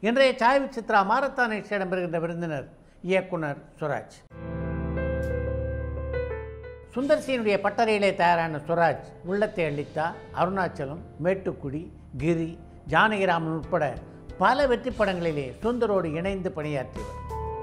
இன்றைய சாய் சித்ரா மாரத்தான் நிகழ்ச்சி இடம்பெறுகின்ற விருந்தினர் இயக்குனர் சுராஜ் சுந்தர்சியினுடைய பட்டறையிலே தயாரான சுராஜ் உள்ளத்தை அளித்தா அருணாச்சலம் மேட்டுக்குடி கிரி ஜானகிராமன் உட்பட பல வெற்றி படங்களிலே சுந்தரோடு இணைந்து பணியாற்றியவர்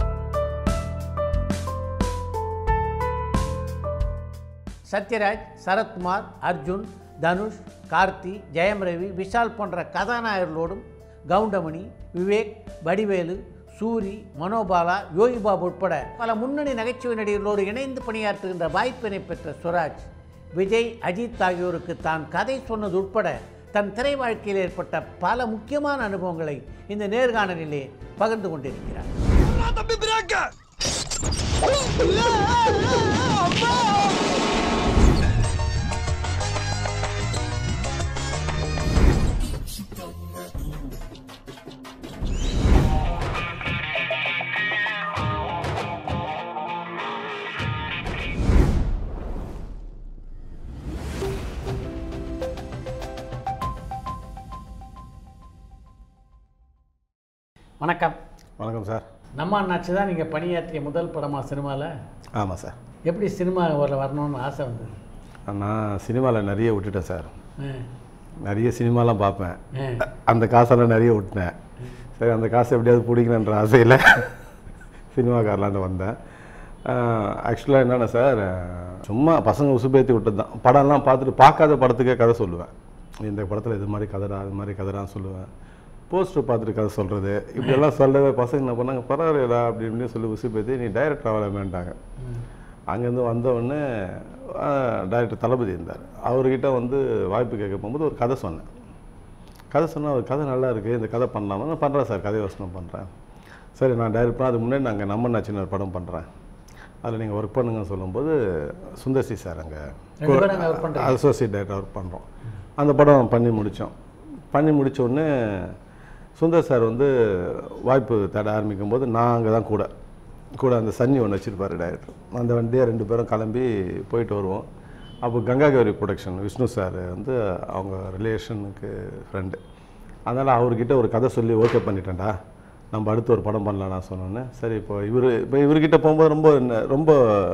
சத்யராஜ் சரத்குமார் அர்ஜுன் தனுஷ் கார்த்தி ஜெயம் ரவி விஷால் போன்ற கதாநாயகர்களோடும் கவுண்டமணி விவேக் வடிவேலு சூரி மனோபாலா யோகி பாபு உட்பட பல முன்னணி நகைச்சுவை நடிகர்களோடு இணைந்து பணியாற்றுகின்ற வாய்ப்பினை பெற்ற சுராஜ் விஜய் அஜித் ஆகியோருக்கு தான் கதை சொன்னது உட்பட தன் திரை வாழ்க்கையில் ஏற்பட்ட பல முக்கியமான அனுபவங்களை இந்த நேர்காணலிலே பகிர்ந்து கொண்டிருக்கிறார் தம்பி பிரேக்க வணக்கம் வணக்கம் சார் நம்ம அண்ணாச்சி தான் நீங்கள் பணியாற்றிய முதல் படமா சினிமாவில் ஆமாம் சார் எப்படி சினிமா வர வரணும்னு ஆசை வந்தது நான் சினிமாவில் நிறைய விட்டுட்டேன் சார் ஆ, நிறைய சினிமாலாம் பார்ப்பேன் ஆ, அந்த காசெல்லாம் நிறைய விட்டுனேன் சரி அந்த காசை எப்படியாவது பிடிக்கணுன்ற ஆசையில் சினிமாக்காரலாண்டு வந்தேன் ஆக்சுவலாக என்னென்ன சார் சும்மா பசங்க உசுபேத்தி விட்டது தான் படம்லாம் பார்த்துட்டு பார்க்காத படத்துக்கே கதை சொல்லுவேன் இந்த படத்தில் இது மாதிரி கதைடா இது மாதிரி கதைடான்னு சொல்லுவேன் போஸ்டர் பார்த்துட்டு கதை சொல்கிறது இப்படியெல்லாம் சொல்லவே பசங்க என்ன பண்ணாங்க பரவாயில்லடா அப்படி இப்படின்னு சொல்லி உசுபேத்தி நீ டைரக்டர் ஆகலாமேன்ட்டாங்க அங்கேருந்து வந்தவுடனே டைரக்டர் தளபதி இருந்தார் அவர்கிட்ட வந்து வாய்ப்பு கேட்க போகும்போது ஒரு கதை சொன்னேன் கதை சொன்னால் ஒரு கதை நல்லா இருக்குது இந்த கதை பண்ணலாமா நான் பண்ணுறேன் சார் கதை யோசனை பண்ணுறேன் சரி நான் டைரக்ட் பண்ண அதுக்கு முன்னாடி நாங்கள் நம்ம நச்சின ஒரு படம் பண்ணுறேன் அதில் நீங்கள் ஒர்க் பண்ணுங்கன்னு சொல்லும்போது சுந்தர்சி சார் அங்கே ரெண்டு பேரும் அங்க work பண்றீங்க. அசோசியேட் டைரக்டர் ஒர்க் பண்ணுறோம் அந்த படம் பண்ணி முடித்தோம் பண்ணி முடிச்ச உடனே சுந்தர் சார் வந்து வாய்ப்பு தேட ஆரம்பிக்கும் போது நான் அங்கே தான் கூட கூட அந்த சன்னி ஒன்று வச்சுருப்பாரு டைரக்டர் அந்த வண்டியை ரெண்டு பேரும் கிளம்பி போயிட்டு வருவோம் அப்போ கங்கா கௌரி ப்ரொடக்ஷன் விஷ்ணு சார் வந்து அவங்க ரிலேஷனுக்கு ஃப்ரெண்டு அதனால் அவர்கிட்ட ஒரு கதை சொல்லி ஓகே பண்ணிட்டேன்டா நம்ம அடுத்து ஒரு படம் பண்ணலாம் நான் சொன்னோன்னே சரி இப்போ இவர் இப்போ இவர்கிட்ட போகும்போது ரொம்ப ந- ரொம்ப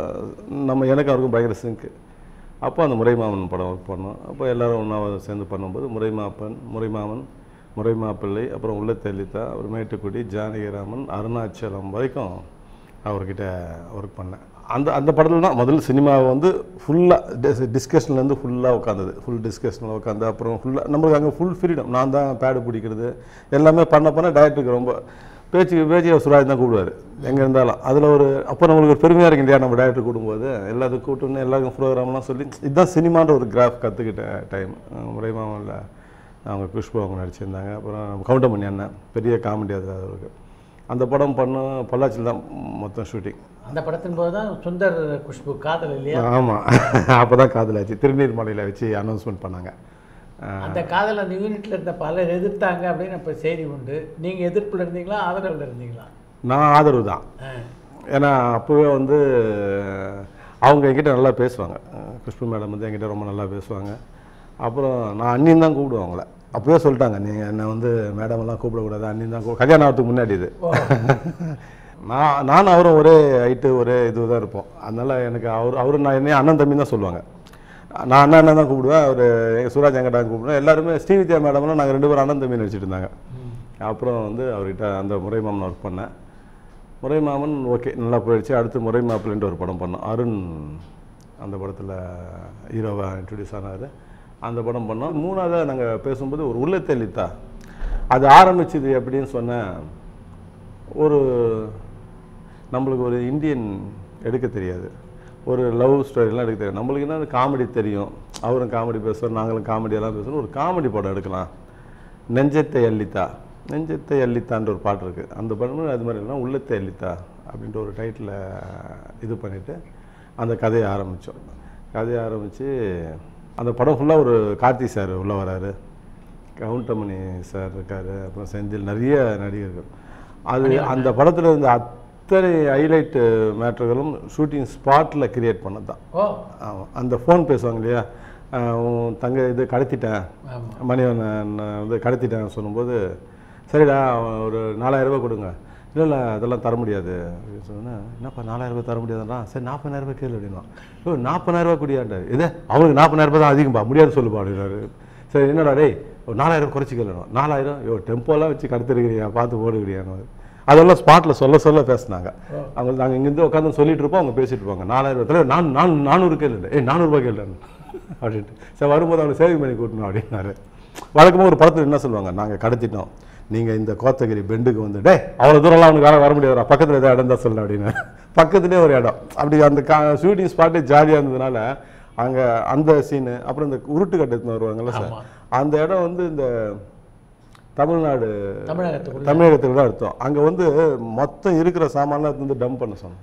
நம்ம எனக்கு அவருக்கும் பயங்கர சிங்க்கு அப்போ அந்த முறைமாமன் படம் ஒர்க் பண்ணோம் அப்போ எல்லாரும் ஒன்றா சேர்ந்து பண்ணும்போது முறைமாப்பன் முறைமாமன் முறைமாப்பிள்ளை அப்புறம் உள்ளத்தெளித்தா அப்புறம் மேட்டுக்குடி ஜானகிராமன் அருணாச்சலம் வரைக்கும் அவர்கிட்ட ஒர்க் பண்ணேன் அந்த அந்த படத்தில் தான் முதல்ல சினிமாவை வந்து ஃபுல்லாக டிஸ்கஷன்லேருந்து ஃபுல்லாக உட்காந்தது ஃபுல் டிஸ்கஷனில் உட்காந்து அப்புறம் ஃபுல்லாக நம்மளுக்கு அங்கே ஃபுல் ஃப்ரீடம் நான் தான் பேடு பிடிக்கிறது எல்லாமே பண்ண பண்ண டேரக்டருக்கு ரொம்ப பேச்சு பேச்சு சுராஜ் தான் கூப்பிடுவார் எங்கே இருந்தாலும் அதில் ஒரு அப்போ நம்மளுக்கு ஒரு பெருமையாக இருக்கு இல்லையா நம்ம டேரக்டர் கூடும்போது எல்லாத்துக்கும் கூப்பிட்டுன்னு எல்லாருக்கும் ப்ரோக்ராம்லாம் சொல்லி இதுதான் சினிமான்ற ஒரு கிராஃப் கற்றுக்கிட்ட டைம் முறைமாவில் அவங்க குஷ்பு அவங்க நடிச்சிருந்தாங்க அப்புறம் கவுண்டமணி அண்ணன் பெரிய காமெடி அது அவருக்கு அந்த படம் பண்ணோம் பொள்ளாச்சியில் தான் மொத்தம் ஷூட்டிங் அந்த படத்தின் போது தான் சுந்தர் குஷ்பு காதல் இல்லையா ஆமாம் அப்போ தான் காதலாச்சு திருநீர்மலையில் வச்சு அனௌன்ஸ்மெண்ட் பண்ணாங்க அஹ் அந்த காதல் அந்த யூனிட்ல இருந்த பலர் எதிர்த்தாங்க அப்படின்னு இப்போ செய்தி உண்டு நீங்க எதிர்ப்புல இருந்தீங்களா ஆதரவுல இருந்தீங்களா நான் ஆதரவு தான் ஆ, ஏன்னா அப்போவே வந்து அவங்க என்கிட்ட நல்லா பேசுவாங்க அஹ் குஷ்பு மேடம் வந்து என்கிட்ட ரொம்ப நல்லா பேசுவாங்க அப்புறம் நான் அண்ணின்னு தான் கூப்பிடுவேன் அவங்கள அப்போவே சொல்லிட்டாங்க நீங்கள் என்னை வந்து மேடம் எல்லாம் கூப்பிடக்கூடாது அண்ணின்னு தான் கூப்பிட கல்யாணம் ஆகிறதுக்கு முன்னாடி இது நான் நானும் அவரும் ஒரே ஹைட்டு ஒரே இது தான் இருப்போம் அதனால் எனக்கு அவர் அவர் நான் என்னைய அண்ணன் தம்பி தான் சொல்லுவாங்க நான் அண்ணா அண்ணன் தான் கூப்பிடுவேன் அவர் எங்கள் சூராஜ் எங்கிட்ட கூப்பிடுவேன் எல்லாருமே ஸ்ரீவித்யா மேடம்லாம் நாங்கள் ரெண்டு பேரும் அண்ணன் தம்பி நடிச்சிட்டு இருந்தாங்க அப்புறம் வந்து அவர்கிட்ட அந்த முறை மாமன் ஒர்க் பண்ணேன் முறை மாமன் ஓகே நல்லா போயிடுச்சு அடுத்து முறை மாப்பிள்ளைன்ட்டு ஒரு படம் பண்ணோம் அருண் அந்த படத்தில் ஹீரோவாக இன்ட்ரடியூஸ் ஆனார் அந்த படம் பண்ணோம் மூணாவதாக நாங்கள் பேசும்போது ஒரு உள்ளத்தெளித்தா அது ஆரம்பிச்சது எப்படின்னு சொன்னேன் ஒரு நம்மளுக்கு ஒரு இந்தியன் எடுக்க தெரியாது ஒரு லவ் ஸ்டோரிலாம் எடுக்க தெரியாது நம்மளுக்கு என்ன காமெடி தெரியும் அவரும் காமெடி பேசுவார் நாங்களும் காமெடியெல்லாம் பேசுகிறோம் ஒரு காமெடி படம் எடுக்கலாம் நெஞ்சத்தை அள்ளித்தா நெஞ்சத்தை அள்ளித்தான்ற ஒரு பாட்டு இருக்குது அந்த படமும் அது மாதிரி இல்லைனா உள்ளத்தை அள்ளித்தா அப்படின்ட்டு ஒரு டைட்டில் இது பண்ணிவிட்டு அந்த கதையை ஆரம்பித்தோம் கதையை ஆரம்பித்து அந்த படம் ஃபுல்லாக ஒரு கார்த்தி சார் உள்ளே வராரு கவுண்டமணி சார் இருக்கார் அப்புறம் செந்தில் நிறைய நடிகர்கள் அது அந்த படத்தில் இருந்த அத்தனை ஹைலைட்டு மேட்டர்களும் ஷூட்டிங் ஸ்பாட்டில் கிரியேட் பண்ணது தான் ஓ ஆமாம் அந்த ஃபோன் பேசுவாங்க இல்லையா ஆஹ் உன் தங்க இது கடத்திட்டேன் ஆமா மணிவண்ணன் வந்து கடத்திட்டேன் சொல்லும்போது சரிடா அவன் ஒரு நாலாயிரம் ரூபாய் கொடுங்க இல்லை இல்லை அதெல்லாம் தர முடியாது அப்படின்னு சொன்னேன் என்னப்பா நாலாயிரம் ரூபாய் தர முடியாதுன்னா சரி நாற்பதாயிரம் ரூபாய் கேளு அப்படின்னா ஓ நாற்பதாயிரம் ரூபாய் குடியாண்டாரு இது அவனுக்கு நாற்பதாயிரம் ரூபாய் தான் அதிகம்பா முடியாது சொல்லுப்பா அப்படின்னாரு சரி என்னடா டேய் ஒரு நாலாயிரம் குறைச்சி கேளுணும் நாலாயிரம் ஐயோ டெம்போலாம் வச்சு கடத்திருக்கிறியா பார்த்து போடுக்கிறியான்னு அதெல்லாம் ஸ்பாட்டில் சொல்ல சொல்ல பேசுனாங்க அவங்க நாங்கள் இங்கேருந்து உட்காந்து சொல்லிட்டு இருப்போம் அவங்க பேசிட்டு இருப்பாங்க நாலாயிரம் ரூபாய் தலைவர் நான் நான் நானூறு கேளு ஏய் நானூறுபா கேளு அப்படின்ட்டு சரி வரும்போது அவனை சேவிங் பண்ணி கூட்டணும் அப்படின்னாரு வழக்கமாக ஒரு படத்தில் என்ன சொல்லுவாங்க நாங்கள் கடத்திட்டோம் நீங்கள் இந்த கோத்தகிரி பெண்டுக்கு வந்து டே அவ்வளோ தூரம்லாம் அவனுக்கு வர வர முடியாதுடா பக்கத்தில் ஏதாவது இடம் தான் சொல்லு அப்படின்னு பக்கத்துலேயே ஒரு இடம் அப்படி அந்த கா ஷூட்டிங் ஸ்பாட்டே ஜாலியாக இருந்ததுனால அங்கே அந்த சீனு அப்புறம் இந்த உருட்டு கட்டத்துன்னு வருவாங்கல்ல சார் ஆமா. அந்த இடம் வந்து இந்த தமிழ்நாடு தமிழகத்துக்குள்ள தமிழகத்துக்கு தான் அர்த்தம் அங்கே வந்து மொத்தம் இருக்கிற சாமான்லாம் எடுத்து வந்து டம்ப் பண்ண சொன்னோம்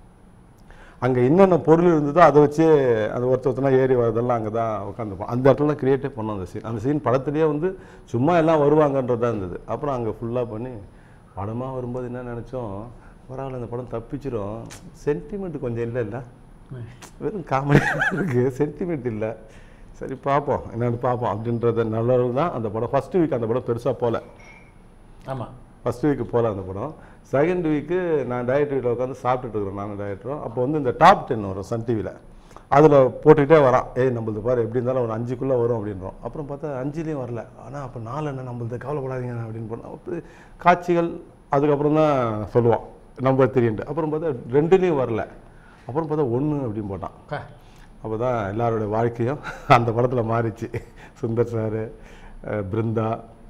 அங்கே என்னென்ன பொருள் இருந்ததோ அதை வச்சு அந்த ஒருத்த ஒருத்தனா ஏறி வரதெல்லாம் அங்கே தான் உட்காந்துப்போம் அந்த இடத்துல கிரியேட்டே பண்ணோம் அந்த சீன் அந்த சீன் படத்துலேயே வந்து சும்மா எல்லாம் வருவாங்கன்றதா இருந்தது அப்புறம் அங்கே ஃபுல்லாக பண்ணி படமாக வரும்போது என்ன நினச்சோம் பரவாயில்ல இந்த படம் தப்பிச்சிரும் சென்டிமெண்ட் கொஞ்சம் இல்லை இல்லை வெறும் காமெடி இருக்குது சென்டிமெண்ட் இல்லை சரி பார்ப்போம் என்னென்னு பார்ப்போம் அப்படின்றத நல்லது தான் அந்த படம் ஃபஸ்ட்டு வீக் அந்த படம் பெருசாக போகல ஆமாம் ஃபஸ்ட் வீக்கு போகல அந்த படம் செகண்ட் வீக்கு நான் டயட் வீட்டில் உட்காந்து சாப்பிட்டுட்டு இருக்கிறேன் நானும் டயட்ரும் அப்போ வந்து இந்த டாப் டென் வரும் சன் டிவியில் அதில் போட்டுக்கிட்டே வரான் ஏய் நம்மளது பாரு எப்படி இருந்தாலும் ஒரு அஞ்சுக்குள்ளே வரும் அப்படின்றோம் அப்புறம் பார்த்தா அஞ்சுலேயும் வரல ஆனால் அப்போ நாலு என்ன நம்மளது கவலைப்படாதீங்க அப்படின்னு போனால் அப்போ காட்சிகள் அதுக்கப்புறம் தான் சொல்லுவான் நம்ம தெரியுன்ட்டு அப்புறம் பார்த்தா ரெண்டுலேயும் வரல அப்புறம் பார்த்தா ஒன்று அப்படின்னு போட்டான் கா அப்போ தான் எல்லாரோட வாழ்க்கையும் அந்த படத்தில் மாறிச்சு சுந்தர் சார் பிருந்தா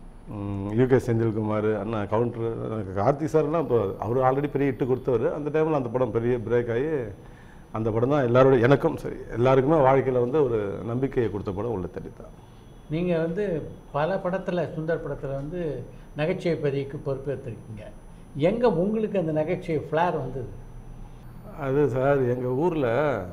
யூகே செந்தில்குமார் அண்ணா கவுண்டர் கார்த்திக் சார்லாம் இப்போ அவர் ஆல்ரெடி பெரிய இட்டு கொடுத்தவர் அந்த டைமில் அந்த படம் பெரிய பிரேக் ஆகி அந்த படம் தான் எல்லாரோட எனக்கும் சரி எல்லாருக்குமே வாழ்க்கையில் வந்து ஒரு நம்பிக்கையை கொடுத்த படம் உள்ள தடித்தான் நீங்கள் வந்து பல படத்தில் சுந்தர் படத்தில் வந்து நகைச்சுவை பதிவுக்கு பொறுப்பேற்றிருக்கீங்க எங்கே உங்களுக்கு அந்த நகைச்சுவை ஃப்ளார் வந்தது அது சார் எங்கள் ஊரில்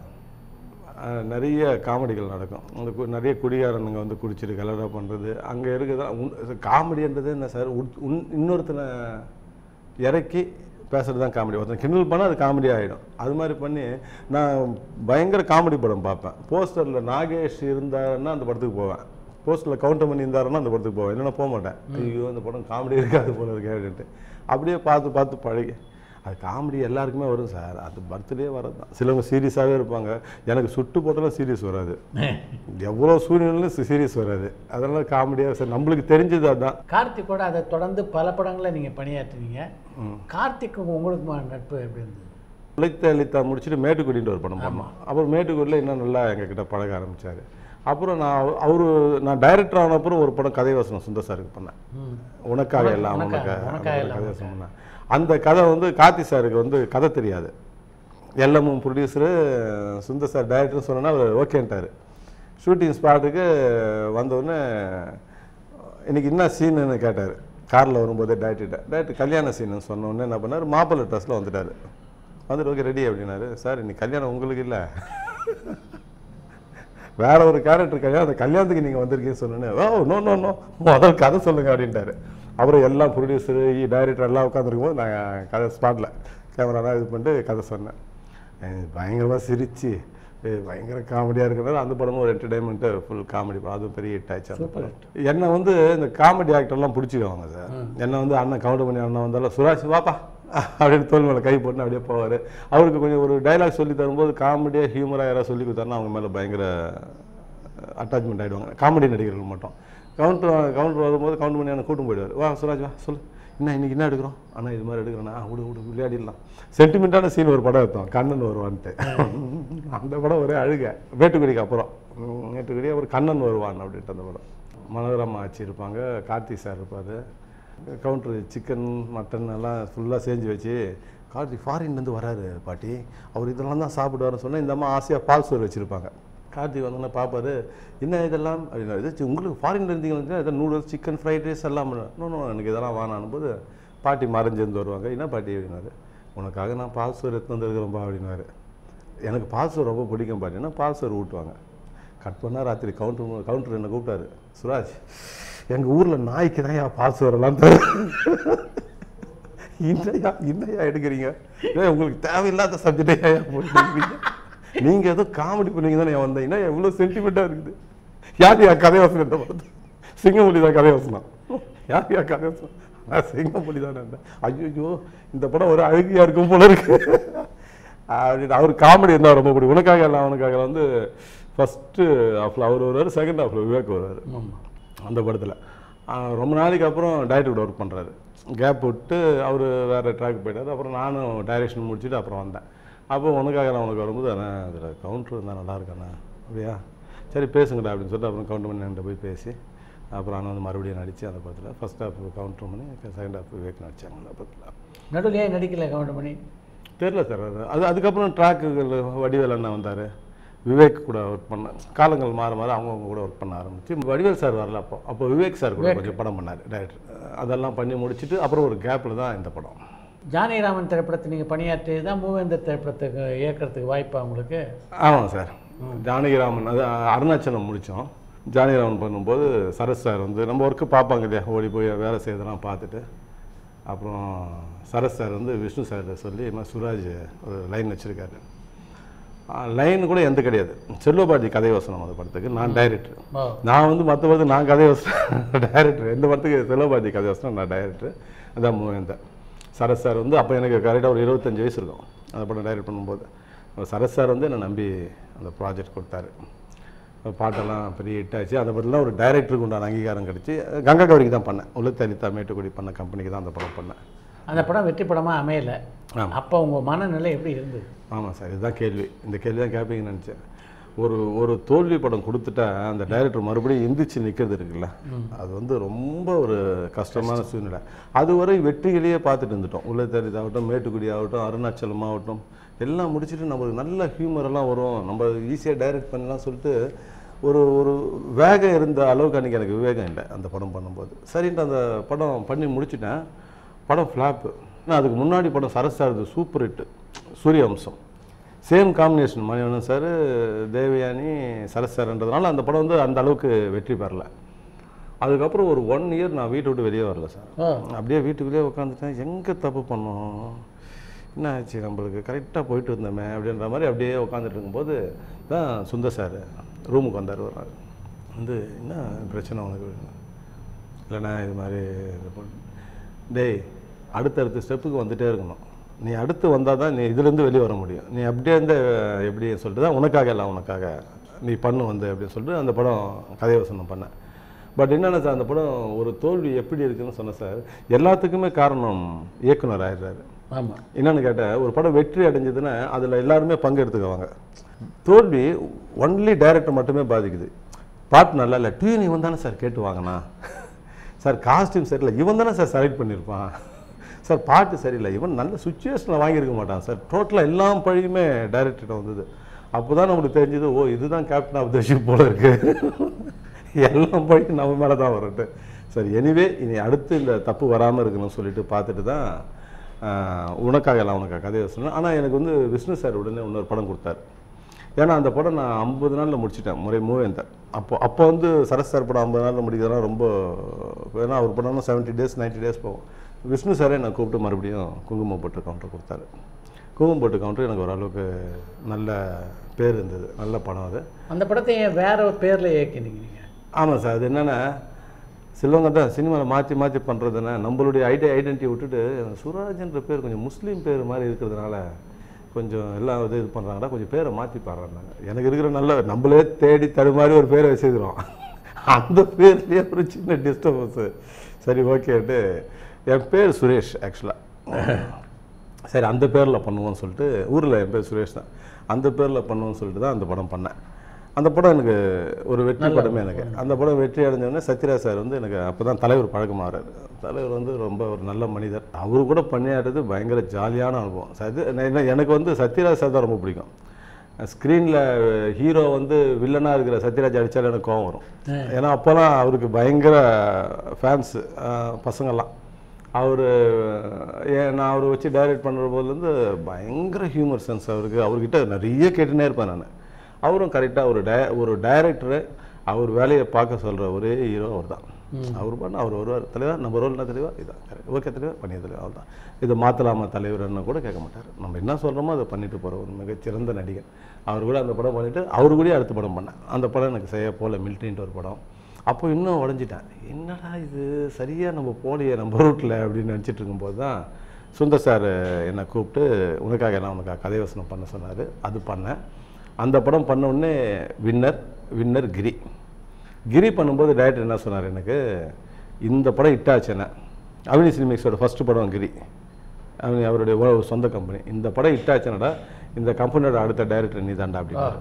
நிறைய காமெடிகள் நடக்கும் அந்த கு- நிறைய குடிகாரனுங்க வந்து குடிச்சிட்டு கலரா பண்ணுறது அங்கே இருக்குதா காமெடின்றது என்ன சார் உட்- உன்- இன்னொருத்தனை இறக்கி பேசுறது தான் காமெடி ஒருத்தன் கிண்டல் பண்ணால் அது காமெடி ஆகிடும் அது மாதிரி பண்ணி நான் பயங்கர காமெடி படம் பார்ப்பேன் போஸ்டரில் நாகேஷ் இருந்தாருன்னா அந்த படத்துக்கு போவேன் போஸ்டரில் கவுண்டர் பண்ணி இருந்தாருன்னா அந்த படத்துக்கு போவேன் இல்லைன்னா போக மாட்டேன் ஐயோ அந்த படம் காமெடி இருக்காது போல இருக்கே அப்படின்ட்டு அப்படியே பார்த்து பார்த்து பழகி அது காமெடி எல்லாருக்குமே வரும் சார் அது பர்த்டே வரது தான் சிலவங்க சீரியஸாகவே இருப்பாங்க எனக்கு சுட்டு போட்டாலும் சீரியஸ் வராது எவ்வளோ சூழ்நிலையும் சீரியஸ் வராது அதெல்லாம் காமெடியாக சார் நம்மளுக்கு தெரிஞ்சது அதான் கார்த்திக்கோட அதை தொடர்ந்து பல படங்களில் நீங்கள் பணியாற்றினீங்க கார்த்திக்கும் உங்களுக்குமான நட்பு எப்படி இருந்தது உழைத்த அளித்தா முடிச்சுட்டு மேட்டுக்குடின்ற ஒரு படம் பண்ணோம் அப்புறம் மேட்டுக்குடியில் இன்னும் நல்லா எங்ககிட்ட பழக ஆரம்பிச்சார் அப்புறம் நான் அவ- அவரு நான் டைரக்டர் ஆன அப்புறம் ஒரு படம் கதை வசனம் சுந்தர் சாருக்கு பண்ணேன் ம் உனக்காக எல்லாம் உனக்காக, உனக்காக உனக்காக அந்த எல்லாம் கதை வசனம் பண்ணேன் அந்த கதை வந்து கார்த்தி சாருக்கு வந்து கதை தெரியாது எல்லமும் ப்ரொடியூசரு சுந்தர் சார் டைரக்டர்னு சொன்னோன்னா அவர் ஓகேன்ட்டார் ஷூட்டிங் ஸ்பாட்டுக்கு வந்தவுடனே இன்னைக்கு என்ன சீனுன்னு கேட்டார் காரில் வரும்போதே டேரக்டர்கிட்ட டேரக்டர் கல்யாண சீனுன்னு சொன்ன உடனே என்ன பண்ணார் மாப்பிள்ளை ட்ரெஸ்ஸில் வந்துட்டார் வந்துட்டு ஓகே ரெடி அப்படின்னாரு சார் இன்னைக்கு கல்யாணம் உங்களுக்கு இல்லை வேற ஒரு கேரக்டர் கல்யாணம் அந்த கல்யாணத்துக்கு நீங்கள் வந்திருக்கீங்கன்னு சொன்னோன்னே ஓ நோ நோ நோ முதல் கதை சொல்லுங்க அப்படின்ட்டாரு அப்புறம் எல்லாம் ப்ரொடியூசரு டைரக்டர் எல்லாம் உட்காந்துருக்கும் போது நான் கதை ஸ்பாட்டில் கேமராலாம் இது பண்ணிட்டு கதை சொன்னேன் பயங்கரமாக சிரிச்சு ஏய், பயங்கர காமெடியாக இருக்கிறது அந்த படமும் ஒரு என்டர்டைன்மெண்ட்டு ஃபுல் காமெடி படம் அதுவும் பெரிய ஹிட் ஆச்சு அந்த படம் என்னை வந்து இந்த காமெடி ஆக்டர்லாம் பிடிச்சிக்குவாங்க சார் என்னை வந்து அண்ணன் கவுண்டர் பண்ணி அண்ணன் வந்தாலும் சுராஜ் வாப்பா அப்படின்னு தோல் மேலே கை போட்டு அப்படியே போவார் அவருக்கு கொஞ்சம் ஒரு டைலாக் சொல்லி தரும்போது காமெடியாக ஹியூமராக யாராவது சொல்லி கொடுத்தாருன்னா அவங்க மேலே பயங்கர அட்டாச்மெண்ட் ஆகிடுவாங்க காமெடி நடிகர்கள் மட்டும் கவுண்டர் கவுண்டர் வரும்போது கவுண்டர் பண்ணி என்ன கூட்டும் போயிடுவார் வா சுராஜ் வா சொல்லு என்ன இன்னைக்கு என்ன எடுக்கிறோம் அண்ணா இது மாதிரி எடுக்கிறேன்னா விடு விடு விளையாடிடலாம் சென்டிமெண்ட்டான சீன் ஒரு படம் எடுத்தோம் கண்ணன் வருவான்ட்டு அந்த படம் ஒரே அழுக வேட்டுக்குடிக்கு அப்புறம் உம், வேட்டுக்குடி அப்புறம் கண்ணன் வருவான் அப்படின்ட்டு அந்த படம் மனோரமா ஆச்சி இருப்பாங்க கார்த்திக் சார் இருப்பார் கவுண்டர் சிக்கன் மட்டன் எல்லாம் ஃபுல்லாக செஞ்சு வச்சு கார்த்திக் ஃபாரின்லேருந்து வராரு பாட்டி அவர் இதெல்லாம் தான் சாப்பிடுவாருன்னு சொன்னால் இந்த அம்மா ஆசையாக பால் சோறு வச்சுருப்பாங்க கார்த்திக் வந்தோன்னே பார்ப்பாரு என்ன இதெல்லாம் அப்படின்னா இது சி- உங்களுக்கு ஃபாரின்ல இருந்தீங்கன்னா இதை நூடுல்ஸ் சிக்கன் ஃப்ரைட் ரைஸ் எல்லாம் நோ நோ எனக்கு இதெல்லாம் வேணாம் போது பாட்டி மறைஞ்சிருந்து வருவாங்க என்ன பாட்டி அப்படின்னாரு உனக்காக நான் பால் சோறு எடுத்து வந்துருக்கிறேன்ப்பா அப்படின்னாரு எனக்கு பால் சோறு ரொம்ப பிடிக்கும் பாட்டினா பால் சோறு ஊட்டுவாங்க கட் பண்ணால் ராத்திரி கவுண்டர் கவுண்டர் என்ன கூப்பிட்டாரு சுராஜ் எங்கள் ஊரில் நாய்க்கு தான் யா பால் சோறெல்லாம் தரும் இன்னையா இன்னையா எடுக்கிறீங்க ஏய், உங்களுக்கு தேவையில்லாத சப்ஜெக்டே ஏன் போட்டுருக்கீங்க நீங்க ஏதோ காமெடி பண்ணுவீங்க தானே வந்தேன் என்ன எவ்வளோ சென்டிமெண்ட்டாக இருக்குது யார் யா கதை வசனம் இந்த படத்து சிங்கமொழி தான் கதை வசனம் யார் யா கதை வசனம் நான் சிங்கம்புலி தானே ஐயோ இந்த படம் ஒரு அழுகியா இருக்கும் போல இருக்கு அப்படின்னு அவர் காமெடி இருந்தால் ரொம்ப பிடிக்கும் உனக்காக எல்லாம் அவனுக்காக வந்து ஃபஸ்ட்டு ஹாஃபில் அவர் வருவார் செகண்ட் ஹாஃபில் விவேக் வருவார் அந்த படத்தில் ரொம்ப நாளைக்கு அப்புறம் டைரக்டர் கூட ஒர்க் பண்ணுறாரு கேப் விட்டு அவர் வேறு ட்ராக் போயிட்டார் அப்புறம் நானும் டைரக்ஷன் முடிச்சுட்டு அப்புறம் வந்தேன் அப்போ உனக்காக நான் உனக்கு வரும்போது அண்ணா அதில் கவுண்டர் இருந்தால் நல்லா இருக்கண்ணா அப்படியா சரி பேசுங்கடா அப்படின்னு சொல்லிட்டு அப்புறம் கவுண்டர் பண்ணி என்கிட்ட போய் பேசி அப்புறம் நான் வந்து மறுபடியும் நடித்து அந்த படத்தில் ஃபஸ்ட் ஹாஃப் கவுண்டர் பண்ணி செகண்ட் ஹாஃப் விவேக் நடித்தாங்க அந்த படத்தில் நடுவில் ஏன் நடிக்கல கவுண்டமணி தெரில சார் அது அது அதுக்கப்புறம் ட்ராக்குகள் வடிவேல் அண்ணா வந்தார் விவேக் கூட ஒர்க் பண்ணேன் காலங்கள் மாற மாற அவங்கவுங்க கூட ஒர்க் பண்ண ஆரம்பிச்சு வடிவேல் சார் வரல அப்போ அப்போ விவேக் சார் கூட கொஞ்சம் படம் பண்ணார் டைரக்டர் அதெல்லாம் பண்ணி முடிச்சுட்டு அப்புறம் ஒரு கேப்பில் தான் இந்த படம் ஜானகிராமன் திரைப்படத்தை நீங்கள் பணியாற்றியது தான் மூவேந்தர் திரைப்படத்துக்கு இயக்கிறதுக்கு வாய்ப்பா உங்களுக்கு ஆமாம் சார் ஜானகிராமன் அது அருணாச்சலம் முடித்தோம் ஜானகிராமன் பண்ணும்போது சரத் சார் வந்து நம்ம ஒர்க்கு பார்ப்பாங்க இல்லையா ஓடி போய் வேலை செய்யறதெல்லாம் பார்த்துட்டு அப்புறம் சரத் சார் வந்து விஷ்ணு சார் சொல்லி இது மாதிரி சுராஜ் ஒரு லைன் வச்சுருக்காரு லைன் கூட எந்த கிடையாது செல்வபாரதி கதை வசனம் அந்த படத்துக்கு நான் டைரக்டர் ஓ நான் வந்து மற்ற படத்துக்கு நான் கதை வசனம் டைரக்டர் எந்த படத்துக்கு செல்வபாரதி கதை வசனம் நான் டைரக்டர் அதான் மூவேந்தர் சரத் சார் வந்து அப்போ எனக்கு கரெக்டாக ஒரு இருபத்தஞ்சு வயசு இருக்கும் அந்த படம் டைரக்ட் பண்ணும்போது அப்ப சரத் சார் வந்து என்னை நம்பி அந்த ப்ராஜெக்ட் கொடுத்தாரு பாட்டெல்லாம் பெரிய ஹிட் ஆச்சு அந்த படத்தில் ஒரு டைரக்டருக்கு உண்டான அங்கீகாரம் கிடச்சி கங்கா கௌரிக்கு தான் பண்ணேன் உலத்தலிதா மேட்டுக்குடி பண்ண கம்பெனிக்கு தான் அந்த படம் பண்ணேன் அந்த படம் வெற்றி படமாக அமையல ஆமாம் அப்போ உங்கள் மனநிலை எப்படி இருந்தது ஆமாம் சார் இதுதான் கேள்வி இந்த கேள்வி தான் கேட்பீங்கன்னு நினச்சேன் ஒரு ஒரு தோல்வி படம் கொடுத்துட்டா அந்த டைரக்டர் மறுபடியும் எந்திரிச்சு நிற்கிறது இருக்குல்ல அது வந்து ரொம்ப ஒரு கஷ்டமான சூழ்நிலை அதுவரை வெற்றிகளையே பார்த்துட்டு இருந்துட்டோம் உள்ள தெரியுதாகட்டும் மேட்டுக்குடி ஆகட்டும் அருணாச்சலம் ஆகட்டும் எல்லாம் முடிச்சுட்டு நம்மளுக்கு நல்ல ஹியூமர் எல்லாம் வரும் நம்ம ஈஸியாக டைரக்ட் பண்ணலாம் சொல்லிட்டு ஒரு ஒரு வேகம் இருந்த அளவுக்கு அன்றைக்கி எனக்கு விவேகம் இல்லை அந்த படம் பண்ணும்போது சரின்ட்டு அந்த படம் பண்ணி முடிச்சிட்டேன் படம் ஃப்ளாப்பு நான் அதுக்கு முன்னாடி படம் சரஸ் sir super hit Surya Vamsam same combination Manivannan sir Devayani சரஸ் சார்ன்றதுனால அந்த படம் வந்து அந்த அளவுக்கு வெற்றி பெறல அதுக்கப்புறம் ஒரு ஒன் இயர் நான் வீட்டை விட்டு வெளியே வரல சார் ஓ அப்படியே வீட்டுக்குள்ளேயே உட்காந்துட்டேன் எங்கே தப்பு பண்ணோம் என்ன ஆச்சு நம்மளுக்கு கரெக்டாக போயிட்டு இருந்தோமே அப்படின்ற மாதிரி அப்படியே உட்காந்துட்டு இருக்கும்போது தான் சுந்தர் சார் ரூமுக்கு வந்தார் ஒரு நாள் வந்து என்ன பிரச்சனை உனக்கு இல்லைண்ணா இது மாதிரி இது பண்ணு. டேய் அடுத்தடுத்த ஸ்டெப்புக்கு வந்துட்டே இருக்கணும் நீ அடுத்து வந்தால் தான் நீ இதுலேருந்து வெளியே வர முடியும் நீ அப்படியே இருந்து எப்படி சொல்லிட்டு தான் உனக்காக இல்லை உனக்காக நீ பண்ணு வந்து அப்படின்னு சொல்லிட்டு அந்த படம் கதை வசனம் பண்ணேன் பட் என்னென்ன சார் அந்த படம் ஒரு தோல்வி எப்படி இருக்குன்னு சொன்னேன் சார் எல்லாத்துக்குமே காரணம் இயக்குனர் ஆயிடுறாரு ஆமாம் என்னன்னு கேட்டால் ஒரு படம் வெற்றி அடைஞ்சதுன்னா அதில் எல்லாருமே பங்கெடுத்துக்குவாங்க தோல்வி ஒன்லி டைரக்டர் மட்டுமே பாதிக்குது பாட்டு நல்லா இல்லை டியூன் இவன் தானே சார் கேட்டு வாங்கினா சார் காஸ்டியூம் சரியில்லை இவன் தானே சார் செலக்ட் பண்ணியிருப்பான் சார் பாட்டு சரியில்லை இவன் நல்ல சுச்சுவேஷனில் வாங்கியிருக்க மாட்டான் சார் டோட்டலாக எல்லா பழியுமே டைரக்டர்கிட்ட வந்தது அப்போ தான் நமக்கு தெரிஞ்சது ஓ இதுதான் கேப்டன் ஆஃப் த ஷிப் போல இருக்கு எல்லாம் பழி நம்ம மேலே தான் வரட்டு சரி எனிவே இனி அடுத்து இந்த தப்பு வராமல் இருக்கணும்னு சொல்லிட்டு பார்த்துட்டு தான் ஆஹ், உனக்காக எல்லாம் உனக்காக கதையை சொன்னேன் ஆனால் எனக்கு வந்து விஷ்ணு சார் உடனே இன்னொரு படம் கொடுத்தாரு ஏன்னா அந்த படம் நான் ஐம்பது நாளில் முடிச்சிட்டேன் முறை மூவேந்தர் அப்போ அப்போ வந்து சரஸ் சார் படம் ஐம்பது நாளில் முடிக்கிறதுனா ரொம்ப ஏன்னா அவர் படம்னா செவன்ட்டி டேஸ் 90 டேஸ் போகும் விஷ்ணு சாரே என்னை கூப்பிட்டு மறுபடியும் குங்குமம் போட்டு கவுண்டர் கொடுத்தாரு குங்குமம் போட்டு கவுண்டர் எனக்கு ஓரளவுக்கு நல்ல பேர் இருந்தது நல்ல படம் அது அந்த படத்தை ஏன் வேற ஒரு பேரில் இயக்கினீங்க நீங்கள் ஆமாம் சார் அது என்னென்னா சிலவங்க தான் சினிமாவில் மாற்றி மாற்றி பண்ணுறதுன்னா நம்மளுடைய ஐடி ஐடென்டிட்டி விட்டுட்டு சுராஜ்ன்ற பேர் கொஞ்சம் முஸ்லீம் பேர் மாதிரி இருக்கிறதுனால கொஞ்சம் எல்லாம் இது இது பண்ணுறாங்கன்னா கொஞ்சம் பேரை மாற்றி பாடுறாங்க எனக்கு இருக்கிற நல்ல நம்மளே தேடி தடுமாறி ஒரு பேரை வச்சுக்கிறோம் அந்த பேர்லேயே ஒரு சின்ன டிஸ்டர்பன்ஸு சரி ஓகேட்டு என் பேர் சுரேஷ் ஆக்சுவலாக சரி அந்த பேரில் பண்ணுவோம்னு சொல்லிட்டு ஊரில் என் பேர் சுரேஷ் தான் அந்த பேரில் பண்ணுவோம்னு சொல்லிட்டு தான் அந்த படம் பண்ணேன் அந்த படம் எனக்கு ஒரு வெற்றி படமே எனக்கு அந்த படம் வெற்றி அடைஞ்சோடனே சத்யராஜ் சார் வந்து எனக்கு அப்போ தான் தலைவர் பழக்கமாகறாரு தலைவர் வந்து ரொம்ப ஒரு நல்ல மனிதர் அவரு கூட பண்ணியாடுறது பயங்கர ஜாலியான அனுபவம் சத்ய என்ன- எனக்கு வந்து சத்யராஜ் சார் தான் ரொம்ப பிடிக்கும் ஸ்க்ரீனில் ஹீரோ வந்து வில்லனாக இருக்கிற சத்யராஜ் அடித்தாலும் எனக்கு கோவம் வரும் ஏன்னா அப்போலாம் அவருக்கு பயங்கர ஃபேன்ஸு பசங்கள்லாம் அவர் நான் அவரை வச்சு டைரக்ட் பண்ணுற போதுலேருந்து பயங்கர ஹியூமர் சென்ஸ் அவருக்கு அவர்கிட்ட நிறைய கேட்டுனே இருப்பேன் நான் அவரும் கரெக்டாக ஒரு டய ஒரு டைரக்டரை அவர் வேலையை பார்க்க சொல்கிற ஒரே ஹீரோ அவர் தான் அவர் பண்ண அவர் வருவார் தலைவர் நம்ம ரோல் என்ன தலைவா இதான் கரெக்ட் ஓகே தலைவர் பண்ணிய தலைவர் அவர் தான் இதை மாற்றலாமா தலைவர்னு கூட கேட்க மாட்டார் நம்ம என்ன சொல்கிறோமோ அதை பண்ணிட்டு போகிற ஒரு மிகச்சிறந்த நடிகர் அவர் கூட அந்த படம் பண்ணிவிட்டு அவர் கூட அடுத்த படம் பண்ணேன் அந்த படம் எனக்கு செய்ய போல மில்ட்ரின்ட்டு ஒரு படம் அப்போ இன்னும் உடஞ்சிட்டேன் என்னடா இது சரியாக நம்ம போலியே நம்ம ரூட்டில் அப்படின்னு நினச்சிட்டு இருக்கும்போது தான் சுந்தர் சார் என்னை கூப்பிட்டு உனக்காக நான் உனக்காக கதை வசனம் பண்ண சொன்னார் அது பண்ணேன் அந்த படம் பண்ண உடனே வின்னர் வின்னர் கிரி கிரி பண்ணும்போது டைரக்டர் என்ன சொன்னார் எனக்கு இந்த படம் ஹிட் ஆச்சுன்னா அவினி சினிமிக்ஸோட ஃபஸ்ட்டு படம் கிரி அவன் அவருடைய ஓ- சொந்த கம்பெனி இந்த படம் ஹிட் ஆச்சுனடா இந்த கம்பெனியோட அடுத்த டைரக்டர் நீ தாண்டா அப்படின்னாரு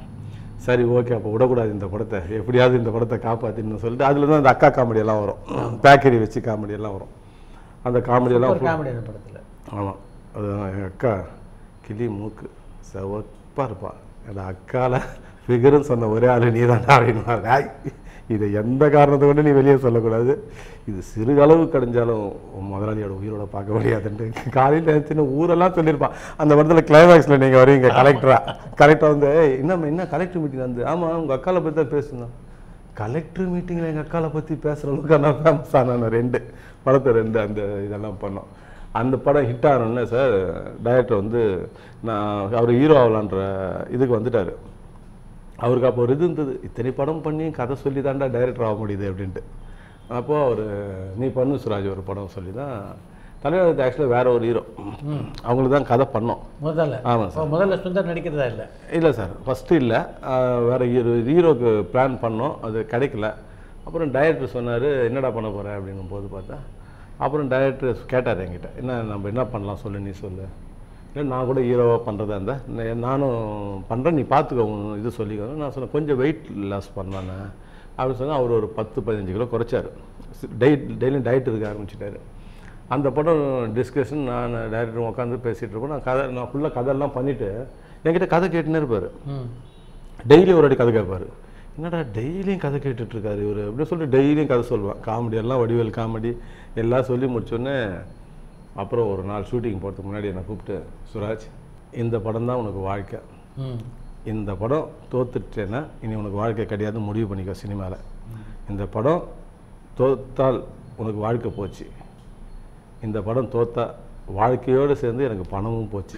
சரி ஓகே அப்போ விடக்கூடாது இந்த படத்தை எப்படியாவது இந்த படத்தை காப்பாற்றின்னு சொல்லிட்டு அதில் தான் அந்த அக்கா காமெடி எல்லாம் வரும் பேக்கரி வச்சு காமெடி எல்லாம் வரும் அந்த காமெடி எல்லாம் ஒரு காமெடி அந்த படத்தில் ஆமாம் அது எங்கள் அக்கா கிளி மூக்கு செவப்பாக இருப்பா என் அக்கால ஃபிகர்னு சொன்ன ஒரே ஆள் நீ தாண்டா அப்படின்னு இதை எந்த காரணத்தை கொண்டு நீ வெளியே சொல்லக்கூடாது இது சிறுகளவு கடைஞ்சாலும் உன் முதலாளியோட உயிரோட பார்க்க முடியாதுன்ட்டு காலையில் நினச்சின்னு ஊரெல்லாம் சொல்லியிருப்பான் அந்த படத்தில் கிளைமேக்ஸில் நீங்கள் வருவீங்க கலெக்டராக கலெக்டர் வந்து "ஏய், என்ன என்ன கலெக்டர் மீட்டிங் வந்து ஆமாம் உங்கள் அக்காவை பற்றி தான் பேசணும் கலெக்டர் மீட்டிங்கில் எங்கள் அக்காவை பற்றி பேசுகிற அளவுக்கு நான் ஃபேமஸ் ஆனான் ரெண்டு படத்தை ரெண்டு அந்த இதெல்லாம் பண்ணோம் அந்த படம் ஹிட் ஆனோடனே சார் டைரக்டர் வந்து நான் அவர் ஹீரோ ஆகலான்ற இதுக்கு வந்துட்டார் அவருக்கு அப்போ ஒரு இது இருந்தது இத்தனை படம் பண்ணி கதை சொல்லி தாண்டா டைரக்டர் ஆக முடியுது அப்படின்ட்டு அப்போது அவர் நீ பண்ணு சுராஜ் ஒரு படம் சொல்லி தான் தலைவர் ஆக்சுவலாக வேற ஒரு ஹீரோ அவங்களுக்கு தான் கதை பண்ணோம் முதல்ல ஆமாம் ஓ, முதல்ல சுந்தர் நடிக்கிறதா இல்லை இல்லை சார் ஃபஸ்ட்டு இல்லை வேறு ஹீரோ ஹீரோக்கு பிளான் பண்ணோம் அது கிடைக்கல அப்புறம் டைரக்டர் சொன்னார் என்னடா பண்ண போகிற அப்படின்னும் போது பார்த்தா அப்புறம் டைரக்டர் கேட்டார் என்கிட்ட என்ன நம்ம என்ன பண்ணலாம் சொல்லு நீ சொல்லு இல்லை நான் கூட ஹீரோவாக பண்ணுறதா இருந்தால் நானும் பண்ணுறேன் நீ பார்த்துக்கோ உன் இது சொல்லிக்கோ நான் சொன்னேன் கொஞ்சம் வெயிட் லாஸ் பண்ணலான்னு அப்படின்னு சொன்னால் அவர் ஒரு பத்து பதினஞ்சு கிலோ குறைச்சார் டயட் டெய்லியும் டயட் இருக்க ஆரம்பிச்சிட்டாரு அந்த படம் டிஸ்கஷன் நான் டைரக்டரும் உட்காந்து பேசிகிட்டு இருப்போம் நான் கதை நான் ஃபுல்லாக கதையெல்லாம் பண்ணிவிட்டு என்கிட்ட கதை கேட்டுன்னே இருப்பார் ம் டெய்லி ஒரு வாட்டி கதை கேட்பாரு என்னடா டெய்லியும் கதை கேட்டுட்டு இருக்காரு இவர் அப்படின்னு சொல்லிட்டு டெய்லியும் கதை சொல்லுவேன் காமெடி எல்லாம் வடிவேல் காமெடி எல்லாம் சொல்லி முடிச்சோடனே அப்புறம் ஒரு நாள் ஷூட்டிங் போகிறதுக்கு முன்னாடி என்னை கூப்பிட்டு சுராஜ் இந்த படம் தான் உனக்கு வாழ்க்கை ம் இந்த படம் தோத்துட்டேன்னா இனி உனக்கு வாழ்க்கை கிடையாது முடிவு பண்ணிக்கோ சினிமாவில் இந்த படம் தோத்தால் உனக்கு வாழ்க்கை போச்சு இந்த படம் தோத்தா வாழ்க்கையோடு சேர்ந்து எனக்கு பணமும் போச்சு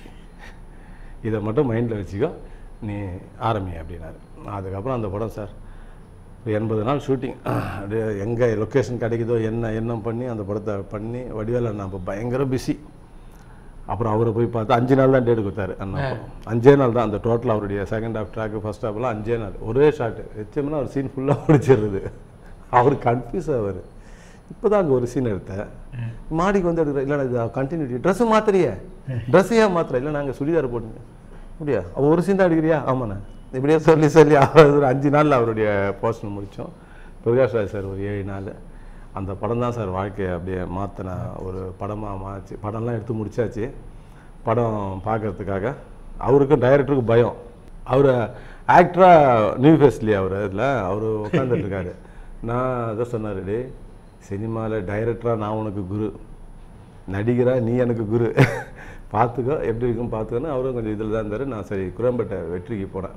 இதை மட்டும் மைண்டில் வச்சுக்கோ நீ ஆரம்பி அப்படின்னாரு அதுக்கப்புறம் அந்த படம் சார் எண்பது நாள் ஷூட்டிங் அப்படியே எங்கே லொக்கேஷன் கிடைக்குதோ என்ன என்ன பண்ணி அந்த படத்தை பண்ணி வடிவேல நம்ம பயங்கர பிஸி அப்புறம் அவரை போய் பார்த்தா அஞ்சு நாள் தான் டேட் கொடுத்தாரு அண்ணா அஞ்சே நாள் தான் அந்த டோட்டல் அவருடைய செகண்ட் ஹாஃப் ட்ராக்கு ஃபர்ஸ்ட் ஹாஃப்லாம் அஞ்சே நாள் ஒரே ஷாட்டு வச்சோம்னா அவர் சீன் ஃபுல்லாக முடிச்சிடுறது அவர் கன்ஃபியூஸ் ஆவார் இப்போ தான் அங்கே ஒரு சீன் எடுத்தேன் மாடிக்கு வந்து எடுக்கிறேன் இல்லை இது கண்டினியூட்டி ட்ரெஸ்ஸு மாத்திரியே ட்ரெஸ்ஸையா மாத்திர இல்லை நாங்கள் சுடிதார் போட்டுங்க அப்படியா அவள் ஒரு சீன் தான் எடுக்கிறியா ஆமாண்ணே இப்படியே சொல்லி சொல்லி அவர் ஒரு அஞ்சு நாளில் அவருடைய போர்ஷன் முடித்தோம் பிரகாஷ் ராஜ் சார் ஒரு ஏழு நாள் அந்த படம் தான் சார் வாழ்க்கையை அப்படியே மாற்றின ஒரு படமாக மாச்சு படம்லாம் எடுத்து முடிச்சாச்சு படம் பார்க்கறதுக்காக அவருக்கும் டைரக்டருக்கும் பயம் அவர் ஆக்டராக நியூ ஃபேஸ்லி அவர் இதில் அவர் உட்காந்துட்டு இருக்காரு நான் அதை சொன்னார் டே சினிமாவில் டைரக்டராக நான் உனக்கு குரு நடிகரா நீ எனக்கு குரு பார்த்துக்கோ எப்படி இருக்கும் பார்த்துக்கோன்னு அவரும் கொஞ்சம் இதில் தான் இருந்தார் நான் சரி குரம்பேட்டை வெற்றிக்கு போனேன்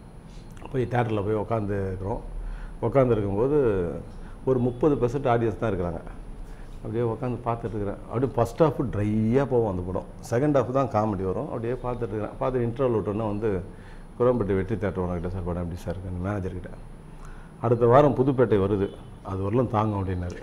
போய் தேட்டரில் போய் உட்காந்துருக்குறோம் உட்காந்துருக்கும்போது ஒரு முப்பது பெர்சன்ட் ஆடியன்ஸ் தான் இருக்கிறாங்க அப்படியே உட்காந்து பார்த்துட்டு இருக்கிறேன் அப்படியே ஃபஸ்ட் ஹாஃப் ட்ரையாக போவோம் அந்த படம் செகண்ட் ஹாஃப் தான் காமெடி வரும் அப்படியே பார்த்துட்டு இருக்கிறேன் பார்த்து இன்டர்வல் விட்டோன்னே வந்து குரம்பேட்டை வெற்றி தேட்டர் உனக்கிட்ட சார் படம் எப்படி சார் இருக்கு மேனேஜர்கிட்ட அடுத்த வாரம் புதுப்பேட்டை வருது அது வரலும் தாங்கும் அப்படின்னாரு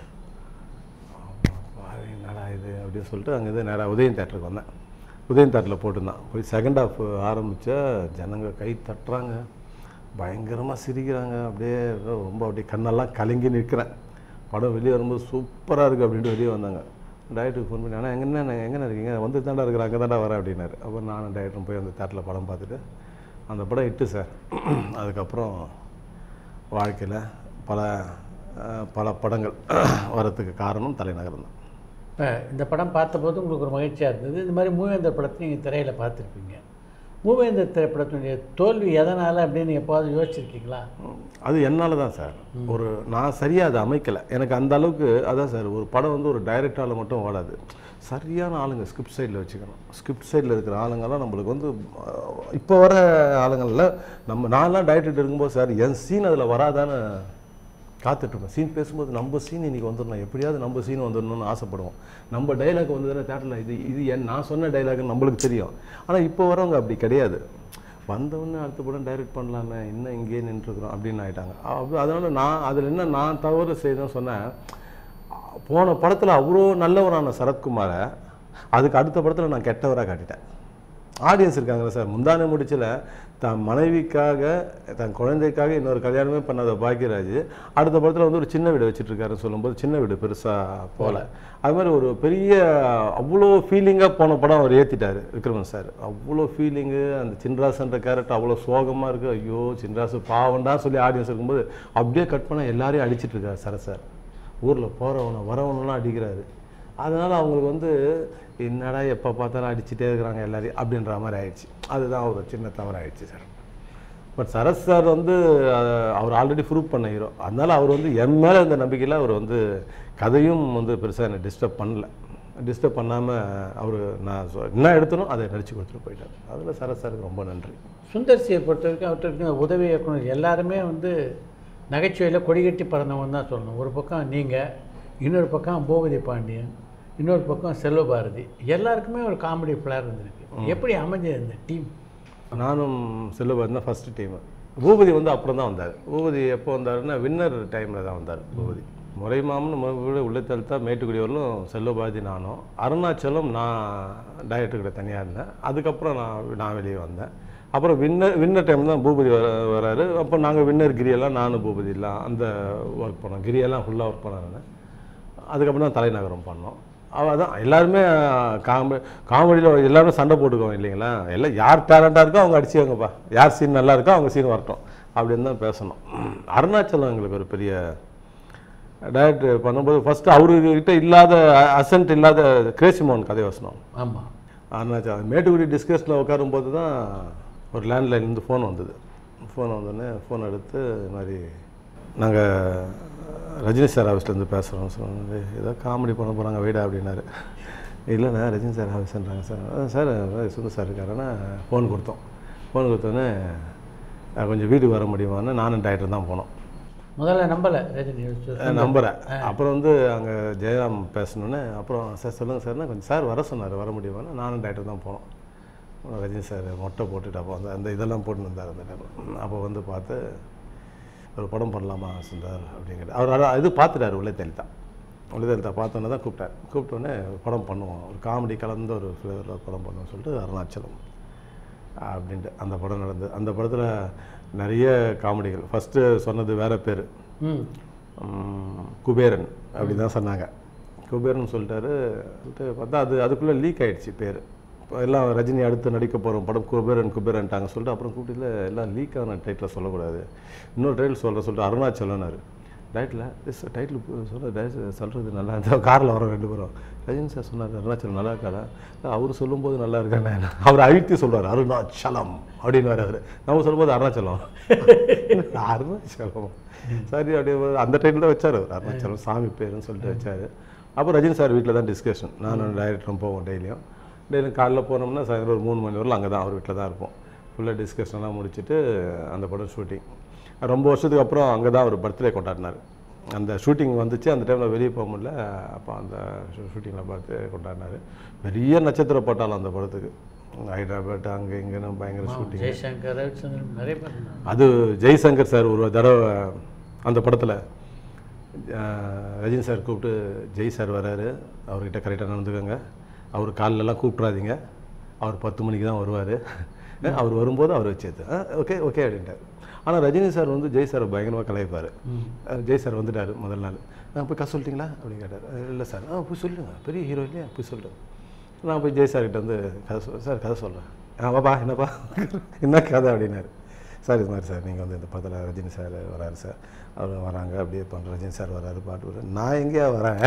பாரு, என்னடா இது அப்படின்னு சொல்லிட்டு அங்கேருந்து நேராக உதயம் தேட்டருக்கு வந்தேன் உதயம் தேட்டரில் போட்டிருந்தான் போய் செகண்ட் ஹாஃப் ஆரம்பித்தா ஜனங்க கை தட்டுறாங்க பயங்கரமாக சிரிக்கிறாங்க அப்படியே ரொம்ப அப்படியே கண்ணெல்லாம் கலங்கி நிற்கிறேன் படம் வெளியே வரும்போது சூப்பராக இருக்குது அப்படின்ட்டு வெளியே வந்தாங்க டைரக்டருக்கு ஃபோன் பண்ணி ஆனால் எங்கன்னா எங்கே இருக்கீங்க வந்து தாண்டா இருக்கிற அங்கே தாண்டா வரேன் அப்படின்னாரு அப்புறம் நானும் டைரக்டரும் போய் அந்த தேட்டரில் படம் பார்த்துட்டு அந்த படம் இட்டு சார் அதுக்கப்புறம் வாழ்க்கையில் பல அஹ், பல படங்கள் வரத்துக்கு காரணம் தலைநகரம் தான் இப்போ இந்த படம் பார்த்தபோது உங்களுக்கு ஒரு மகிழ்ச்சியாக இருந்தது இந்த மாதிரி மூவேந்தர் படத்தை நீங்கள் திரையில் பார்த்துருப்பீங்க மூவேந்தர் திரைப்படத்தினுடைய தோல்வி எதனால் அப்படின்னு எப்போது யோசிச்சிருக்கீங்களா அது என்னால் தான் சார் ஒரு நான் சரியாக அதை அமைக்கலை எனக்கு அந்த அளவுக்கு அதான் சார் ஒரு படம் வந்து ஒரு டைரக்டால் மட்டும் ஓடாது சரியான ஆளுங்க ஸ்கிரிப்ட் சைடில் வச்சுக்கணும் ஸ்கிரிப்ட் சைடில் இருக்கிற ஆளுங்கெல்லாம் நம்மளுக்கு வந்து அஹ், இப்போ வர ஆளுங்களில் நம்ம நான்லாம் டைரக்டர் இருக்கும்போது சார் என் சீன் அதில் வராதான்னு காத்துட்ருப்பேன் சீன் பேசும்போது நம்ம சீன் இன்னைக்கு வந்துடணும் எப்படியாவது நம்ம சீன் வந்துடணும்னு ஆசைப்படுவோம் நம்ம டைலாக் வந்து தானே தேட்டரில் இது இது என் நான் சொன்ன டைலாக் நம்மளுக்கு தெரியும் ஆனால் இப்போ வரவங்க அப்படி கிடையாது வந்தவொடனே அடுத்த படம் டைரக்ட் பண்ணலாமே இன்னும் இங்கேயே நின்றுருக்குறோம் அப்படின்னு ஆயிட்டாங்க அப்ப அதனால நான் அதில் என்ன நான் தவறு செய்தேன்னு சொன்னேன் போன படத்தில் அவ்வளோ நல்லவரான சரத்குமாரை அதுக்கு அடுத்த படத்தில் நான் கெட்டவராக காட்டிட்டேன் ஆடியன்ஸ் இருக்காங்களா சார் முந்தானே முடிச்சில் தன் மனைவிக்காக தன் குழந்தைக்காக இன்னொரு கல்யாணமே பண்ணாத பாக்யராஜ் அடுத்த படத்தில் வந்து ஒரு சின்ன வீடு வச்சுட்டு இருக்காருன்னு சொல்லும்போது சின்ன வீடு பெருசாக போகல அது மாதிரி ஒரு பெரிய அவ்வளோ ஃபீலிங்காக போன படம் அவர் ஏற்றிட்டாரு விக்ரமன் சார் அவ்வளோ ஃபீலிங்கு அந்த சின்ராசன்ற கேரக்டர் அவ்வளோ சோகமாக இருக்குது ஐயோ சின்ராசு பாவண்டா சொல்லி ஆடியன்ஸ் இருக்கும்போது அப்படியே கட் பண்ண எல்லாரையும் அடிச்சிட்டு இருக்காரு சர சார் ஊரில் போகிறவனை வரவனெல்லாம் அடிக்கிறாரு அதனால் அவங்களுக்கு வந்து என்னடா எப்போ பார்த்தாலும் அடிச்சுட்டே இருக்கிறாங்க எல்லாரையும் அப்படின்ற மாதிரி ஆயிடுச்சு அதுதான் ஒரு சின்ன தவறு ஆயிடுச்சு சார் பட் சரத் சார் வந்து அஹ், அவர் ஆல்ரெடி ப்ரூவ் பண்ண ஹீரோ அதனால அவர் வந்து என் மேலே இருந்த நம்பிக்கையில் அவர் வந்து கதையும் வந்து பெருசாக என்னை டிஸ்டர்ப் பண்ணல டிஸ்டர்ப் பண்ணாமல் அவர் நான் சொ- என்ன எடுத்தனோ அதை நடிச்சு கொடுத்துட்டு போயிட்டார் அதில் சரத் சாருக்கு ரொம்ப நன்றி சுந்தர்சியை பொறுத்த வரைக்கும் அவர்கிட்ட இருக்க உதவி இயக்குனர் எல்லாருமே வந்து நகைச்சுவையில் கொடிகட்டி பறந்தவங்க தான் சொல்லணும் ஒரு பக்கம் நீங்கள் இன்னொரு பக்கம் பூபதி பாண்டியன் இன்னொரு பக்கம் செல்வபாரதி எல்லாருக்குமே ஒரு காமெடி ஃப்ளேர் இருந்திருக்கு எப்படி அமைஞ்சது இந்த டீம் நானும் செல்லுபார் தான் ஃபஸ்ட்டு டீமு பூபதி வந்து அப்புறம் தான் வந்தார் பூபதி எப்போ வந்தாருன்னா வின்னர் டைமில் தான் வந்தார் பூபதி முறைமாமன் முறை உள்ளத்தழுத்தா மேட்டுக்குடி வரலும் செல்வபாதி நானும் அருணாச்சலம் நான் டைரக்டர்கிட்ட தனியாக இருந்தேன் அதுக்கப்புறம் நான் நான் வெளியே வந்தேன் அப்புறம் வின்னர் வின்னர் டைம் தான் பூபதி வர வராரு அப்போ நாங்கள் வின்னர் கிரியெல்லாம் நானும் பூபதி எல்லாம் அந்த ஒர்க் பண்ணோம் கிரியெல்லாம் ஃபுல்லாக ஒர்க் பண்ணேன் அதுக்கப்புறம் தான் தலைநகரம் பண்ணோம் அவள் தான் எல்லாருமே காமெடி காமெடியில் எல்லாருமே சண்டை போட்டுக்குவோம் இல்லைங்களா எல்லாம் யார் டேலண்டாக இருக்கோ அவங்க அடிச்சுக்கோங்கப்பா யார் சீன் நல்லா இருக்கோ அவங்க சீன் வரட்டும் அப்படின்னு தான் பேசணும் அருணாச்சலம் எங்களுக்கு ஒரு பெரிய டேரக்டர் பண்ணும்போது ஃபஸ்ட்டு அவர்கிட்ட இல்லாத அசன்ட் இல்லாத கிரேசி மோகன் கதை வசனம் ஆமாம் அருணாச்சலம் மேட்டுக்குடி டிஸ்கஷனில் உட்காரும்போது தான் ஒரு லேண்ட்லைன்லேருந்து ஃபோன் வந்தது ஃபோன் வந்தோடனே ஃபோன் எடுத்து இது மாதிரி நாங்கள் ரஜினி சார் ஆஃபீஸ்லேருந்து பேசுகிறோம் சொன்னாங்க ஏதோ காமெடி பண்ண போகிறாங்க வீடா அப்படின்னாரு இல்லைண்ணா ரஜினி சார் ஆஃபீஸ்ன்றாங்க சார் "அதான் சார் அதான் சுந்தர் சார் இருக்காருன்னா ஃபோன் கொடுத்தோம் ஃபோன் கொடுத்தோன்னே "அஹ், கொஞ்சம் வீட்டுக்கு வர முடியுமான்னு நானும் டைரக்டர் தான் போனோம் முதல்ல நம்பலை ரஜினி அஹ் நம்புறேன் அப்புறம் வந்து அங்கே ஜெயராம் பேசணுன்னே அப்புறம் சார் சொல்லுங்கள் சார்னா கொஞ்சம் சார் வர சொன்னார் வர முடியுமான்னு நானும் டைரக்டர் தான் போனோம் அப்புறம் ரஜினி சார் மொட்டை போட்டுட்டு அப்போ அந்த அந்த இதெல்லாம் போட்டுன்னு இருந்தார் அந்த டைம் அப்போ வந்து பார்த்து ஒரு படம் பண்ணலாமா சுந்தர் அப்படிங்கிற அவர் அதான் இது பார்த்துட்டாரு உள்ளே தெளித்தா உள்ளே தெளித்தா பார்த்தோன்னே தான் கூப்பிட்டார் கூப்பிட்டோன்னே படம் பண்ணுவோம் ஒரு காமெடி கலந்த ஒரு ஃப்ளேவரில் படம் பண்ணுவோம்னு சொல்லிட்டு அருணாச்சலம் அப்படின்ட்டு அந்த படம் நடந்தது அந்த படத்தில் நிறைய காமெடிகள் ஃபஸ்ட்டு சொன்னது வேற பேர் ம் ம், குபேரன் அப்படி தான் சொன்னாங்க குபேரன் சொல்லிட்டாரு சொல்லிட்டு பார்த்தா அது அதுக்குள்ளே லீக் ஆயிடுச்சு பேர் இப்போ எல்லாம் ரஜினி அடுத்து நடிக்க போகிறோம் படம் குபேரன் குபேரன்ட்டாங்க சொல்லிட்டு அப்புறம் கூட்டியில் எல்லாம் லீக் ஆன டைட்டில் சொல்லக்கூடாது இன்னொரு டைட்டில் சொல்ல சொல்லிட்டு அருணாச்சலம்னாரு டைட்டில் டைட்டில் சொல்ல சொல்கிறது நல்லா இருந்தால் காரில் வரோம் ரெண்டு பேரும் ரஜினி சார் சொன்னார் அருணாச்சலம் நல்லா இருக்காடா அவர் சொல்லும்போது நல்லா இருக்கானே அவர் அழுத்தி சொல்றாரு அருணாச்சலம் அப்படின்னு அவர் நம்ம சொல்லும்போது அருணாச்சலம் அருணாச்சலம் சரி அப்படியே ஒரு- அந்த டைட்டில் தான் வச்சார் அவர் அருணாச்சலம் சாமி பேருன்னு சொல்லிட்டு வச்சார் அப்போ ரஜினி சார் வீட்டில் தான் டிஸ்கஷன் நானும் டைரக்டரும் போவோம் டெய்லியும் டெய்லியும் காலைல போனோம்னா சாயந்தரம் ஒரு மூணு மணி வரலாம் அங்கே தான் அவர் வீட்டில் தான் இருப்போம் ஃபுல்லாக டிஸ்கஷன்லாம் முடிச்சுட்டு அந்த படம் ஷூட்டிங் ரொம்ப வருஷத்துக்கு அப்புறம் அங்கே தான் அவர் பர்த்டே கொண்டாடினார் அந்த ஷூட்டிங் வந்துச்சு அந்த டைமில் வெளியே போக முடியல அப்போ அந்த ஷூட்டிங்கில் பர்த்டே கொண்டாடினார் பெரிய நட்சத்திர பட்டாளம் அந்த படத்துக்கு ஹைதராபாத் அங்கே இங்கேன்னு பயங்கர ஷூட்டிங் ஜெய்சங்கர் ரவிச்சந்திரன் நிறைய பேர் இருந்தாங்க. அது ஜெய்சங்கர் சார் ஒரு தடவை அந்த படத்தில் ரஜினி சார் கூப்பிட்டு ஜெய் சார் வராரு அவர்கிட்ட கரெக்டாக நடந்துக்கோங்க அவர் காலிலலாம் கூப்பிட்றாதீங்க அவர் பத்து மணிக்கு தான் வருவார் அவர் வரும்போது அவர் வச்சது ஓகே ஓகே அப்படின்ட்டார் ஆனால் ரஜினி சார் வந்து ஜெய் சாரை பயங்கரமாக கலாய்ப்பார் ஜெய் சார் வந்துட்டார் முதல் நாள் நான் போய் கதை சொல்லிட்டீங்களா அப்படின்னு கேட்டார் இல்லை சார் ஆ போய் சொல்லுங்க பெரிய ஹீரோ இல்லையா போய் சொல்லிட்டு நான் போய் ஜெய் சார்கிட்ட வந்து கதை சொல் சார் கதை சொல்கிறேன் ஆ வாப்பா என்னப்பா என்ன கதை அப்படின்னாரு சார் இது மாதிரி சார் நீங்கள் வந்து இந்த படத்தில் ரஜினி சார் வராரு சார் அவர் வராங்க அப்படியே பண்ணுற ரஜினி சார் வராரு பாட்டு வர்றாரு நான் எங்கேயா வரேன்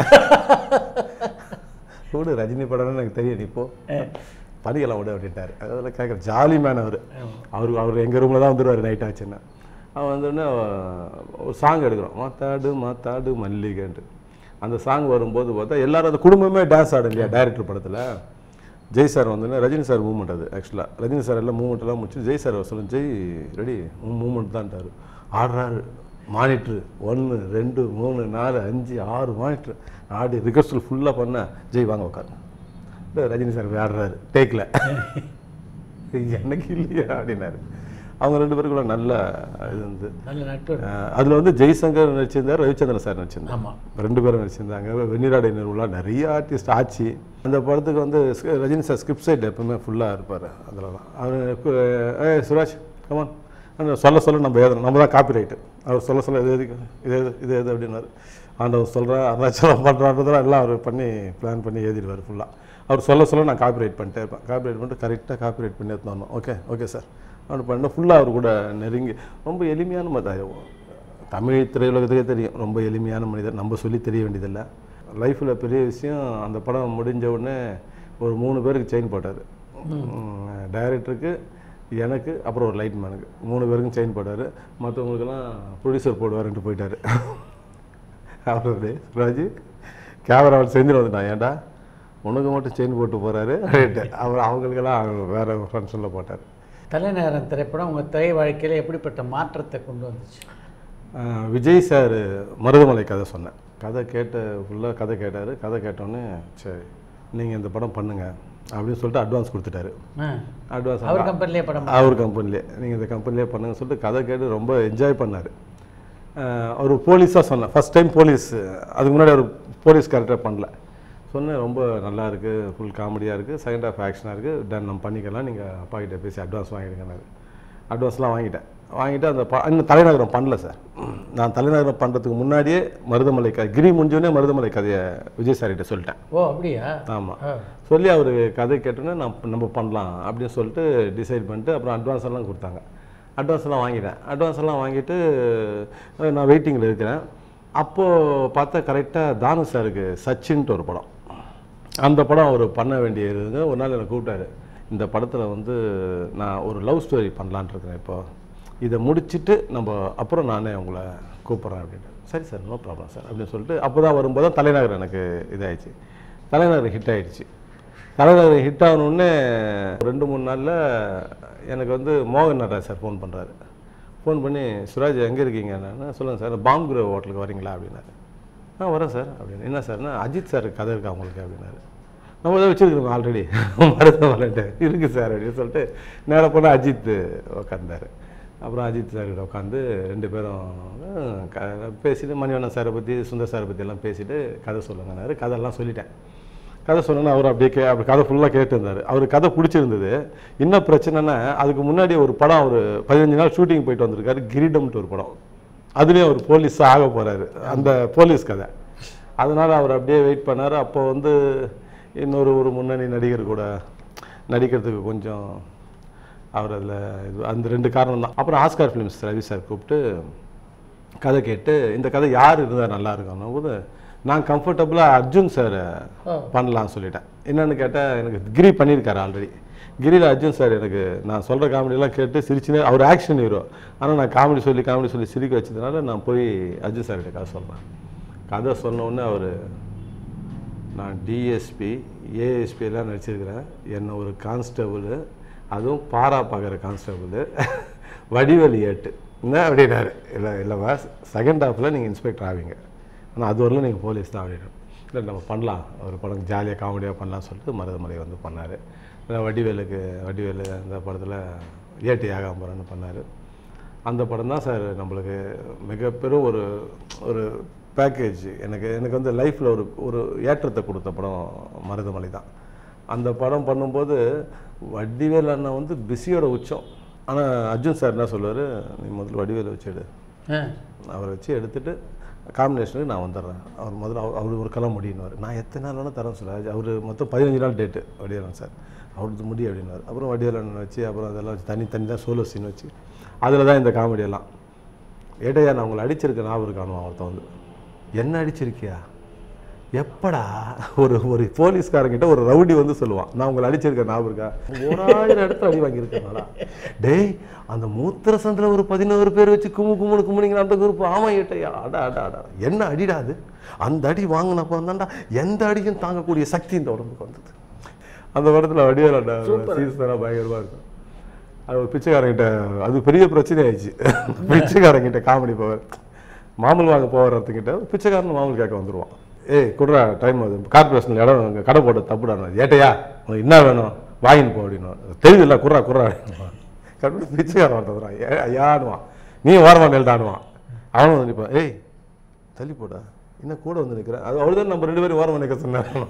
விடு ரஜினி படம்னு எனக்கு தெரியும் நீ போ படிக்கலாம் விடு அப்படின்ட்டாரு அதில் கேட்குற ஜாலி மேன் அவர் அவர் அவர் எங்கள் ரூமில் தான் வந்துடுவார் நைட் ஆச்சுன்னா அவன் வந்தோடனே ஒரு சாங் எடுக்கிறோம் மாத்தாடு மாத்தாடு மல்லிகைன்ட்டு அந்த சாங் வரும்போது பார்த்தா எல்லாரும் அந்த குடும்பமே டான்ஸ் ஆடும் இல்லையா டைரக்டர் படத்தில் ஜெய் சார் வந்தோடனே ரஜினி சார் மூமெண்ட் அது ஆக்சுவலாக ரஜினி சார் எல்லாம் மூமெண்ட் எல்லாம் முடிச்சு ஜெய் சார் சொல்லுங்க ஜெய் ரெடி மூமெண்ட் தான்ட்டாரு ஆடுறாரு மானிட்ரு ஒன்று ரெண்டு மூணு நாலு அஞ்சு ஆறு மானிட்ரு ஆடி ரிகர்சல் ஃபுல்லாக பண்ண ஜெய் வாங்க உட்காருங்க இந்த ரஜினி சார் போய் ஆடுறாரு டேக்கில் எனக்கு இல்லையா அப்படின்னாரு அவங்க ரெண்டு பேருக்குள்ள நல்ல இது வந்து நல்ல நட்பு அஹ் அதுல வந்து ஜெய்சங்கர் நடிச்சிருந்தார் ரவிச்சந்திரன் சார் நடிச்சிருந்தார் ஆமா ரெண்டு பேரும் நடிச்சிருந்தாங்க வெண்ணிராடை நிறுவலா நிறைய ஆர்டிஸ்ட் ஆச்சு அந்த படத்துக்கு வந்து ஸ்க- ரஜினி சார் ஸ்கிரிப்ட் சைட் எப்பவுமே ஃபுல்லாக இருப்பார் அதில் தான் அவர் ஏ சுராஜ் கமான் அந்த சொல்ல சொல்ல நம்ம எழுதணும் நம்ம தான் காப்பி ரைட்டு அவர் சொல்ல சொல்ல இது எதுக்கு இது எது இது எது அப்படின்னாரு ஆண்டவர் சொல்கிறேன் அருணாச்சலம் பண்ணுறான்றதெல்லாம் எல்லாம் அவர் பண்ணி பிளான் பண்ணி எழுதிடுவார் ஃபுல்லாக அவர் சொல்ல சொல்ல நான் காப்பி ரைட் பண்ணிட்டே இருப்பேன் காப்பி ரைட் பண்ணிட்டு கரெக்டாக காப்பி ரைட் பண்ணி எடுத்து வரணும் ஓகே ஓகே சார் அப்படி பண்ண ஃபுல்லாக அவர் கூட நெருங்கி ரொம்ப எளிமையான மதம் தமிழ் திரையுலகத்துக்கே தெரியும் ரொம்ப எளிமையான மனிதர் நம்ம சொல்லி தெரிய வேண்டியதில்லை லைஃப்பில் பெரிய விஷயம் அந்த படம் முடிஞ்ச உடனே ஒரு மூணு பேருக்கு செயின் போட்டார் டைரக்டருக்கு எனக்கு அப்புறம் ஒரு லைட் மேனுக்கு மூணு பேருக்கும் செயின் போட்டார் மற்றவங்களுக்கெல்லாம் ப்ரொடியூசர் போடுவாருன்ட்டு போயிட்டார் அவரு ராஜு கேமராவில் செஞ்சுட்டு வந்துட்டான் ஏன்டா உனக்கு மட்டும் செயின் போட்டு போகிறாரு அவர் அவங்களுக்கெல்லாம் அவங்க வேற ஃபங்க்ஷனில் போட்டார் தலைநகரம் திரைப்படம் உங்க திரை வாழ்க்கையில எப்படிப்பட்ட மாற்றத்தை கொண்டு வந்துச்சு ஆஹ் விஜய் சார் மருதமலை கதை சொன்னேன் கதை கேட்ட ஃபுல்லாக கதை கேட்டார் கதை கேட்டோன்னே சரி நீங்கள் இந்த படம் பண்ணுங்க அப்படின்னு சொல்லிட்டு அட்வான்ஸ் கொடுத்துட்டாரு ஆ. அட்வான்ஸ் அவர் கம்பெனிலே படம் அவர் கம்பெனிலே நீங்கள் இந்த கம்பெனிலே பண்ணுங்க சொல்லிட்டு கதை கேட்டு ரொம்ப என்ஜாய் பண்ணார் அவர் போலீஸாக சொன்னேன் ஃபர்ஸ்ட் டைம் போலீஸ் அதுக்கு முன்னாடி அவர் போலீஸ் கேரக்டர் பண்ணல சொன்னேன் ரொம்ப நல்லா இருக்குது ஃபுல் காமெடியாக இருக்குது செகண்ட் ஹாஃப் ஆக்ஷனாக இருக்குது டன் நம்ம பண்ணிக்கலாம் நீங்கள் அப்பா கிட்ட பேசி அட்வான்ஸ் வாங்கிடுங்கன்னாரு அட்வான்ஸ்லாம் வாங்கிட்டேன் வாங்கிட்டு அந்த ப இன்னும் தலைநகரம் பண்ணல சார் நான் தலைநகரம் பண்ணுறதுக்கு முன்னாடியே மருதமலை கதை கிரி முடிஞ்சோடனே மருதமலை கதையை விஜய் சார்கிட்ட சொல்லிட்டேன் ஓ அப்படியா ஆமாம் ஆ. சொல்லி அவர் கதை கேட்டோன்னே நான் நம்ம பண்ணலாம் அப்படின்னு சொல்லிட்டு டிசைட் பண்ணிட்டு அப்புறம் அட்வான்ஸ் எல்லாம் கொடுத்தாங்க அட்வான்ஸ் எல்லாம் வாங்கிட்டேன் அட்வான்ஸ் எல்லாம் வாங்கிட்டு அஹ், நான் வெயிட்டிங்கில் இருக்கிறேன் அப்போது பார்த்தா கரெக்டாக தானு சாருக்கு சச்சின்ட்டு ஒரு படம் அந்த படம் அவர் பண்ண வேண்டியதுங்க ஒரு நாள் என்னை கூப்பிட்டாரு இந்த படத்தில் வந்து நான் ஒரு லவ் ஸ்டோரி பண்ணலான்னு இருக்கிறேன் இப்போ இதை முடிச்சிட்டு நம்ம அப்புறம் நானே உங்களை கூப்பிட்றேன் அப்படின்ட்டு சரி சார் நோ ப்ராப்ளம் சார் அப்படின்னு சொல்லிட்டு அப்போ தான் வரும்போது தான் தலைநகர் எனக்கு இதாயிடுச்சு தலைநகர் ஹிட் ஆயிடுச்சு தலைநகர் ஹிட் ஆகணுன்னே ரெண்டு மூணு நாளில் எனக்கு வந்து மோகன் நடராஜ் சார் ஃபோன் பண்ணுறாரு ஃபோன் பண்ணி சுராஜ் எங்கே இருக்கீங்க நான் சொல்லுங்கள் சார் பாம் குரோ ஹோட்டலுக்கு வரீங்களா அப்படின்னாரு ஆ வரேன் சார் அப்படின்னு என்ன சார்னா அஜித் சார் கதை இருக்கா உங்களுக்கு அப்படின்னாரு நம்ம தான் வச்சுருக்கோம் ஆல்ரெடி மருத்துவ வரட்டு இருக்குது சார் அப்படின்னு சொல்லிட்டு நேராக போனால் அஜித் உட்காந்தாரு அப்புறம் அஜித் சார்கிட்ட உட்காந்து ரெண்டு பேரும் அஹ், க- பேசிட்டு மணிவண்ணன் சாரை பற்றி சுந்தர் சாரை பற்றி எல்லாம் பேசிட்டு கதை சொல்லுங்கன்னாரு கதையெல்லாம் சொல்லிட்டேன் கதை சொன்னோன்னா அவர் அப்படியே கே அப்படி கதை ஃபுல்லாக கேட்டுருந்தாரு அவருக்கு கதை பிடிச்சிருந்தது என்ன பிரச்சனைன்னா அதுக்கு முன்னாடி ஒரு படம் அவர் பதினஞ்சு நாள் ஷூட்டிங் போயிட்டு வந்திருக்காரு கிரீடம்ட்டு ஒரு படம் அதுலேயும் அவர் போலீஸ் ஆக போகிறாரு அந்த போலீஸ் கதை அதனால் அவர் அப்படியே வெயிட் பண்ணார் அப்போ வந்து இன்னொரு ஒரு முன்னணி நடிகர் கூட நடிக்கிறதுக்கு கொஞ்சம் அவர் அதில் இது அந்த ரெண்டு காரணம் தான் அப்புறம் ஆஸ்கார் ஃபிலிம்ஸ் ரவி சார் கூப்பிட்டு கதை கேட்டு இந்த கதை யார் இருந்தால் நல்லா இருக்கும் போது நான் கம்ஃபர்டபுளாக அர்ஜுன் சார் ஓ. பண்ணலாம்னு சொல்லிட்டேன் என்னன்னு கேட்டால் எனக்கு கிரி பண்ணியிருக்காரு ஆல்ரெடி கிரியில் அர்ஜுன் சார் எனக்கு நான் சொல்கிற காமெடியெல்லாம் கேட்டு சிரிச்சுனே அவர் ஆக்ஷன் ஹீரோ ஆனால் நான் காமெடி சொல்லி காமெடி சொல்லி சிரிக்க வச்சதுனால நான் போய் அர்ஜுன் சார்கிட்ட கதை சொல்கிறேன் கதை சொன்ன உடனே அவர் நான் டிஎஸ்பி ஏஎஸ்பி எல்லாம் நடிச்சிருக்கிறேன் என்ன ஒரு கான்ஸ்டபுள் அதுவும் பாரா பார்க்குற கான்ஸ்டபுள் வடிவேலு ஏட்டு என்ன அப்படின்னாரு இல்லை இல்லைவா செகண்ட் ஹாஃபில் நீங்கள் இன்ஸ்பெக்டர் ஆவீங்க ஆனால் அது வரலும் நீங்கள் போலீஸ் தான் அப்படின்னு இல்லை நம்ம பண்ணலாம் ஒரு படம் ஜாலியாக காமெடியாக பண்ணலாம்னு சொல்லிட்டு மருதமலை வந்து பண்ணார் வடிவேலுக்கு வடிவேலு அந்த படத்தில் ஏட்டு ஏகாம்பரம்னு பண்ணார் அந்த படம் தான் சார் நம்மளுக்கு மிகப்பெரும் ஒரு ஒரு பேக்கேஜ் எனக்கு எனக்கு வந்து லைஃப்பில் ஒரு ஒரு ஏற்றத்தை கொடுத்த படம் மருதமலை தான் அந்த படம் பண்ணும்போது வடிவேல் அண்ணன் வந்து பிஸியோட உச்சம் ஆனால் அர்ஜுன் சார் என்ன சொல்லுவார் நீ முதல்ல வடிவேலை வச்சு எடு ஆ. அவரை வச்சு எடுத்துட்டு காம்பினேஷனுக்கு நான் வந்துடுறேன் அவர் முதல்ல அவர் அவர் ஒரு கலம் முடியினார் நான் எத்தனை நாள் வேணால் தரேன் சொல்ல அவர் மொத்தம் பதினஞ்சு நாள் டேட்டு வடிவேலன் சார் அவருக்கு முடி அப்படின்னாரு அப்புறம் வடிவேலன் வச்சு அப்புறம் அதெல்லாம் வச்சு தனி தனி தான் சோலோ சீன் வச்சு அதில் தான் இந்த காமெடி எல்லாம் ஏட்டையா நான் உங்களை அடிச்சிருக்க ஞாபகம் இருக்கானுவான் ஒருத்தன் வந்து என்ன அடிச்சிருக்கியா எப்படா ஒரு ஒரு போலீஸ்காரங்கிட்ட ஒரு ரவுடி வந்து சொல்லுவான் நான் உங்களை அடிச்சிருக்கேன் ஞாபகம் இருக்கா ஓராயிரம் இடத்துல அடி வாங்கியிருக்கேன் டேய் அந்த மூத்திர சந்தில் ஒரு பதினோரு பேர் வச்சு கும்மு கும்முனு கும்முனிங்க அந்த குரூப் ஆமா ஏட்டையா அடா அடா அடா என்ன அடிடா அது அந்த அடி வாங்கினப்போ தான்டா எந்த அடியும் தாங்கக்கூடிய சக்தி இந்த உடம்புக்கு வந்தது அந்த படத்தில் வடிவேலாண்டா சீசனாக பயங்கரமாக இருக்கும் அது ஒரு பிச்சைக்காரங்கிட்ட அது பெரிய பிரச்சனை ஆயிடுச்சு பிச்சைக்காரங்கிட்ட காமெடி போவார் மாமூல் வாங்க போகிறதுக்கிட்ட பிச்சைக்காரன் மாமூல் கேட்க வந்துருவான் ஏய் குடுறா டைம் ஆகுது கார்பரேஷனில் இடம் அங்க கடை போட்டு தப்புடாண்ணா ஏட்டையா உனக்கு என்ன வேணும் வாங்கின்னு போ அப்படின்னு தெரியுதுல்ல குர்ரா குர்ரா அப்படின்னுவான் கண்டுபிடிச்சு பிச்சைக்காரன் வந்துடுறான் ஐயாடுவான் நீ ஓரமா நெல்டாடுவான் அவனும் வந்து நிற்பான் ஏய் தள்ளி போடா என்ன கூட வந்து நிற்கிறேன் அது அவ்வளோதான் நம்ம ரெண்டு பேரும் ஓரமா நிற்க சொன்னாங்க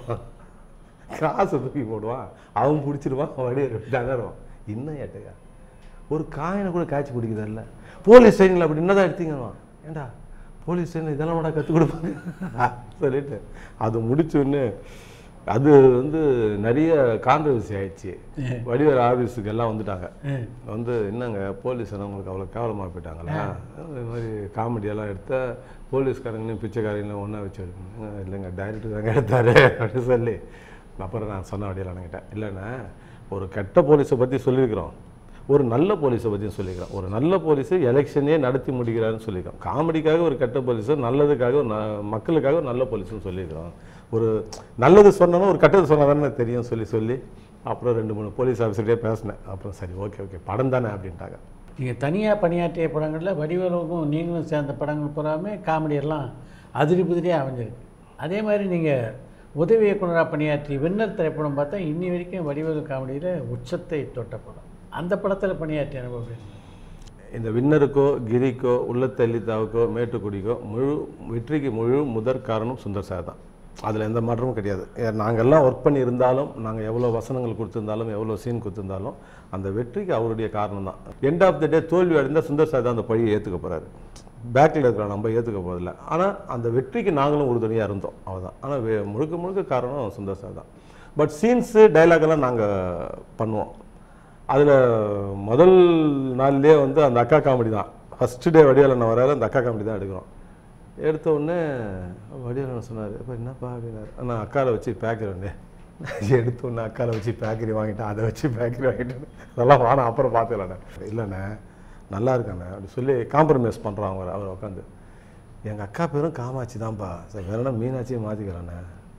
காசை தூக்கி போடுவான் அவன் பிடிச்சிருவான் அவன் அப்படியே தகருவான் இன்னும் ஏட்டையா ஒரு காயினை கூட காய்ச்சி பிடிக்குதல்ல போலீஸ் ஸ்டேஷனில் அப்படி என்னதான் எடுத்தீங்கன்னு ஏண்டா போலீஸ் ஸ்டேஷன் இதெல்லாம் கூட கற்றுக் கொடுப்பாங்க சொல்லிட்டு அது முடிச்சோடனே அது வந்து நிறைய கான்ட்ரவர்சி ஆயிடுச்சு வடிவேல் ஆஃபீஸுக்கு எல்லாம் வந்துட்டாங்க வந்து என்னங்க போலீஸ் உங்களுக்கு அவ்வளோ கேவலமாக போயிட்டாங்களா இது மாதிரி காமெடியெல்லாம் எடுத்தா போலீஸ்காரங்களையும் பிச்சைக்காரங்களையும் ஒன்றா வச்சு எடுக்கணும் இல்லைங்க டைரக்டர் தாங்க எடுத்தாரு அப்படின்னு சொல்லி அப்புறம் நான் சொன்ன வழியில் நினைக்கிட்டேன் இல்லைண்ணா ஒரு கெட்ட போலீஸை பற்றி சொல்லியிருக்கிறோம் ஒரு நல்ல போலீஸை பற்றியும் சொல்லிக்கிறோம் ஒரு நல்ல போலீஸு எலெக்ஷனே நடத்தி முடிக்கிறாருன்னு சொல்லிக்கிறோம் காமெடிக்காக ஒரு கெட்ட போலீஸு நல்லதுக்காக ஒரு ந- மக்களுக்காக ஒரு நல்ல போலீஸ்னு சொல்லியிருக்கிறோம் ஒரு நல்லது சொன்னாலும் ஒரு கெட்டது சொன்னால் தானே தெரியும் சொல்லி சொல்லி அப்புறம் ரெண்டு மூணு போலீஸ் ஆஃபீஸர்கிட்டே பேசினேன் அப்புறம் சரி ஓகே ஓகே படம் தானே அப்படின்ட்டாங்க நீங்கள் தனியாக பணியாற்றிய படங்களில் வடிவேலுக்கும் நீங்களும் சேர்ந்த படங்கள் பூராமே காமெடியெல்லாம் அதிரி புதிரியாக அமைஞ்சிருக்கு அதே மாதிரி நீங்கள் உதவி இயக்குனராக பணியாற்றி வின்னர் திரைப்படம் பார்த்தா இன்னி வரைக்கும் வடிவேலு காமெடியில் உச்சத்தை தொட்ட படம் அந்த படத்தில் பணியாற்றிய அனுபவம் எப்படி இருந்தது? இந்த வின்னருக்கோ கிரிக்கோ உள்ளத்தள்ளித்தாவுக்கோ மேட்டுக்குடிக்கோ முழு வெற்றிக்கு முழு முதற் காரணம் சுந்தர் சார் தான் அதில் எந்த மாற்றமும் கிடையாது ஏ- நாங்கெல்லாம் ஒர்க் பண்ணி இருந்தாலும் நாங்கள் எவ்வளோ வசனங்கள் கொடுத்துருந்தாலும் எவ்வளோ சீன் கொடுத்துருந்தாலும் அந்த வெற்றிக்கு அவருடைய காரணம் தான் எண்ட் ஆஃப் த டே தோல்வி அடைந்தால் சுந்தர் சார் தான் அந்த பழியை ஏற்றுக்க போகிறாரு பேக்கில் இருக்கிற நம்ம ஏற்றுக்க போதில்லை ஆனால் அந்த வெற்றிக்கு நாங்களும் உறுதுணையாக இருந்தோம் அவ்வளோதான் ஆனால் முழுக்க முழுக்க காரணம் சுந்தர் சார் தான் பட் சீன்ஸு டைலாகெல்லாம் நாங்கள் பண்ணுவோம் அதில் முதல் நாள்லயே வந்து அந்த அக்கா காமெடி தான் ஃபஸ்ட்டு டே வடிவேலன் வராரு அந்த அக்கா காமெடி தான் எடுக்கிறோம் எடுத்த உடனே வடிவேலன் சொன்னார் இப்போ என்னப்பா அப்படின்னாரு நான் அக்காவில் வச்சு பேக்கரி வந்தேன் எடுத்த உடனே அக்காவில் வச்சு பேக்கரி வாங்கிட்டேன் அதை வச்சு பேக்கரி வாங்கிட்டேன் அதெல்லாம் வானம் அப்புறம் பார்த்துக்கலாண்ணே இல்லைண்ணே நல்லா இருக்காண்ணே அப்படி சொல்லி காம்ப்ரமைஸ் பண்ணுறான் அவர் அவர் உட்காந்து எங்கள் அக்கா பேரும் காமாட்சி தான்ப்பா சரி வேணும்னா மீனாட்சியை மாற்றிக்கலாண்ணே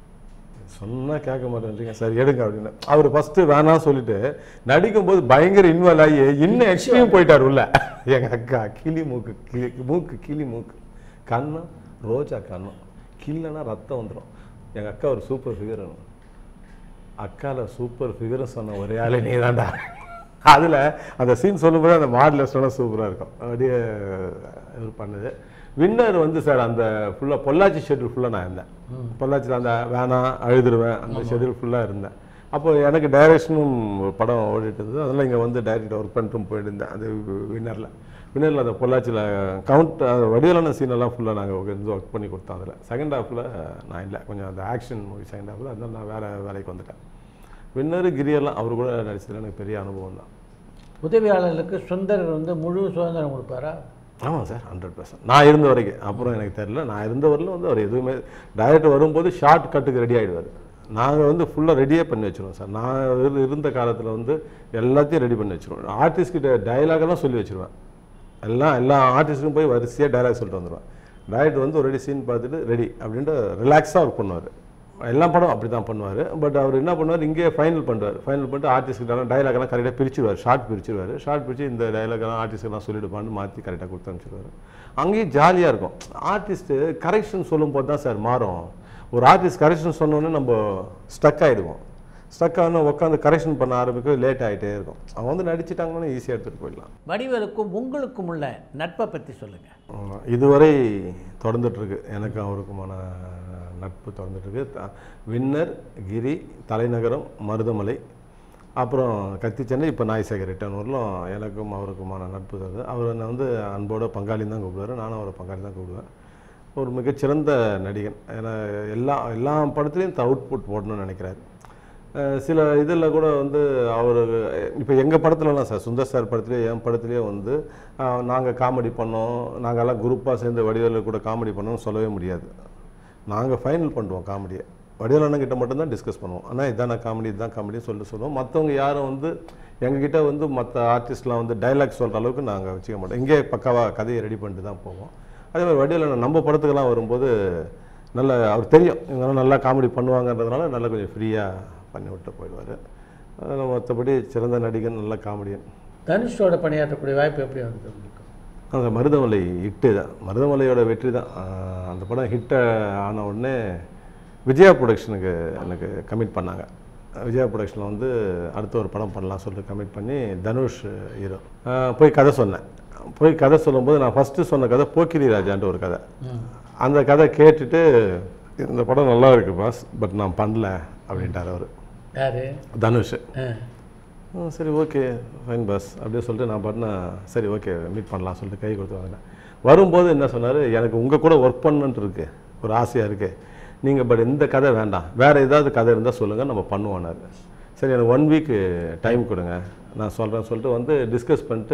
சொன்னா கேட்க மாட்டேன்றீங்க சரி எடுங்க அப்படின்னு அவர் ஃபர்ஸ்ட் வேணாம் சொல்லிட்டு நடிக்கும்போது பயங்கர இன்வால்வ் ஆகி இன்னும் எக்ஸ்ட்ரீம் போயிட்டார் உள்ள எங்க அக்கா கிளி மூக்கு கிளி மூக்கு கிளி மூக்கு கண்ணம் ரோஜா கண்ணம் கிள்ளனா ரத்தம் வந்துடும் எங்க அக்கா ஒரு சூப்பர் ஃபிகர் அக்கால சூப்பர் ஃபிகர் சொன்ன ஒரே ஆளு நீ தான்டா அதில் அந்த சீன் சொல்லும்போது அந்த மாடலர்ஸ்லாம் சூப்பராக இருக்கும் அப்படியே இது பண்ணுது வின்னர் வந்து சார் அந்த ஃபுல்லாக பொள்ளாச்சி ஷெட்யூல் ஃபுல்லாக நான் இருந்தேன் பொள்ளாச்சியில் அந்த வேணாம் அழுதுருவேன் அந்த ஷெட்யூல் ஃபுல்லாக இருந்தேன் அப்போ எனக்கு டைரக்ஷனும் படம் ஓடிட்டு இருந்தது அதெல்லாம் இங்கே வந்து டைரக்டர் ஒர்க் பண்ணிட்டும் போயிட்டு இருந்தேன் அது வின்னரில் வின்னரில் அந்த பொள்ளாச்சியில் கவுண்ட் வடிவலான சீனெல்லாம் ஃபுல்லாக நாங்கள் இருந்து ஒர்க் பண்ணி கொடுத்தோம் அதில் செகண்ட் ஹாஃபில் நான் இல்லை கொஞ்சம் அந்த ஆக்ஷன் மூவி செகண்ட் ஹாஃபில் அதனால நான் வேறு வேலைக்கு வந்துட்டேன் வின்னரு கிரியெல்லாம் அவர் கூட நடிச்சதுல எனக்கு பெரிய அனுபவம் தான் உதவியாளர்களுக்கு சுந்தர் வந்து முழு சுதந்திரம் கொடுப்பாரா ஆமாம் சார் ஹண்ட்ரட் பர்சன்ட் நான் இருந்த வரைக்கும் அப்புறம் எனக்கு தெரியல நான் இருந்த வரையிலும் வந்து அவர் எதுவுமே டைரக்டர் வரும்போது ஷார்ட் கட்டுக்கு ரெடி ஆகிடுவார் நாங்கள் வந்து ஃபுல்லாக ரெடியே பண்ணி வச்சிருவோம் சார் நான் இரு- இருந்த காலத்தில் வந்து எல்லாத்தையும் ரெடி பண்ணி வச்சிருவோம் ஆர்டிஸ்ட் கிட்ட டயலாகெல்லாம் சொல்லி வச்சிருவேன் எல்லாம் எல்லா ஆர்டிஸ்ட்டுக்கும் போய் வரிசையாக டயலாக் சொல்லிட்டு வந்துடுவேன் டைரக்டர் வந்து ஒரு ரெடி சீன் பார்த்துட்டு ரெடி அப்படின்ட்டு ரிலாக்ஸாக ஒர்க் பண்ணுவார் எல்லா படம் அப்படி தான் பண்ணுவார் பட் அவர் என்ன பண்ணுவார் இங்கே ஃபைனல் பண்ணுவார் ஃபைனல் பண்ணிட்டு ஆர்டிஸ்ட் கிட்ட டைலாக்லாம் கரெக்டாக பிரிச்சுடுவார் ஷார்ட் பிரிச்சுடுவார் ஷார்ட் பிரித்து இந்த டைலாக்லாம் ஆர்டிஸ்ட்லாம் சொல்லிடுப்பான்னு மாற்றி கரெக்டாக கொடுத்து அனுப்பிச்சிடுவார் அங்கேயும் ஜாலியாக இருக்கும் ஆர்டிஸ்ட்டு கரெக்ஷன் சொல்லும்போது தான் சார் மாறும் ஒரு ஆர்டிஸ்ட் கரெக்ஷன் சொன்னோன்னே நம்ம ஸ்டக் ஆகிடுவோம் ஸ்டக் ஆனால் உட்காந்து கரெக்ஷன் பண்ண ஆரம்பிக்க லேட் ஆகிட்டே இருக்கும் அவங்க வந்து நடிச்சிட்டாங்கன்னா ஈஸியாக எடுத்துகிட்டு போயிடலாம் வடிவேலுக்கும் உங்களுக்கும் உள்ள நட்பை பற்றி சொல்லுங்கள் ஆமா. இதுவரை தொடர்ந்துட்டுருக்கு எனக்கும் அவருக்குமான நட்பு தொடர்ந்துட்டுருக்கு த- வின்னர் கிரி தலைநகரம் மருதமலை அப்புறம் கத்தி சென்னை இப்போ நாய்சேகர் ரிட்டர்ன் வரலும் எனக்கும் அவருக்குமான நட்பு தருது அவர் என்னை வந்து அன்போட பங்காளின்னு தான் கூப்பிடுவாரு நானும் அவரை பங்காளி தான் கூப்பிடுவேன் ஒரு மிகச்சிறந்த நடிகன் ஏன்னா எல்லா எல்லா படத்துலையும் அவுட்புட் போடணும்னு நினைக்கிறாரு அஹ் சில இதில் கூட வந்து அவர் இப்போ எங்கள் படத்துலலாம் சார் சுந்தர் சார் படத்துலேயே என் படத்துலேயே வந்து நாங்கள் காமெடி பண்ணோம் நாங்கள்லாம் குரூப்பாக சேர்ந்து வடிவேலு கூட காமெடி பண்ணோம்னு சொல்லவே முடியாது நாங்கள் ஃபைனல் பண்ணுவோம் காமெடியை வடிவேல் அண்ணன்கிட்ட மட்டும்தான் டிஸ்கஸ் பண்ணுவோம் ஆனால் இதான காமெடி இதுதான் காமெடின்னு சொல்லி சொல்லுவோம் மற்றவங்க யாரும் வந்து எங்ககிட்ட வந்து மற்ற ஆர்டிஸ்ட்லாம் வந்து டைலாக் சொல்கிற அளவுக்கு நாங்கள் வச்சுக்க மாட்டோம் இங்கே பக்காவாக கதையை ரெடி பண்ணிட்டு தான் போவோம் அதே மாதிரி வடிவேல் அண்ணன் நம்ம படத்துக்கெல்லாம் வரும்போது நல்ல அவர் தெரியும் இவங்கெல்லாம் நல்லா காமெடி பண்ணுவாங்கன்றதுனால நல்லா கொஞ்சம் ஃப்ரீயாக பண்ணி விட்டு போயிடுவார் அதனால் மற்றபடி சிறந்த நடிகன் நல்ல காமெடியன் தனுஷோட பணியாற்றக்கூடிய வாய்ப்பு எப்படி வந்தது உங்களுக்கு அந்த மருதமலை ஹிட்டு தான் மருதமலையோட வெற்றி தான் ஆஹ் அந்த படம் ஹிட் ஆன உடனே விஜயா ப்ரொடக்ஷனுக்கு எனக்கு கமிட் பண்ணாங்க விஜயா ப்ரொடக்ஷனில் வந்து அடுத்த ஒரு படம் பண்ணலாம் சொல்லிட்டு கமிட் பண்ணி தனுஷ் ஹீரோ போய் கதை சொன்னேன் போய் கதை சொல்லும்போது நான் ஃபஸ்ட்டு சொன்ன கதை போக்கிரி ராஜான்ட்டு ஒரு கதை அந்த கதை கேட்டுட்டு இந்த படம் நல்லா இருக்கு பாஸ் பட் நான் பண்ணல அப்படின்ட்டார் அவர் யாரு தனுஷ் ஆ. ஆ, சரி ஓகே ஃபைன் பாஸ் அப்படியே சொல்லிட்டு நான் பண்ண சரி ஓகே மீட் பண்ணலாம் சொல்லிட்டு கை கொடுத்து வாங்கினேன் வரும்போது என்ன சொன்னார் எனக்கு உங்கள் கூட ஒர்க் பண்ணணுன்ட்டு இருக்கு ஒரு ஆசையாக இருக்கு நீங்கள் பட் இந்த கதை வேண்டாம் வேறு ஏதாவது கதை இருந்தால் சொல்லுங்கள் நம்ம பண்ணுவோன்னாரு சரி எனக்கு ஒன் வீக் டைம் கொடுங்க நான் சொல்கிறேன் சொல்லிட்டு வந்து டிஸ்கஸ் பண்ணிட்டு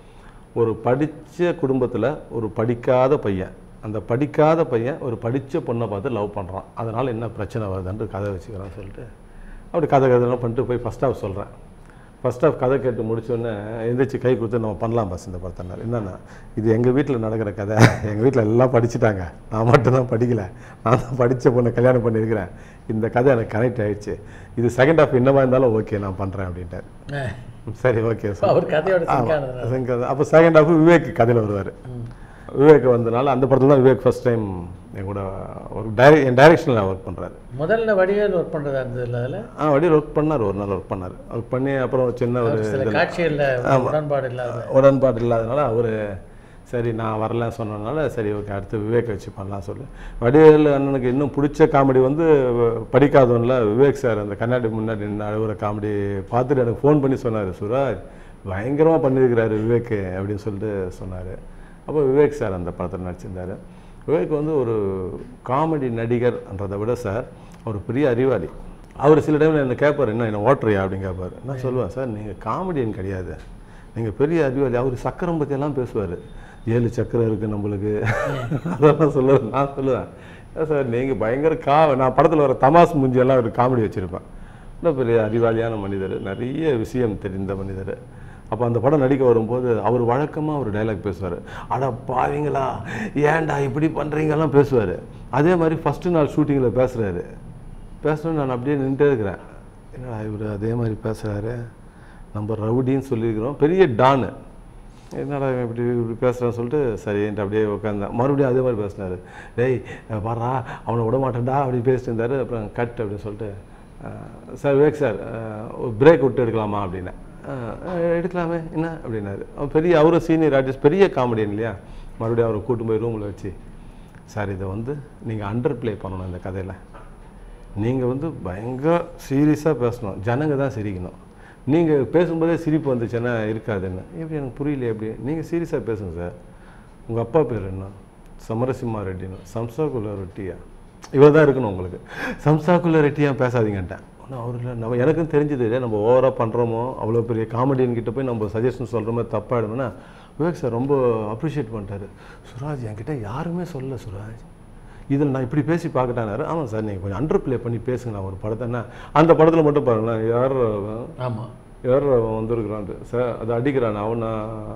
ஒரு படித்த குடும்பத்தில் ஒரு படிக்காத பையன் அந்த படிக்காத பையன் ஒரு படித்த பொண்ணை பார்த்து லவ் பண்ணுறான் அதனால் என்ன பிரச்சனை வருதுன்ட்டு கதை வச்சுக்கிறான்னு சொல்லிட்டு அப்படி கதை கதைலாம் பண்ணிட்டு போய் ஃபஸ்ட் ஹாஃப் சொல்கிறேன் ஃபர்ஸ்ட் ஆஃப் கதை கேட்டு முடிச்சோடனே எந்திரிச்சு கை கொடுத்து நம்ம பண்ணலாம் பஸ் இந்த படத்தினார் என்னென்னா இது எங்கள் வீட்டில் நடக்கிற கதை எங்கள் வீட்டில் எல்லாம் படிச்சுட்டாங்க நான் மட்டும்தான் படிக்கல நான் தான் படித்த பொண்ணை கல்யாணம் பண்ணியிருக்கிறேன் இந்த கதை எனக்கு கனெக்ட் ஆயிடுச்சு இது செகண்ட் ஹாஃப் என்னவா இருந்தாலும் ஓகே நான் பண்ணுறேன் அப்படின்ட்டார் ஆ. சரி ஓகே இப்ப அவர் கதையோட சிங்கானதுனால அப்போ செகண்ட் ஹாஃப் விவேக் கதையில் வருவார் விவேக் வந்தனால அந்த படத்தில் தான் விவேக் ஃபர்ஸ்ட் டைம் என் கூட ஒரு டைர என் டைரக்ஷனில் ஒர்க் பண்ணுறாரு முதல்ல வடிவேல் ஒர்க் பண்றதா இருந்ததுல அதில் ஆ வடிவில் ஒர்க் பண்ணார் ஒரு நாள் ஒர்க் பண்ணார் ஒர்க் பண்ணி அப்புறம் ஒரு சின்ன ஒரு சில காட்சிகள்ல உடன்பாடு இல்லாத உடன்பாடு இல்லாதனால அவர் சரி நான் வரலன்னு சொன்னதுனால சரி ஓகே அடுத்து விவேக் வச்சு பண்ணலாம் சொல்லு வடிவேல் அண்ணனுக்கு இன்னும் பிடிச்ச காமெடி வந்து படிக்காதவன்ல விவேக் சார் அந்த கண்ணாடி முன்னாடி நின்று அழுகுற காமெடி பார்த்துட்டு எனக்கு ஃபோன் பண்ணி சொன்னார் சுராஜ் பயங்கரமாக பண்ணியிருக்கிறாரு விவேக் அப்படின்னு சொல்லிட்டு சொன்னார் அப்போ விவேக் சார் அந்த படத்தில் நடிச்சிருந்தார் விவேக் வந்து ஒரு காமெடி நடிகர்ன்றதை விட சார் ஒரு பெரிய அறிவாளி அவர் சில டைமில் என்ன கேட்பார் என்ன என்ன ஓட்டுறியா அப்படின்னு கேட்பார் நான் சொல்லுவேன் சார் நீங்கள் காமெடியன் கிடையாது நீங்கள் பெரிய அறிவாளி அவர் சக்கரம் பற்றியெல்லாம் பேசுவார் ஏழு சக்கரம் இருக்குது நம்மளுக்கு அதெல்லாம் சொல்லுவேன் நான் சொல்லுவேன் "ஏன் சார் நீங்கள் பயங்கர கா நான் படத்தில் வர தமாஸ் மூஞ்சியெல்லாம் ஒரு காமெடி வச்சுருப்பேன் இன்னும் பெரிய அறிவாளியான மனிதர் நிறைய விஷயம் தெரிந்த மனிதர் அப்போ அந்த படம் நடிக்க வரும்போது அவர் வழக்கமாக ஒரு டைலாக் பேசுவார் அட பாவீங்களா ஏன்டா இப்படி பண்ணுறீங்கலாம் பேசுவார் அதே மாதிரி ஃபஸ்ட்டு நாள் ஷூட்டிங்கில் பேசுகிறாரு பேசணும் நான் அப்படியே நின்றுட்டே இருக்கிறேன் என்னடா இவர் அதே மாதிரி பேசுகிறாரு நம்ம ரவுடின்னு சொல்லியிருக்கிறோம் பெரிய டானு என்னடா இவன் இப்படி இப்படி பேசுகிறான்னு சொல்லிட்டு சரின்ட்டு அப்படியே உட்காந்தேன் மறுபடியும் அதே மாதிரி பேசினாரு டேய் வர்றா அவனை விட மாட்டேன்டா அப்படி பேசிட்டு இருந்தாரு அப்புறம் கட் அப்படின்னு சொல்லிட்டு அஹ், சார் விவேக் சார் அஹ், ஒரு பிரேக் விட்டு எடுக்கலாமா அப்படின்னேன் அஹ், அஹ், எடுக்கலாமே என்ன அப்படின்னாரு அவன் பெரிய அவரும் சீனியர் ஆர்டிஸ்ட் பெரிய காமெடியன் இல்லையா மறுபடியும் அவரை கூட்டு போய் ரூமில் வச்சு சார் இதை வந்து நீங்கள் அண்டர் ப்ளே பண்ணணும் இந்த கதையில் நீங்கள் வந்து பயங்கர சீரியஸாக பேசணும் ஜனங்க தான் சிரிக்கணும் நீங்கள் பேசும்போதே சிரிப்பு வந்துச்சுன்னா இருக்காதுன்னு எப்படி எனக்கு புரியல எப்படி நீங்கள் சீரியஸாக பேசுங்க சார் உங்கள் அப்பா பேர் என்ன சமரசிம்மா ரெட்டின்னு சம்சாக்குள்ள ரெட்டியா இவர் தான் இருக்கணும் உங்களுக்கு சம்சாக்குள்ள ரெட்டியா பேசாதீங்கன்ட்டேன் ஒன்றும் அவர் இல்லை நம்ம எனக்கும் தெரிஞ்சது இல்லை நம்ம ஓவராக பண்ணுறோமோ அவ்வளோ பெரிய காமெடியன் கிட்ட போய் நம்ம சஜஷன் சொல்கிற மாதிரி தப்பாயிடும்னா விவேக் சார் ரொம்ப அப்ரிஷியேட் பண்ணிட்டாரு சுராஜ் என்கிட்ட யாருமே சொல்லல சுராஜ் இதில் நான் இப்படி பேசி பார்க்கட்டானாரு ஆமாம் சார் நீங்கள் கொஞ்சம் அண்டர் ப்ளே பண்ணி பேசுங்க நான் ஒரு படத்தைன்னா அந்த படத்தில் மட்டும் பாருங்களேன் யார் அவன்? ஆமா யார் அவன் வந்திருக்கிறான்ட்டு சார் அது அடிக்கிறான் அவனா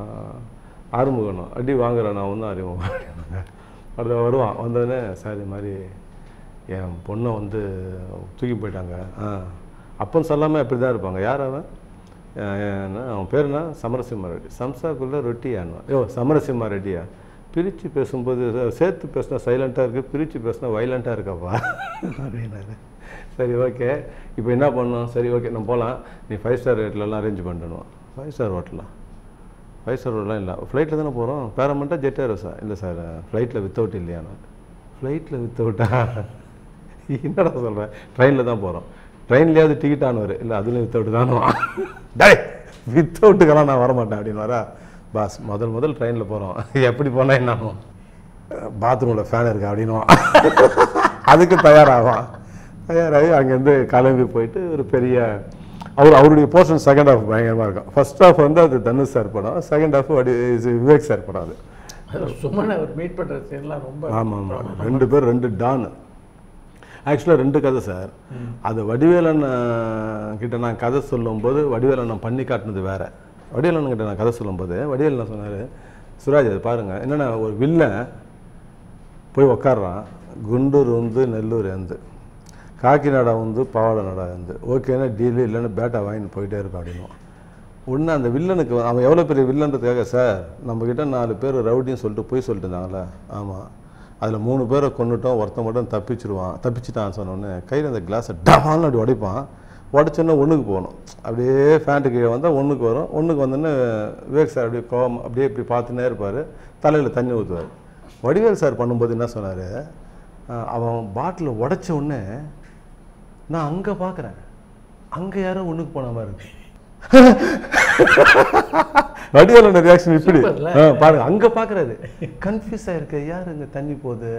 ஆறுமுகனும் அடி வாங்குறான் அவன் தான் அறிமுகம் அடுத்த வருவான் வந்தோடனே சார் இது மாதிரி என் பொண்ணை வந்து தூக்கி போயிட்டாங்க ஆ அப்பன்னு சொல்லாமல் இப்படி தான் இருப்பாங்க யார் அவன் அஹ் என்ன, அவன் பேர் என்ன சமரசிம்மா ரெட்டி சம்சாக்குள்ளே ரொட்டியான்னு யோ சமரசிம்மா ரெட்டியா பிரித்து பேசும்போது சே- சேர்த்து பேசினா சைலண்ட்டாக இருக்குது பிரித்து பேசினா வைலண்ட்டாக இருக்கப்பா அப்படின்னாரு சரி ஓகே இப்போ என்ன பண்ணணும் சரி ஓகே நம்ம போகலாம் நீ ஃபைவ் ஸ்டார் ரேட்லலாம் அரேஞ்ச் பண்ணணும் ஃபைவ் ஸ்டார் ஹோட்டலாம் ஃபைவ் ஸ்டார் ஹோட்டலாம் இல்லை ஃப்ளைட்டில் தானே போகிறோம் பேரமெண்ட்டாக ஜெட் ஏரோஸா இல்லை சார் ஃப்ளைட்டில் வித்தவுட் இல்லையா நான் ஃப்ளைட்டில் வித்தவுட்டா என்னடா சொல்கிறேன் ட்ரெயினில் தான் போகிறோம் ட்ரெயின்லேயாவது டிக்கெட் ஆனவர் இல்லை அதுலேயும் வித்தவுட் தானோ டே வித்தவுட்டுக்கெல்லாம் நான் வரமாட்டேன் அப்படின்னு வரா பாஸ் முதல் முதல் ட்ரெயினில் போகிறோம் எப்படி போனால் என்ன ஆகும் பாத்ரூமில் ஃபேன் இருக்கு அப்படின்னுவான் அதுக்கு தயாராகும் தயாராகி அங்கேருந்து கிளம்பி போயிட்டு ஒரு பெரிய அவர் அவருடைய போர்ஷன் செகண்ட் ஹாஃப் பயங்கரமாக இருக்கும் ஃபர்ஸ்ட் ஹாஃப் வந்து அது தனுஷ் சார் படம் செகண்ட் ஹாஃப் வடி இது விவேக் சார் படம் அது அது சுமன் அவர் மீட் பண்ற சீன்லாம் ரொம்ப ஆமாம் ஆமாம் ரெண்டு பேர் ரெண்டு டான் ஆக்சுவலாக ரெண்டு கதை சார் அது வடிவேலன் கிட்ட நான் கதை சொல்லும்போது வடிவேலன் பண்ணி காட்டினது வேற வடிவேலன் கிட்ட நான் கதை சொல்லும்போது வடிவேலன் சொன்னார் சுராஜ் அது பாருங்க என்னென்னா ஒரு வில்லன் போய் உக்காடுறான் குண்டூர் வந்து நெல்லூர் வந்து காக்கிநாடா வந்து பாவாடை நடா வந்து ஓகேன்னா டீலு இல்லைன்னா பேட்டா வாங்கிட்டு போயிட்டே இருப்பான் அப்படின்னுவான் ஒன்று அந்த வில்லனுக்கு வந்து- அவன் எவ்வளோ பெரிய வில்லன்றதுக்காக சார் நம்மக்கிட்ட நாலு பேர் ரவுடின்னு சொல்லிட்டு போய் சொல்லிட்டு இருந்தாங்களே ஆமாம் அதில் மூணு பேரை கொண்டுட்டோம் ஒருத்தன் மட்டும் தப்பிச்சிருவான் தப்பிச்சிட்டான்னு சொன்னோன்னே கையில் அந்த கிளாஸை டமால்னு அப்படி உடைப்பான் உடச்சோன்னே ஒன்றுக்கு போகணும் அப்படியே ஃபேண்ட்டு கீழே வந்தால் ஒன்றுக்கு வரும் ஒன்றுக்கு வந்தோன்னே விவேக் சார் அப்படியே கோவம் அப்படியே இப்படி பார்த்துனே இருப்பார் தலையில் தண்ணி ஊற்றுவார் வடிவேல் சார் பண்ணும்போது என்ன சொன்னார் அவன் பாட்டில் உடச்ச உடனே நான் அங்கே பார்க்குறேன் அங்கே யாரோ ஒன்றுக்கு போன மாதிரி இருக்கு வடிவேலோட ரியாக்ஷன் இப்படி சூப்பர்ல. ஆ, பாருங்க அங்க பாக்குறாரு கன்ஃபியூஸ் ஆயிருக்கு யார் இங்க தண்ணி போகுது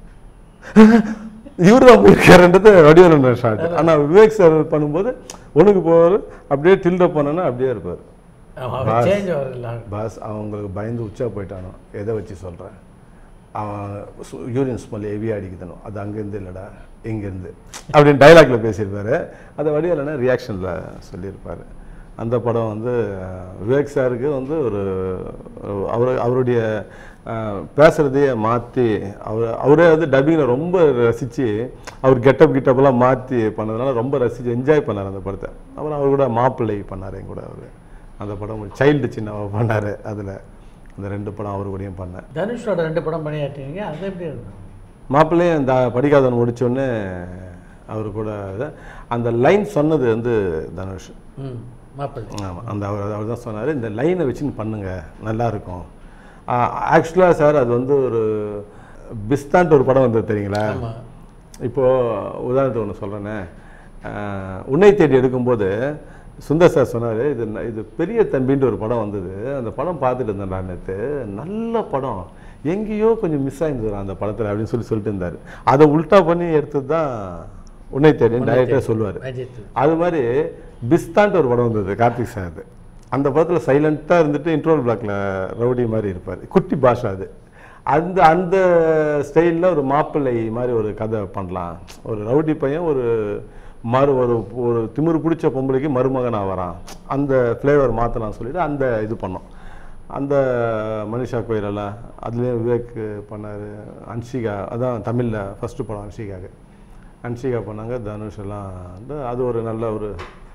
இவர் தான் போயிருக்காருன்றது வடிவேலோட ஷாட் ஆனா விவேக் சார் பண்ணும்போது ஒண்ணுக்கு போவார் அப்படியே டில்ட போனோன்னா அப்படியே இருப்பார் பாஸ். சேஞ்ச் வரல பாஸ் அவங்களுக்கு பயந்து உச்சா போயிட்டானோ எதை வச்சு சொல்கிறேன் அவன் யூரின் ஸ்மெல் ஹெவியாக அடிக்குதனும் அது அங்கேருந்து இல்லைடா இங்கேருந்து அப்படின்னு டைலாக்ல பேசியிருப்பாரு அதை வடிவேலனா ரியாக்ஷனில் சொல்லியிருப்பார் அந்த படம் வந்து அஹ், விவேக் சாருக்கு வந்து ஒரு அவர் அவருடைய அஹ், பேசுறதையே மாற்றி அவர் அவரே வந்து டப்பிங்கில் ரொம்ப ரசித்து அவர் கெட்டப் கிட்டப்லாம் மாற்றி பண்ணதுனால ரொம்ப ரசித்து என்ஜாய் பண்ணார் அந்த படத்தை அப்புறம் அவர் கூட மாப்பிள்ளை பண்ணார் என் கூட அவர் அந்த படம் சைல்டு சின்னவா பண்ணார் அதில் அந்த ரெண்டு படம் அவர் கூடயும் பண்ணேன் தனுஷோட ரெண்டு படம் பண்ணியாட்டீங்க அது எப்படி இருக்கும் மாப்பிள்ளையும் இந்த படிக்காதவன் முடிச்சோடனே அவர் கூட இது. அந்த லைன் சொன்னது வந்து தனுஷ் ம் மாப்பிள்ளை ஆமாம் அந்த அவர் அவர் தான் சொன்னார் இந்த லைனை வச்சுன்னு பண்ணுங்க நல்லா இருக்கும் ஆக்சுவலாக சார் அது வந்து ஒரு பிஸ்தான்ட்டு ஒரு படம் வந்தது தெரியுங்களா ஆமா இப்போது உதாரணத்துக்கு ஒன்று சொல்கிறேனே உன்னை தேடி எடுக்கும்போது சுந்தர் சார் சொன்னார் இது ந- இது பெரிய தம்பின்ட்டு ஒரு படம் வந்தது அந்த படம் பார்த்துட்டு இருந்தேன் நான் நேற்று நல்ல படம் எங்கேயோ கொஞ்சம் மிஸ் ஆயிருந்தது அந்த படத்தில் அப்படின்னு சொல்லி சொல்லிட்டு இருந்தார் அதை உல்டா பண்ணி எடுத்தது தான் உன்னை தேடின்னு டைரக்டர் சொல்லுவார் அஜித் அது மாதிரி பிஸ்தான்ட்டு ஒரு படம் வந்தது கார்த்திக் சார் அந்த படத்தில் சைலண்ட்டாக இருந்துட்டு இன்ட்ரோல் பிளாக்ல ரவுடி மாதிரி இருப்பார் குட்டி பாஷா அது அந்த அந்த ஸ்டைலில் ஒரு மாப்பிள்ளை மாதிரி ஒரு கதை பண்ணலாம் ஒரு ரவுடி பையன் ஒரு மறு ஒரு ஒரு திமிரு பிடிச்ச பொம்பளைக்கு மருமகனாக வரான் அந்த ஃப்ளேவர் மாற்றலாம் சொல்லிட்டு அந்த இது பண்ணோம் அந்த மனிஷா கோயிலெல்லாம் அதுலேயும் விவேக் பண்ணார் அன்ஷிகா அதான் தமிழில் ஃபஸ்ட்டு படம் அன்ஷிகாக்கு அன்ஷிகா பண்ணாங்க தனுஷ் எல்லாம் வந்து அது ஒரு நல்ல ஒரு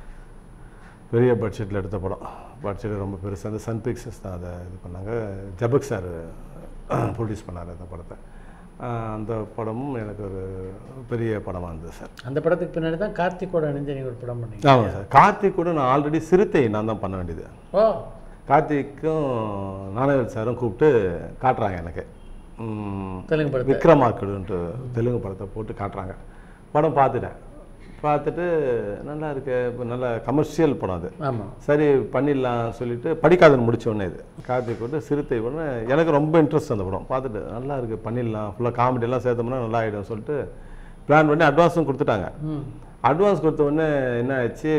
பெரிய பட்ஜெட்டில் எடுத்த படம் பட்ஜெட் ரொம்ப பெருசு அந்த சன் பிக்சர்ஸ் தான் அதை இது பண்ணாங்க ஜபக் சார் ப்ரொடியூஸ் பண்ணார் அந்த படத்தை ஆஹ் அந்த படமும் எனக்கு ஒரு பெரிய படமாக இருந்தது சார் அந்த படத்துக்கு பின்னாடி தான் கார்த்திகோட அணிஞ்ச நீங்க ஒரு படம் பண்ணீங்க ஆமாம் சார் கார்த்திக் கூட நான் ஆல்ரெடி சிறுத்தை நான் தான் பண்ண வேண்டியது ஓ கார்த்திக்கும் நானவேல் சாரும் கூப்பிட்டு காட்டுறாங்க எனக்கு ம், தெலுங்கு படத்தை விக்ரமார்க்கடுன்ட்டு தெலுங்கு படத்தை போட்டு காட்டுறாங்க படம் பார்த்துட்டேன் பார்த்துட்டு நல்லா இருக்கு இப்போ நல்ல கமர்ஷியல் படம் அது ஆமா சரி பண்ணிடலாம் சொல்லிட்டு படிக்காதன் முடிச்ச உடனே இது கார்த்திக் வந்து சிறுத்தை உடனே எனக்கு ரொம்ப இன்ட்ரெஸ்ட் அந்த படம் பார்த்துட்டு நல்லா இருக்கு பண்ணிடலாம் ஃபுல்லாக காமெடியெல்லாம் சேர்த்தோம்னா நல்லா ஆகிடும் சொல்லிட்டு பிளான் பண்ணி அட்வான்ஸும் கொடுத்துட்டாங்க ம் அட்வான்ஸ் கொடுத்த உடனே என்ன ஆச்சு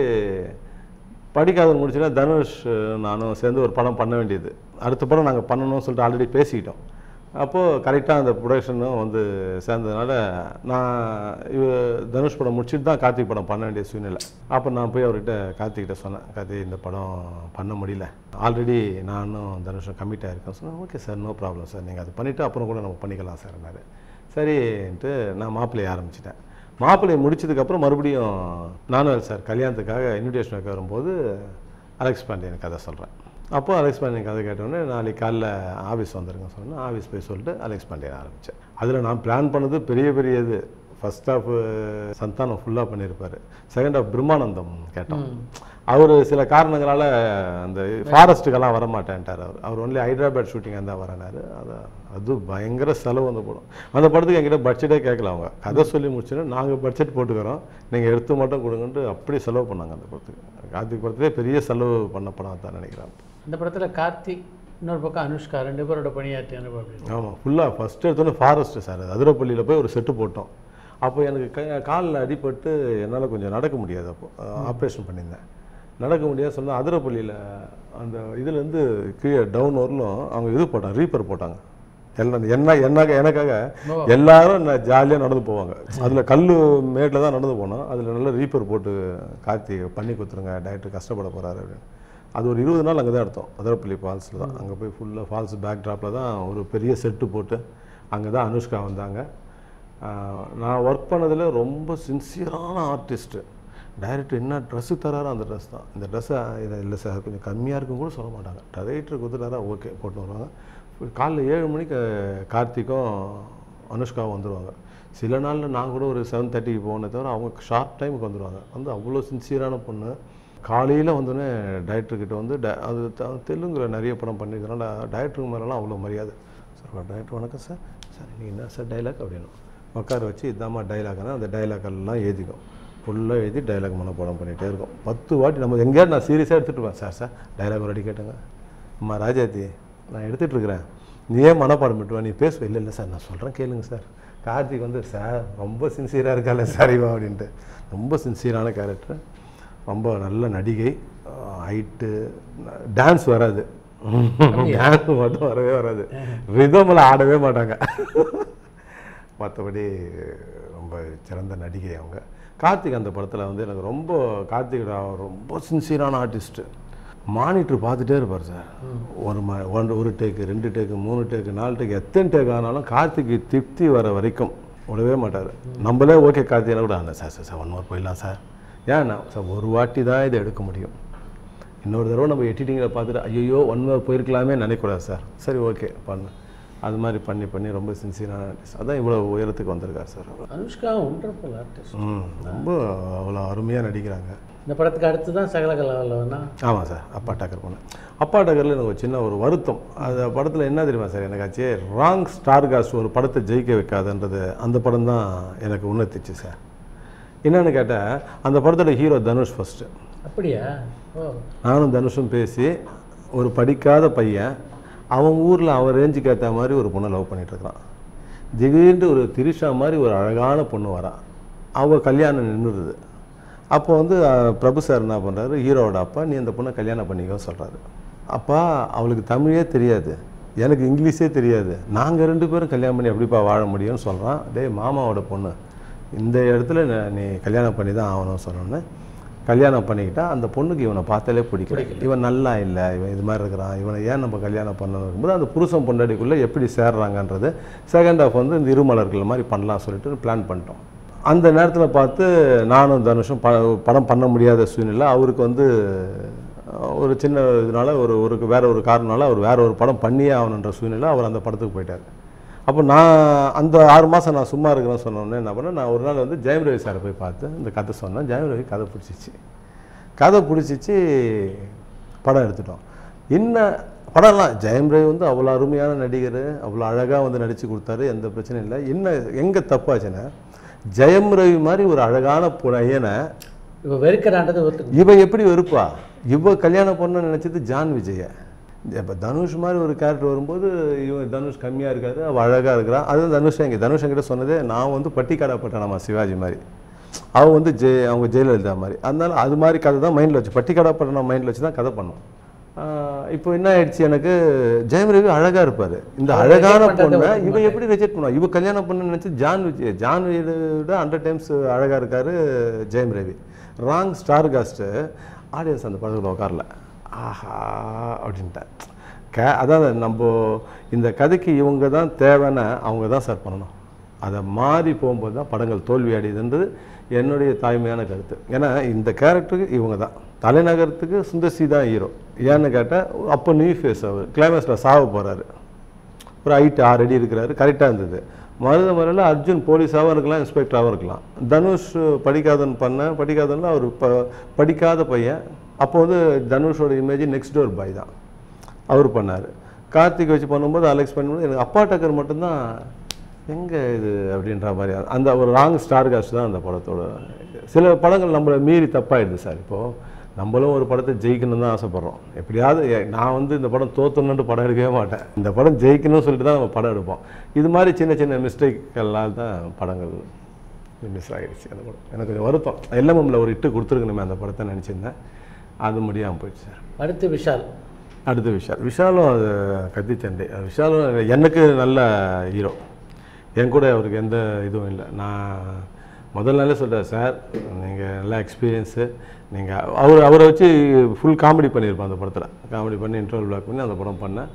படிக்காதவன் முடிச்சுன்னா தனுஷ் நானும் சேர்ந்து ஒரு படம் பண்ண வேண்டியது அடுத்த படம் நாங்கள் பண்ணணும்னு சொல்லிட்டு ஆல்ரெடி பேசிக்கிட்டோம் அப்போது கரெக்டாக அந்த ப்ரொடக்ஷனும் வந்து சேர்ந்ததுனால நான் இவ தனுஷ் படம் முடிச்சுட்டு தான் கார்த்திக் படம் பண்ண வேண்டிய சூழ்நிலை அப்போ நான் போய் அவர்கிட்ட கார்த்திகிட்ட சொன்னேன் கார்த்திக் இந்த படம் பண்ண முடியல ஆல்ரெடி நானும் தனுஷும் கமிட் ஆகிருக்கேன் சொன்னேன் okay sir no problem sir நீங்கள் அது பண்ணிவிட்டு அப்புறம் கூட நம்ம பண்ணிக்கலாம் சார்னாரு சரின்ட்டு நான் மாப்பிள்ளையை ஆரம்பிச்சிட்டேன் மாப்பிள்ளையை முடிச்சதுக்கப்புறம் மறுபடியும் நானும் சார் கல்யாணத்துக்காக இன்விடேஷன் வைக்க வரும்போது அலெக்ஸ் பாண்டியன் கதை சொல்கிறேன் அப்போ அலெக்ஸ் பாண்டியன் கதை கேட்டோடனே நாளைக்கு காலைல ஆஃபீஸ் வந்துருங்க சொன்னேன் ஆஃபீஸ் போய் சொல்லிட்டு அலெக்ஸ் பாண்டியன் ஆரம்பித்தேன் அதில் நான் பிளான் பண்ணது பெரிய பெரிய இது ஃபர்ஸ்ட் ஆஃப் சந்தானம் ஃபுல்லாக பண்ணியிருப்பார் செகண்ட் ஆஃப் பிரம்மானந்தம் கேட்டோம் அவர் சில காரணங்களால் அந்த ஃபாரஸ்ட்டுக்கெல்லாம் வர மாட்டேன்ட்டார் அவர் அவர் ஒன்லி ஹைதராபாத் ஷூட்டிங் தான் வரனாரு அது அது பயங்கர செலவு அந்த படம் அந்த படத்துக்கு என்கிட்ட பட்ஜெட்டே கேட்கல அவங்க கதை சொல்லி முடிச்சுன்னா நாங்கள் பட்ஜெட் போட்டுக்கிறோம் நீங்கள் எடுத்து மட்டும் கொடுங்கன்ட்டு அப்படி செலவு பண்ணாங்க அந்த படத்துக்கு கார்த்திக் படத்துலேயே பெரிய செலவு பண்ண படம் தான் நினைக்கிறேன் இந்த படத்துல கார்த்திக் இன்னொரு பக்கம் அனுஷ்கா ரெண்டு பேரோட பணியாற்றிய அனுபவம் எப்படி இருக்கு? ஆமாம் ஃபுல்லாக ஃபஸ்ட்டு எடுத்தோன்னே ஃபாரஸ்ட்டு சார் அது அதிரப்பள்ளியில் போய் ஒரு செட்டு போட்டோம் அப்போ எனக்கு கை காலில் அடிபட்டு என்னால் கொஞ்சம் நடக்க முடியாது அப்போ ஆப்ரேஷன் பண்ணியிருந்தேன் நடக்க முடியாது சொன்னால் அதிரப்பள்ளியில் அந்த இதுலேருந்து கீழே டவுன் வரலும் அவங்க இது போட்டாங்க ரீப்பர் போட்டாங்க எல்லாம் என்ன என்ன எனக்காக ஓ. எல்லாரும் நான் ஜாலியாக நடந்து போவாங்க அதில் கல் மேட்டில் தான் நடந்து போனோம் அதில் நல்ல ரீப்பர் போட்டு கார்த்தி பண்ணி கொடுத்துருங்க டைரக்டர் கஷ்டப்பட போகிறாரு அப்படின்னு அது ஒரு இருபது நாள் அங்கே தான் எடுத்தோம் அதிரப்பள்ளி ஃபால்ஸில் தான் அங்கே போய் ஃபுல்லாக ஃபால்ஸ் பேக் ட்ராப்பில் தான் ஒரு பெரிய செட்டு போட்டு அங்கே தான் அனுஷ்கா வந்தாங்க ஆஹ் நான் ஒர்க் பண்ணதில் ரொம்ப சின்சியரான ஆர்டிஸ்ட்டு டைரக்டர் என்ன ட்ரெஸ்ஸு தராரோ அந்த ட்ரெஸ் தான் இந்த ட்ரெஸ்ஸை இல்லை சார் கொஞ்சம் கம்மியாக இருக்கும் கூட சொல்ல மாட்டாங்க டைரக்டர் கொடுத்துட்டாரா ஓகே போட்டு வருவாங்க காலைல ஏழு மணிக்கு கார்த்திக்கும் அனுஷ்காவும் வந்துடுவாங்க சில நாளில் நான் கூட ஒரு செவன் தேர்ட்டிக்கு போனே தவிர அவங்க ஷார்ட் டைமுக்கு வந்துடுவாங்க வந்து அவ்வளோ சின்சியரான பொண்ணு காலையில் வந்தோடனே டைரக்டர்கிட்ட வந்து ட அது த- தெலுங்குல நிறைய படம் பண்ணியிருக்கனால டைரக்டருக்கு மேலெலாம் அவ்வளோ மரியாதை சார் டைரக்டர் வணக்கம் சார் சார் நீங்கள் என்ன சார் டைலாக் அப்படின்னு உட்கார வச்சு இதாம்மா டைலாக்னா அந்த டைலாக் எல்லாம் எழுதிக்கும் ஃபுல்லாக எழுதி டைலாக் மனப்பாடம் பண்ணிகிட்டே இருக்கும் பத்து வாட்டி நம்ம எங்கேயாவது நான் சீரியஸாக எடுத்துகிட்டு இருப்பேன் சார் சார் டைலாக் ஒரு அடி கேட்டுங்க அம்மா ராஜாத்தி நான் எடுத்துகிட்டு இருக்கிறேன் நீ ஏன் மனப்பாடம் பண்ணுவா நீ பேசுவ இல்லை இல்லை சார் நான் சொல்கிறேன் கேளுங்க சார் கார்த்திக் வந்து சார் ரொம்ப சின்சியராக இருக்கால சார் இவன் அப்படின்ட்டு ரொம்ப சின்சியரான கேரக்டர் ரொம்ப நல்ல நடிகை ஹைட்டு டான்ஸ் வராது டான்ஸ் மட்டும் வரவே வராது ரிதமில் ஆடவே மாட்டாங்க மற்றபடி ரொம்ப சிறந்த நடிகை அவங்க கார்த்திக் அந்த படத்தில் வந்து எனக்கு ரொம்ப கார்த்திக் ராவ் ரொம்ப சின்சியரான ஆர்டிஸ்ட்டு மானிட்டர் பார்த்துட்டே இருப்பார் சார் ஒரு ம ஒன் ஒரு டேக்கு ரெண்டு டேக்கு மூணு டேக்கு நாலு டேக்கு எத்தனை டேக் ஆனாலும் கார்த்திக்கு திருப்தி வர வரைக்கும் விடவே மாட்டார் நம்மளே ஓகே கார்த்திகை கூட அந்த sir sir sir one hour போயிடலாம் சார் ஏன்னா சார் ஒரு வாட்டி தான் இதை எடுக்க முடியும் இன்னொரு தடவை நம்ம எடிட்டிங்கில் பார்த்துட்டு ஐயோ ஒன் ஹவர் போயிருக்கலாமே நினைக்கக்கூடாது சார் சரி ஓகே பண்ணு அது மாதிரி பண்ணி பண்ணி ரொம்ப சின்சியரான ஆர்டிஸ்ட் அதான் இவ்வளோ உயரத்துக்கு வந்திருக்கார் சார் அவர் அனுஷ்கா ஒண்டர்ஃபுல் ஆர்டிஸ்ட் ம் ரொம்ப அவ்வளோ அருமையாக நடிக்கிறாங்க இந்த படத்துக்கு அடுத்து தான் சகலகலாவல்லவனா ஆமாம் சார் அப்பா டக்கர் பண்ணேன் அப்பா டக்கரில் எனக்கு ஒரு சின்ன ஒரு வருத்தம் அந்த படத்தில் என்ன தெரியுமா சார் எனக்கு ஆச்சு ராங் ஸ்டார் காஸ்ட் ஒரு படத்தை ஜெயிக்க வைக்காதுன்றது அந்த படம் தான் எனக்கு உணர்த்திச்சு சார் என்னன்னு கேட்டால் அந்த படத்தோட ஹீரோ தனுஷ் ஃபஸ்ட்டு அப்படியா ஓ நானும் தனுஷும் பேசி ஒரு படிக்காத பையன் அவன் ஊரில் அவன் ரேஞ்சுக்கு ஏற்ற மாதிரி ஒரு பொண்ணை லவ் பண்ணிட்டு இருக்கிறான் திடீர்னு ஒரு திரிஷா மாதிரி ஒரு அழகான பொண்ணு வரா அவள் கல்யாணம் நின்றுடுது அப்போ வந்து அஹ், பிரபு சார் என்ன பண்ணுறாரு ஹீரோவோட அப்பா நீ அந்த பொண்ணை கல்யாணம் பண்ணிக்கோ சொல்கிறாரு அப்பா அவளுக்கு தமிழே தெரியாது எனக்கு இங்கிலீஷே தெரியாது நாங்கள் ரெண்டு பேரும் கல்யாணம் பண்ணி எப்படிப்பா வாழ முடியும்னு சொல்கிறான் டேய் மாமாவோட பொண்ணு இந்த இடத்துல ந- நீ கல்யாணம் பண்ணி தான் ஆகணும்னு சொன்னோன்னே கல்யாணம் பண்ணிக்கிட்டா அந்த பொண்ணுக்கு இவனை பார்த்தாலே பிடிக்கல இவன் நல்லா இல்லை இவன் இது மாதிரி இருக்கிறான் இவனை ஏன் நம்ம கல்யாணம் பண்ணணும் இருக்கும்போது அந்த புருஷன் பொண்டாடிக்குள்ளே எப்படி சேர்றாங்கன்றது செகண்ட் ஹாஃப் வந்து இந்த இருமலர்கள் மாதிரி பண்ணலாம் சொல்லிட்டு பிளான் பண்ணிட்டோம் அந்த நேரத்தில் பார்த்து நானும் தனுஷும் ப படம் பண்ண முடியாத சூழ்நிலை அவருக்கு வந்து அஹ், ஒரு சின்ன இதனால ஒரு ஒரு வேற ஒரு காரணனால அவர் வேற ஒரு படம் பண்ணியே ஆகணுன்ற சூழ்நிலை அவர் அந்த படத்துக்கு போயிட்டார் அப்போ நான் அந்த ஆறு மாதம் நான் சும்மா இருக்கிறேன்னு சொன்னோன்னே என்ன பண்ணேன் நான் ஒரு நாள் வந்து ஜெயம் ரவி சாரை போய் பார்த்து இந்த கதை சொன்னேன் ஜெயம் ரவி கதை பிடிச்சிச்சு கதை பிடிச்சிச்சு படம் எடுத்துட்டோம் இன்னும் படம்லாம் ஜெயம் ரவி வந்து அவ்வளோ அருமையான நடிகர் அவ்வளோ அழகாக வந்து நடித்து கொடுத்தாரு எந்த பிரச்சனையும் இல்லை என்ன எங்கே தப்பாச்சுன்னா ஜெயம் ரவி மாதிரி ஒரு அழகான பையனை இப்போ வெறுக்கிறான்றது ஒத்துக்கணும் இவ எப்படி வெறுப்பா இவ கல்யாணம் பண்ண நினச்சது ஜான் விஜய இப்போ தனுஷ் மாதிரி ஒரு கேரக்டர் வரும்போது இவன் தனுஷ் கம்மியாக இருக்காரு அவள் அழகாக இருக்கிறான் அதுவும் தனுஷ் எங்க தனுஷ் என்கிட்ட சொன்னதே நான் வந்து பட்டிக்காடா பட்டணமா சிவாஜி மாதிரி அவள் வந்து ஜெய அவங்க ஜெயலலிதா மாதிரி அதனால அது மாதிரி கதை தான் மைண்டில் வச்சு பட்டிக்காடா பட்டணம் மைண்டில் வச்சு தான் கதை பண்ணோம் ஆஹ் இப்போ என்ன ஆயிடுச்சு எனக்கு ஜெயம் ரவி அழகாக இருப்பார் இந்த அவர் அழகான reject பண்றதை பொண்ணை ஒத்துக்க இவன் எப்படி ரிஜெக்ட் பண்ணுவான் இவ கல்யாணம் பண்ண நினச்சி ஜான் விஜய் ஜான் விட ஹண்ட்ரட் டைம்ஸ் அழகாக இருக்காரு Jayam Ravi wrong star cast audience அந்த படத்தில் உட்காரல ஆஹா அப்படின்ட்டேன் கே அதாவது நம்ம இந்த கதைக்கு இவங்க தான் தேவைன்னு அவங்க தான் சார் பண்ணணும் அதை மாறி போகும்போது தான் படங்கள் தோல்வி அடையுதுன்றது என்னுடைய தாய்மையான கருத்து ஏன்னா இந்த கேரக்டருக்கு இவங்க தான் தலைநகரத்துக்கு சுந்தர்சி தான் ஹீரோ ஏன்னு கேட்டால் அப்போ நியூ ஃபேஸ் அவர் கிளைமேக்ஸில் சாவ போகிறாரு ஒரு ஹைட் ஆறு அடி இருக்கிறாரு கரெக்டாக இருந்தது மருத முறையில் அர்ஜுன் போலீஸாகவும் இருக்கலாம் இன்ஸ்பெக்டராகவும் இருக்கலாம் தனுஷ் படிக்காதன் பண்ண படிக்காதன்ல அவர் ப படிக்காத பையன் அப்போ வந்து தனுஷோட இமேஜ் நெக்ஸ்ட் டோர் பாய் தான் அவர் பண்ணார் கார்த்திக் வச்சு பண்ணும்போது அலெக்ஸ் பண்ணும்போது எனக்கு அப்பா டக்கர் மட்டும்தான் எங்கே இது அப்படின்ற மாதிரி அந்த ஒரு ராங் ஸ்டார் காஸ்ட் தான் அந்த படத்தோட சில படங்கள் நம்மளை மீறி தப்பாயிடுது சார் இப்போது நம்மளும் ஒரு படத்தை ஜெயிக்கணும்னு தான் ஆசைப்பட்றோம் எப்படியாவது எ- நான் வந்து இந்த படம் தோத்தணுன்ட்டு படம் எடுக்கவே மாட்டேன் இந்த படம் ஜெயிக்கணும்னு சொல்லிட்டு தான் நம்ம படம் எடுப்போம் இது மாதிரி சின்ன சின்ன மிஸ்டேக்கெல்லாம் தான் படங்கள் மிஸ் ஆகிடுச்சு அந்த படம் எனக்கு கொஞ்சம் வருத்தம் எல்எம்எம்ல ஒரு இட்டு கொடுத்துருக்கணுமே அந்த படத்தை நினச்சிருந்தேன் அது முடியாமல் போயிடுச்சு சார் அடுத்து விஷால் அடுத்து விஷால் விஷாலும் அது கத்தி சண்டை அது விஷாலும் எனக்கு நல்ல ஹீரோ என் கூட அவருக்கு எந்த இதுவும் இல்லை நான் முதல் நாளே சொல்கிறேன் சார் நீங்கள் நல்ல எக்ஸ்பீரியன்ஸு நீங்கள் அவர் அவரை வச்சு ஃபுல் காமெடி பண்ணியிருப்பேன் அந்த படத்தில் காமெடி பண்ணி இன்டர்வல் பிளாக் பண்ணி அந்த படம் பண்ணேன்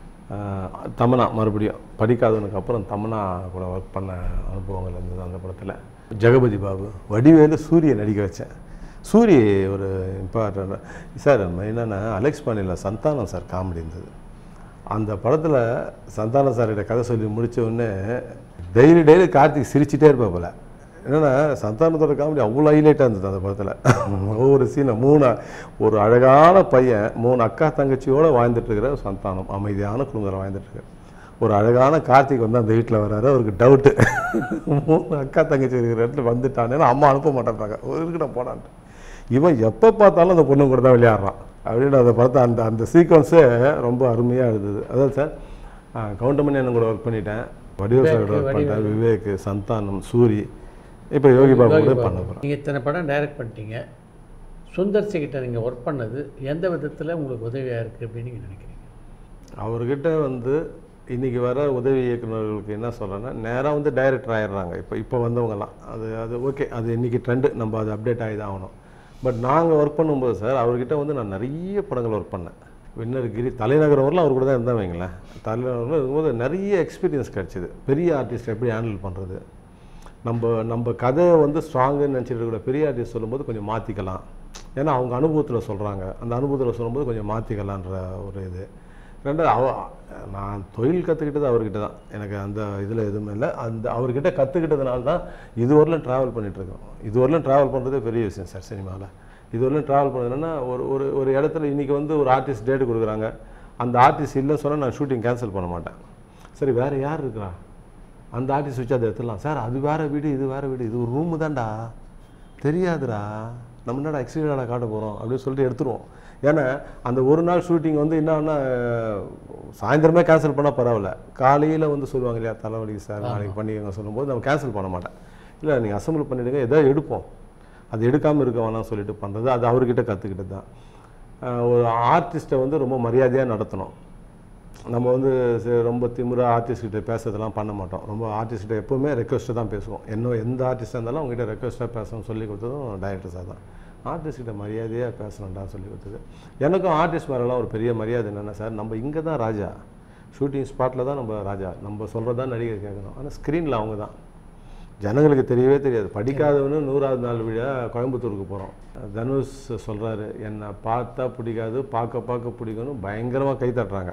ஆஹ் தமனா மறுபடியும் படிக்காதவனுக்கு அப்புறம் தமனா கூட ஒர்க் பண்ண அனுபவங்கள் இருந்தது அந்த படத்தில் ஜெகபதி பாபு வடிவேலு சூரிய நடிக்க வச்சேன் சூரி ஒரு இம்பார்ட்டன்ட் சார் என்னென்னா அலெக்ஸ் பாண்டியில் சந்தானம் சார் காமெடி இருந்தது அந்த படத்தில் சந்தானம் சார்கிட்ட கதை சொல்லி முடிச்ச உடனே டெய்லி டெய்லி கார்த்திக் சிரிச்சிட்டே இருப்பேன் போல என்னன்னா சந்தானத்தோட காமெடி அவ்வளோ ஹைலைட்டாக இருந்தது அந்த படத்தில் ஒவ்வொரு சீனை மூணு ஒரு அழகான பையன் மூணு அக்கா தங்கச்சியோடு வாழ்ந்துட்டு இருக்கிற சந்தானம் அமைதியான குடும்பத்தில் வாழ்ந்துட்டு இருக்காரு ஒரு அழகான கார்த்திக் வந்து அந்த வீட்டில் வர்றாரு அவருக்கு டவுட்டு மூணு அக்கா தங்கச்சி இருக்கிற இடத்துல வந்துட்டானேன்னு அம்மா அனுப்ப மாட்டேன்றாங்க இருக்கட்டும் போடான்ட்டு இவன் எப்போ பார்த்தாலும் அந்த பொண்ணு கூட தான் விளையாடுறான் அப்படின்னு அதை பார்த்து அந்த அந்த சீக்வன்ஸே ரொம்ப அருமையாக இருந்தது அதான் சார் கவுண்டமணி அண்ணன் கூட ஒர்க் பண்ணிட்டேன் வடிவ சாரோட ஒர்க் பண்ணிட்டேன் விவேக் சந்தானம் சூரி இப்போ யோகி பாபு கூட பண்ண போகிறேன் நீங்கள் இத்தனை படம் டைரக்ட் பண்ணிட்டீங்க சுந்தர் சி கிட்ட நீங்கள் ஒர்க் பண்ணது எந்த விதத்தில் உங்களுக்கு உதவியாக இருக்குது அப்படின்னு நீங்கள் நினைக்கிறீங்க அவர்கிட்ட வந்து இன்றைக்கி வர உதவி இயக்குனர்களுக்கு என்ன சொல்கிறேன்னா நேராக வந்து டைரக்டர் ஆயிடுறாங்க இப்போ இப்போ வந்தவங்கலாம் அது அது ஓகே அது இன்றைக்கி ட்ரெண்டு நம்ம அது அப்டேட் ஆகி தான் ஆகணும் பட் நாங்கள் ஒர்க் பண்ணும்போது சார் அவர்கிட்ட வந்து நான் நிறைய படங்கள் ஒர்க் பண்ணேன் வின்னர் கிரி தலைநகரம் வரலாம் அவர் கூட தான் இருந்தால் வைங்களேன் தலைநகரம் இருக்கும்போது நிறைய எக்ஸ்பீரியன்ஸ் கிடச்சிது பெரிய ஆர்டிஸ்ட் எப்படி ஹேண்டில் பண்ணுறது நம்ம நம்ம கதை வந்து ஸ்ட்ராங்குன்னு நினச்சிட்டு இருக்கிற பெரிய ஆர்டிஸ்ட் சொல்லும்போது கொஞ்சம் மாற்றிக்கலாம் ஏன்னா அவங்க அனுபவத்தில் சொல்கிறாங்க அந்த அனுபவத்தில் சொல்லும்போது கொஞ்சம் மாற்றிக்கலான்ற ஒரு இது ரெண்டாவது அவ நான் தொழில் கற்றுக்கிட்டது அவர்கிட்ட தான் எனக்கு அந்த இதில் எதுவுமே இல்லை அந்த அவர்கிட்ட கற்றுக்கிட்டதுனால தான் இதுவரையிலும் ட்ராவல் பண்ணிகிட்ருக்கோம் இதுவரையிலும் ட்ராவல் பண்ணுறதே பெரிய விஷயம் சார் சினிமாவில் இதுவரையிலும் ட்ராவல் பண்ணதுன்னா ஒரு ஒரு ஒரு இடத்துல இன்றைக்கி வந்து ஒரு ஆர்டிஸ்ட் டேட்டு கொடுக்குறாங்க அந்த ஆர்டிஸ்ட் இல்லைன்னு சொன்னால் நான் ஷூட்டிங் கேன்சல் பண்ண மாட்டேன் சரி வேறு யார் இருக்கிறா அந்த ஆர்டிஸ்ட் வச்சு அதை எடுத்துடலாம் சார் அது வேறு வீடு இது வேறு வீடு இது ஒரு ரூமு தான்டா தெரியாதுடா நம்ம என்னடா எக்ஸ்டீரியராக காட்ட போகிறோம் அப்படின்னு சொல்லிட்டு எடுத்துருவோம் ஏன்னா அந்த ஒரு நாள் ஷூட்டிங் வந்து என்னன்னா சாயந்தரமே கேன்சல் பண்ணால் பரவாயில்ல காலையில் வந்து சொல்லுவாங்க இல்லையா தலைவலி சார் நாளைக்கு பண்ணிக்கங்க சொல்லும்போது நம்ம கேன்சல் பண்ண மாட்டேன் இல்லை நீங்கள் அசம்பிள் பண்ணிவிடுங்க ஏதோ எடுப்போம் அது எடுக்காமல் இருக்க வேணாம்னு சொல்லிட்டு பண்ணுறது அது அவர்கிட்ட கற்றுக்கிட்டது தான் அஹ் ஒரு ஆர்டிஸ்ட்டை வந்து ரொம்ப மரியாதையாக நடத்தணும் நம்ம வந்து சரி, ரொம்ப திமிரா ஆர்டிஸ்ட் கிட்ட பேசுறதெல்லாம் பண்ண மாட்டோம் ரொம்ப ஆர்டிஸ்ட் கிட்ட எப்பவுமே ரெக்வஸ்ட்டு தான் பேசுவோம் என்ன எந்த ஆர்டிஸ்டாக இருந்தாலும் அவங்ககிட்ட ரெக்வஸ்ட்டாக பேசணும்னு சொல்லி கொடுத்ததும் டைரக்டர்ஸாக தான் ஆர்டிஸ்ட் கிட்ட மரியாதையாக பேசணும்டா சொல்லி கொடுத்தது எனக்கும் ஆர்டிஸ்ட் மேலெல்லாம் ஒரு பெரிய மரியாதை என்னென்னா சார் நம்ம இங்கே தான் ராஜா ஷூட்டிங் ஸ்பாட்டில் தான் நம்ம ராஜா நம்ம சொல்கிறது தான் நடிகர் கேட்கணும் ஆனால் ஸ்க்ரீனில் அவங்க தான் ஜனங்களுக்கு தெரியவே தெரியாது படிக்காதவனு நூறாவது நாள் விழா கோயம்புத்தூருக்கு போகிறோம் தனுஷ் சொல்கிறாரு என்னை பார்த்தா பிடிக்காது பார்க்க பார்க்க பிடிக்கும்னு பயங்கரமாக கை தட்டுறாங்க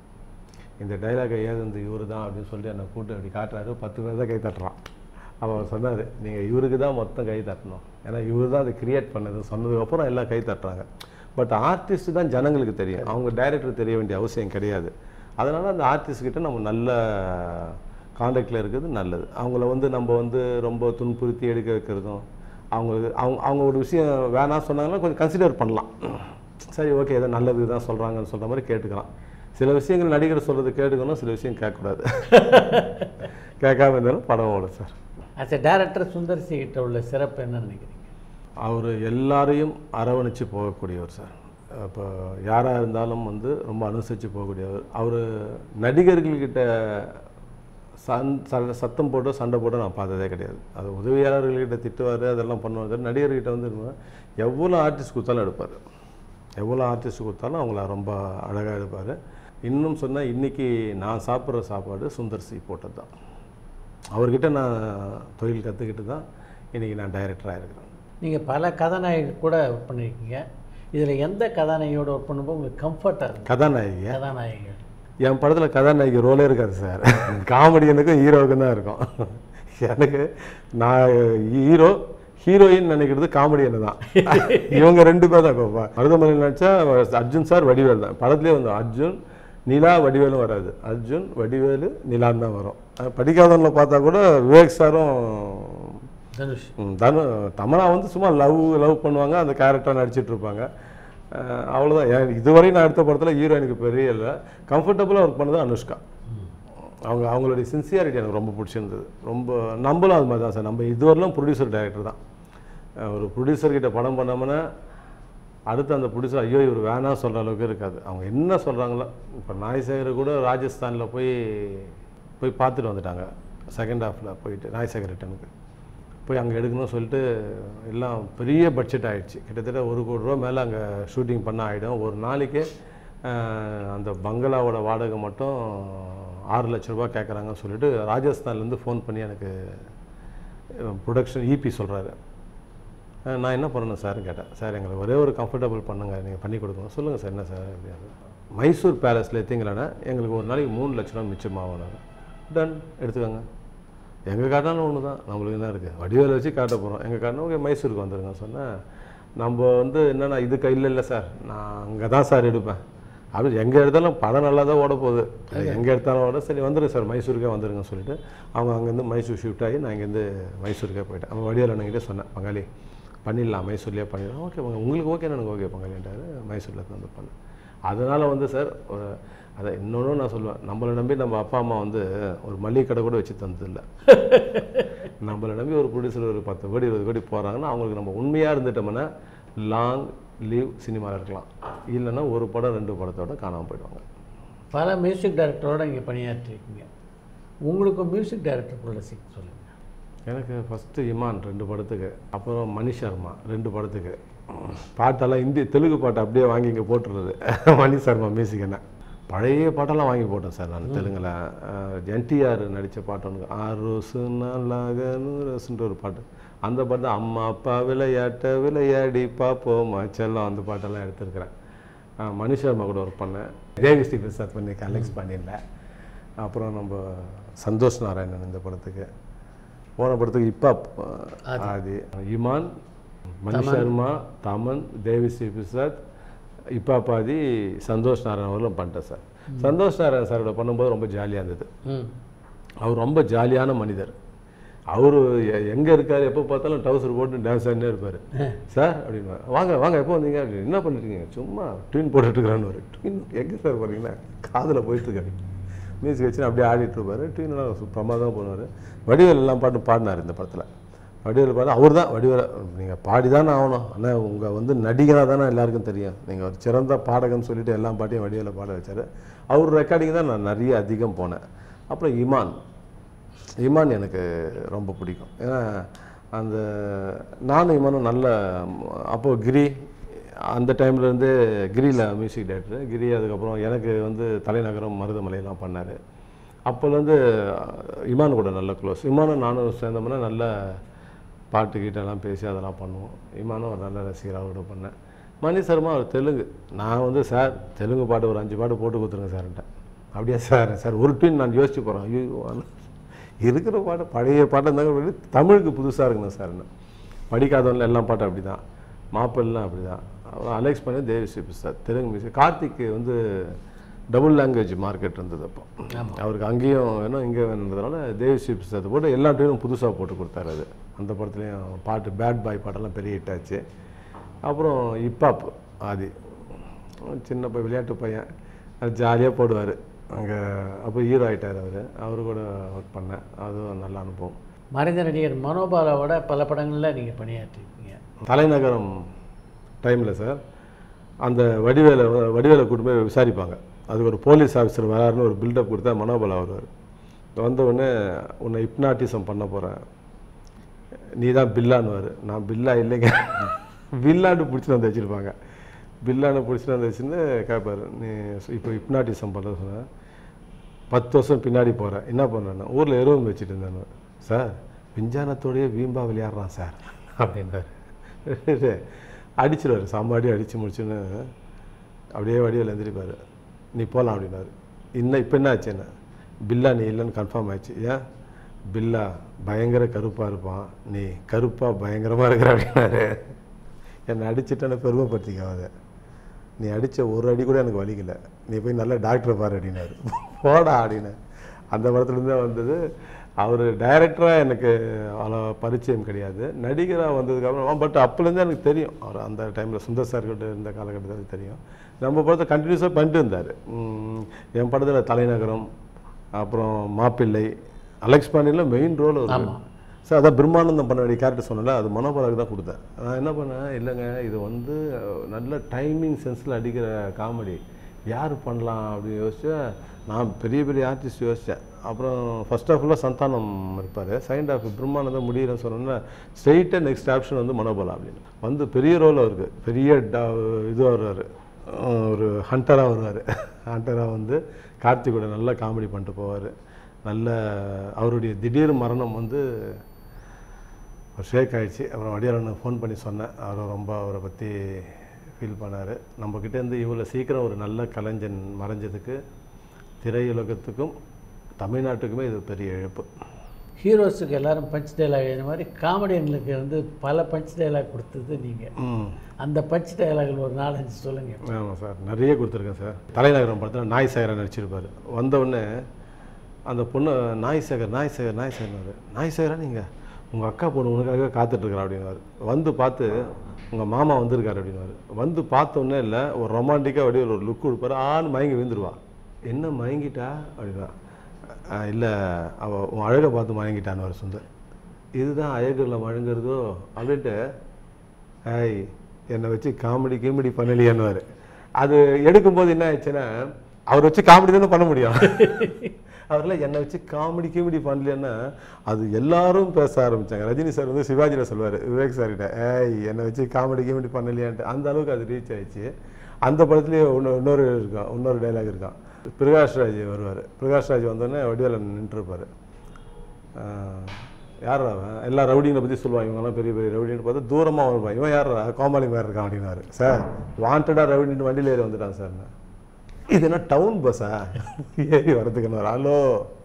இந்த டைலாகை ஏது இவரு தான் அப்படின்னு சொல்லிட்டு என்னை கூட்டு அப்படி காட்டுறாரு பத்து பேர் தான் கை தட்டுறான் அப்ப அவர் சொன்னார் நீங்கள் இவருக்கு தான் மொத்தம் கை தட்டணும் ஏன்னா இவர் தான் அதை கிரியேட் பண்ணது சொன்னதுக்கப்புறம் எல்லாம் கை தட்டுறாங்க பட் ஆர்டிஸ்ட் தான் ஜனங்களுக்கு தெரியும் அவங்க டைரக்டர் தெரிய வேண்டிய அவசியம் கிடையாது அதனால் அந்த ஆர்டிஸ்ட் கிட்ட நம்ம நல்ல காண்டாக்டில் இருக்கிறது நல்லது அவங்கள வந்து நம்ம வந்து ரொம்ப துன்புறுத்தி எடுக்க வைக்கிறதும் அவங்களுக்கு அவங்க அவங்க ஒரு விஷயம் வேணாம் சொன்னாங்கன்னா கொஞ்சம் கன்சிடர் பண்ணலாம் சரி ஓகே ஏதோ நல்லது தான் சொல்கிறாங்கன்னு சொல்கிற மாதிரி கேட்டுக்கலாம் சில விஷயங்கள் நடிகர் சொல்கிறது கேட்டுக்கணும் சில விஷயம் கேட்கக்கூடாது கேட்காம இருந்தாலும் படம் ஓடும் sir as a director Sundar C கிட்ட உள்ள சிறப்பு என்ன நினைக்கிறீங்க அவர் எல்லாரையும் அரவணைச்சு போகக்கூடியவர் சார் இப்போ யாராக இருந்தாலும் வந்து ரொம்ப அனுசரித்து போகக்கூடியவர் அவர் நடிகர்கள்கிட்ட சன் ச- சத்தம் போட்டு சண்டை போட்டு நான் பார்த்ததே கிடையாது அது உதவியாளர்கள்கிட்ட திட்டுவார் அதெல்லாம் பண்ணுவார் நடிகர்கிட்ட வந்து எவ்வளோ ஆர்டிஸ்ட் கொடுத்தாலும் எடுப்பார் எவ்வளோ ஆர்டிஸ்ட் கொடுத்தாலும் அவங்கள ரொம்ப அழகாக எடுப்பார் இன்னும் சொன்னால் இன்றைக்கி நான் சாப்பிட்ற சாப்பாடு சுந்தர் சி போட்டது தான் அவர்கிட்ட நான் தொழில் கற்றுக்கிட்டு தான் இன்றைக்கி நான் டைரக்டராக இருக்கிறேன் நீங்கள் பல கதாநாயகர் கூட ஒர்க் பண்ணியிருக்கீங்க இதில் எந்த கதாநாயகியோட ஒர்க் பண்ணும்போது உங்களுக்கு கம்ஃபர்ட்டாக இருக்கும் கதாநாயகியா கதாநாயகிகள் என் படத்தில் கதாநாயகி ரோலே இருக்காது சார் காமெடியனுக்கும் ஹீரோவுக்கும் தான் இருக்கும் எனக்கு நான் ஹீரோ ஹீரோயின் நினைக்கிறது காமெடியனு தான் இவங்க ரெண்டு பேர் தான் இப்போ மருதமலை நினச்சா அர்ஜுன் சார் வடிவேல் தான் படத்துலேயே வந்து அர்ஜுன் நிலா வடிவேலும் வராது அர்ஜுன் வடிவேலு நிலான்னு தான் வரும் அஹ் படிக்காதவங்கள பார்த்தா கூட விவேக் சாரும் தனுஷ் ம், தனு தமனா வந்து சும்மா லவ் லவ் பண்ணுவாங்க அந்த கேரக்டராக நடிச்சிட்டு இருப்பாங்க அஹ் அவ்வளவுதான் ஏன் இதுவரை நான் எடுத்த படத்தில் ஹீரோயினுக்கு பெரிய இல்லை கம்ஃபர்டபுளாக ஒர்க் பண்ணது அனுஷ்கா அவங்க அவங்களுடைய சின்சியாரிட்டி எனக்கு ரொம்ப பிடிச்சிருந்தது ரொம்ப நம்மளும் அது மாதிரி தான் சார் நம்ம இதுவரையிலும் ப்ரொடியூசர் டைரக்டர் தான் அஹ் ஒரு ப்ரொடியூசர் கிட்ட படம் பண்ணோம்னா அடுத்து அந்த ப்ரொடியூசர் ஐயோ இவர் வேணாம் சொல்கிற அளவுக்கு இருக்காது அவங்க என்ன சொல்கிறாங்களோ இப்போ நாய்சேகர் கூட ராஜஸ்தானில் போய் போய் பார்த்துட்டு வந்துட்டாங்க செகண்ட் ஹாஃபில் போயிட்டு நாய்சேகர் ரிட்டனுக்கு போய் அங்கே எடுக்கணும்னு சொல்லிட்டு எல்லாம் பெரிய பட்ஜெட் ஆயிடுச்சு கிட்டத்தட்ட ஒரு கோடி ரூபா மேலே அங்கே ஷூட்டிங் பண்ண ஆகிடும் ஒரு நாளைக்கு அஹ், அந்த பங்களாவோட வாடகை மட்டும் ஆறு லட்ச ரூபா கேட்குறாங்கன்னு சொல்லிட்டு ராஜஸ்தான்லேருந்து ஃபோன் பண்ணி எனக்கு ப்ரொடக்ஷன் இபி சொல்கிறாரு நான் என்ன பண்ணணும் சார் கேட்டேன் சார் எங்களுக்கு ஒரே ஒரு கம்ஃபர்டபுள் பண்ணுங்க நீங்கள் பண்ணி கொடுக்கணும் சொல்லுங்கள் சார் என்ன சார் அப்படின்னு மைசூர் பேலஸில் எத்திங்களேன்னா எங்களுக்கு ஒரு நாளைக்கு மூணு லட்ச ரூபா மிச்சமாகும் டன் எடுத்துக்கோங்க எங்கே காட்டினாலும் ஒன்று தான் நம்மளுக்கு என்ன இருக்குது வடிவேல வச்சு காட்ட போகிறோம் எங்கே காட்டினா ஓகே மைசூருக்கு வந்துருங்க சொன்னேன் நம்ம வந்து என்னன்னா இது கையில் இல்லை சார் நான் அங்கே தான் சார் எடுப்பேன் அப்படி எங்கே எடுத்தாலும் படம் நல்லா தான் ஓட போகுது எங்கே எடுத்தாலும் ஓட சரி வந்துடுங்க சார் மைசூருக்கே வந்துருங்க சொல்லிட்டு அவங்க அங்கேருந்து மைசூர் ஷிஃப்ட் ஆகி நான் இங்கேருந்து மைசூருக்கே போயிட்டேன் அவன் வடிவேல் அண்ணங்கிட்டே சொன்னேன் பங்காளி பண்ணிடலாம் மைசூர்லேயே பண்ணிடலாம் ஓகே பங்க உங்களுக்கு ஓகே எனக்கு ஓகே பங்காளின்றாரு மைசூரில் வந்து பண்ணேன் அதனால் வந்து சார் ஒரு அதை இன்னொன்று நான் சொல்லுவேன் நம்மளை நம்பி நம்ம அப்பா அம்மா வந்து ஒரு மளிகை கடை கூட வச்சு தந்ததில்லை நம்மளை நம்பி ஒரு ப்ரொடியூசர் ஒரு பத்து கோடி இருபது கோடி போகிறாங்கன்னா அவங்களுக்கு நம்ம உண்மையாக இருந்துட்டோம்னா லாங் லீவ் சினிமாவில் இருக்கலாம் இல்லைன்னா ஒரு படம் ரெண்டு படத்தோட காணாமல் போயிடுவாங்க பல மியூசிக் டைரக்டரோட இங்கே பணியாற்றிருக்கீங்க உங்களுக்கு மியூசிக் டைரக்டருக்குள்ள சிக் சொல்லுங்கள் எனக்கு ஃபஸ்ட்டு இமான் ரெண்டு படத்துக்கு அப்புறம் மணி சர்மா ரெண்டு படத்துக்கு பாட்டெல்லாம் இந்தி தெலுங்கு பாட்டு அப்படியே வாங்கி இங்கே போட்டுருது மணி சர்மா மியூசிக் என்ன பழைய பாட்டெல்லாம் வாங்கி போட்டேன் சார் நான் தெலுங்கில் என்டிஆர் நடித்த பாட்டு ஒன்று ஆரோசு நல்லாகனுரசுன்ற ஒரு பாட்டு அந்த பாட்டு அம்மா அப்பா விளையாட்ட விளையாடி பாப்போமா செல்லம் அந்த பாட்டெல்லாம் எடுத்திருக்கிறேன் அஹ் மணி சர்மா கூட ஒர்க் பண்ணேன் தேவி ஸ்ரீ பிரசாத் பண்ணி அலெக்ஸ் பண்ணியிருந்தேன் அப்புறம் நம்ம சந்தோஷ் நாராயணன் இந்த படத்துக்கு போன படத்துக்கு இப்போ ஆதி இமான் மணி சர்மா தமன் தேவி ஸ்ரீ பிரசாத் இப்போ பாதி சந்தோஷ் நாராயணன் அவர்களும் பண்ணிட்டேன் சார் சந்தோஷ் நாராயணன் சாரோட பண்ணும்போது ரொம்ப ஜாலியாக இருந்தது ம் அவர் ரொம்ப ஜாலியான மனிதர் அவர் எங்கே இருக்கார் எப்போ பார்த்தாலும் டவுசர் போட்டு டான்ஸ் ஆடினே இருப்பார் சார் அப்படின்னு வாங்க வாங்க எப்போ வந்தீங்க அப்படின்னு என்ன பண்ணிருக்கீங்க சும்மா ட்யூன் போட்டுட்ருக்கிறான்னு ஒரு ட்யூன் எங்கே சார் போகிறீங்கன்னா காதில் போயிட்டுருக்காரு மியூசிக் வச்சு அப்படியே ஆடிட்டு இருப்பார் ட்யூன்லாம் பிரமாதமாக பண்ணுவார் வடிவேல் எல்லாம் பாட்டு பாடினார் இந்த படத்தில் வடிவேல் பாடு அவர் தான் வடிவேல் நீங்கள் பாடி தானே ஆகணும் ஆனால் உங்கள் வந்து நடிகராக தானே எல்லாருக்கும் தெரியும் நீங்கள் ஒரு சிறந்த பாடகன்னு சொல்லிட்டு எல்லா பாட்டையும் வடிவேல பாட வச்சார் அவர் ரெக்கார்டிங் தான் நான் நிறைய அதிகம் போனேன் அப்புறம் இமான் இமான் எனக்கு ரொம்ப பிடிக்கும் ஏன்னா அந்த நானும் இமானும் நல்ல அப்போது கிரி அந்த டைம்லேருந்து கிரியில் மியூசிக் டைரக்டர் கிரி அதுக்கப்புறம் எனக்கு வந்து தலைநகரம் மருதமலையெல்லாம் பண்ணார் அப்போலேருந்து இமான் கூட நல்ல க்ளோஸ் இமானும் நானும் சேர்ந்தோம்னா நல்ல பாட்டு கீட்டெல்லாம் பேசி அதெல்லாம் பண்ணுவோம் இமானும் ஒரு நல்ல ரசிகராக கூட பண்ணேன் மணி சர்மா அவர் தெலுங்கு நான் வந்து சார் தெலுங்கு பாட்டு ஒரு அஞ்சு பாட்டு போட்டு கொடுத்துருங்க சார்ன்ட்ட அப்படியா சார் சார் ஒரு டீன் நான் யோசிச்சு போகிறேன் ஐயோ இருக்கிற பாட்டு பழைய பாட்டு இருந்தாங்க தமிழுக்கு புதுசாக இருக்கணும் சார்னு படிக்காதவன்ல எல்லாம் பாட்டும் அப்படி தான் மாப்பிள்லாம் அப்படி தான் அப்புறம் அலெக்ஸ் பண்ணி தேவி ஸ்ரீ பிரசாத் தெலுங்கு மியூசிக் கார்த்திக் வந்து டபுள் லாங்குவேஜ் மார்க்கெட் இருந்தது அப்போ அவருக்கு அங்கேயும் வேணும் இங்கே வேணுன்றதுனால தேவி ஸ்ரீ பிரசாத் போட்டு எல்லா டைமும் புதுசாக போட்டு கொடுத்தாரு அது அந்த படத்துலேயும் பாட்டு பேட் பாய் பாட்டெல்லாம் பெரிய ஹிட் ஆச்சு அப்புறம் இப்பாப் ஆதி சின்ன பையன் விளையாட்டு பையன் அது ஜாலியாக போடுவார் அங்கே அப்போ ஹீரோ ஆகிட்டார் அவர் அவரு கூட ஒர்க் பண்ணேன் அதுவும் நல்ல அனுபவம் மறைந்த நடிகர் மனோபாலாவோட பல படங்களில் நீங்கள் பணியாற்றிருக்கீங்க தலைநகரம் டைமில் சார் அந்த வடிவேலை வடிவேலை கூட்டு போய் விசாரிப்பாங்க அதுக்கு ஒரு போலீஸ் ஆஃபீஸர் வராருன்னு ஒரு பில்டப் கொடுத்தா மனோபலம் வருவார் வந்த உடனே உன்னை ஹிப்னாட்டிசம் பண்ண போகிறேன் நீ தான் பில்லான்னுவார் நான் பில்லா இல்லைங்க பில்லான்னு பிடிச்சிட்டு வந்து வச்சுருப்பாங்க பில்லான்னு பிடிச்சிட்டு வந்து வச்சுன்னு கேட்பாரு நீ இப்போ ஹிப்னாட்டிசம் பண்ண சொன்ன பத்து வருஷம் பின்னாடி போகிறேன் என்ன பண்ணுறேன்னா ஊரில் எருவம் வச்சுட்டு இருந்தேன் சார் விஞ்ஞானத்தோடயே வீம்பா விளையாடுறான் சார் அப்படின்றாரு அடிச்சிருவார் சாம்பாடி அடித்து முடிச்சுன்னு அப்படியே வடிவில் எழுந்திரிப்பார் நீ போகலாம் அப்படின்னாரு இன்னும் இப்போ என்ன ஆச்சு என்ன பில்லா நீ இல்லைன்னு கன்ஃபார்ம் ஆயிடுச்சு ஏன் பில்லா பயங்கர கருப்பாக இருப்பான் நீ கருப்பாக பயங்கரமாக இருக்கிற அப்படின்னாரு என்னை அடிச்சுட்டேன்னு பெருமைப்படுத்திக்காத நீ அடித்த ஒரு அடி கூட எனக்கு வலிக்கல நீ போய் நல்ல டாக்டரை பாரு அப்படின்னாரு போடா அப்படின்னு அந்த படத்துலேருந்து தான் வந்தது அவர் டைரக்டராக எனக்கு அவ்வளோ பரிச்சயம் கிடையாது நடிகராக வந்ததுக்கப்புறம் பட் அப்போலேருந்து எனக்கு தெரியும் அவர் அந்த டைமில் சுந்தர் சார் கிட்ட இருந்த காலகட்டத்தில் எனக்கு தெரியும் நம்ம படத்தை கண்டினியூஸாக பண்ணிட்டு இருந்தார் உம், என் படத்தில் தலைநகரம் அப்புறம் மாப்பிள்ளை அலெக்ஸ் பாண்டியில் மெயின் ரோல் ஒரு சார் அதான் பிரம்மானந்தம் பண்ண வேண்டிய கேரக்டர் சொன்னல அது மனோபாலாக்கு தான் கொடுத்தேன் நான் என்ன பண்ணேன் இல்லைங்க இது வந்து அஹ், நல்ல டைமிங் சென்ஸில் அடிக்கிற காமெடி யார் பண்ணலாம் அப்படின்னு யோசிச்சா நான் பெரிய பெரிய ஆர்டிஸ்ட் யோசித்தேன் அப்புறம் ஃபர்ஸ்ட் ஆஃப் ஃபுல்லாக சந்தானம் இருப்பார் செகண்ட் ஆஃப் பிரம்மானந்தம் முடியலன்னு சொன்னோன்னா ஸ்ட்ரெயிட்டாக நெக்ஸ்ட் ஆப்ஷன் வந்து மனோபாலா அப்படின்னு வந்து பெரிய ரோல் அவருக்கு பெரிய டா இதுவாக வருவார் ஒரு ஹண்டராக வருவார் ஹண்டராக வந்து கார்த்திகோட நல்ல காமெடி பண்ணிட்டு போவார் நல்ல அவருடைய திடீர் மரணம் வந்து ஒரு ஷேக் ஆயிடுச்சு அப்புறம் வடியாளனுக்கு ஃபோன் பண்ணி சொன்னேன் அவர் ரொம்ப அவரை பற்றி ஃபீல் பண்ணார் நம்மக்கிட்டேருந்து இவ்வளோ சீக்கிரம் ஒரு நல்ல கலைஞன் மறைஞ்சதுக்கு திரையுலகத்துக்கும் தமிழ்நாட்டுக்குமே இது பெரிய இழப்பு ஹீரோஸுக்கு எல்லாரும் பஞ்ச் டைலாக் இந்த மாதிரி காமெடியன்களுக்கு வந்து பல பஞ்ச் டைலாக் கொடுத்தது நீங்கள் ம் அந்த பஞ்ச் டைலாக்கள் ஒரு நாலஞ்சு சொல்லுங்கள் ஆமாம் சார் நிறைய கொடுத்துருக்கேன் சார் தலைநகரம் படத்தில் நாய் சேகரன் நடிச்சிருப்பார் வந்த உடனே அந்த பொண்ணு நாய் சேகர் நாய் சேகர் நாய் சேகர்னாரு நாய் சேகரா நீங்கள் உங்கள் அக்கா பொண்ணு உனக்காக காத்துட்ருக்குறா அப்படின்னாரு வந்து பார்த்து உங்கள் மாமா வந்திருக்காரு அப்படின்னாரு வந்து பார்த்த உடனே இல்லை ஒரு ரொமான்டிக்காக அப்படியே ஒரு லுக் கொடுப்பாரு ஆன்னு மயங்கி விழுந்துருவா என்ன மயங்கிட்டா அப்படின்னா இல்லை அவள் உன் அழகை பார்த்து மயங்கிட்டான்னு வர சுந்தர் இதுதான் அழகுல மழங்குறதோ அப்படின்ட்டு ஏய் என்னை வச்சு காமெடி கீமெடி பண்ணலையான்னு அது எடுக்கும்போது என்ன ஆயிடுச்சுன்னா அவர் வச்சு காமெடி தானே பண்ண முடியும் அவர்லாம் என்னை வச்சு காமெடி கீமெடி பண்ணலைன்னா அது எல்லாரும் பேச ஆரம்பிச்சாங்க ரஜினி சார் வந்து சிவாஜியில் சொல்லுவார் விவேக் சார்கிட்ட ஏய் என்னை வச்சு காமெடி கீமெடி பண்ணலையான்ட்டு அந்த அளவுக்கு அது ரீச் ஆயிடுச்சு அந்த படத்துலேயே இன்னொரு இன்னொரு இருக்கான் இன்னொரு டைலாக் இருக்கான் பிரகாஷ் ராஜ் வருவார் பிரகாஷ் ராஜ் வந்தோடனே வடிவேலன் நின்றுருப்பார் யார் அவன் எல்லா ரவுடிங்களை பற்றி சொல்லுவாங்க இவங்கெல்லாம் பெரிய பெரிய ரவுடின்னு பார்த்தா தூரமாக வருவான் இவன் யாரா கோமாளி மாதிரி இருக்கான் அப்படின்னாரு சார் வாண்டடாக ரவுடின்னு வண்டியில் ஏறி வந்துட்டான் சார் இது என்ன டவுன் பஸ்ஸா ஏறி வரதுக்குன்னு ஹலோ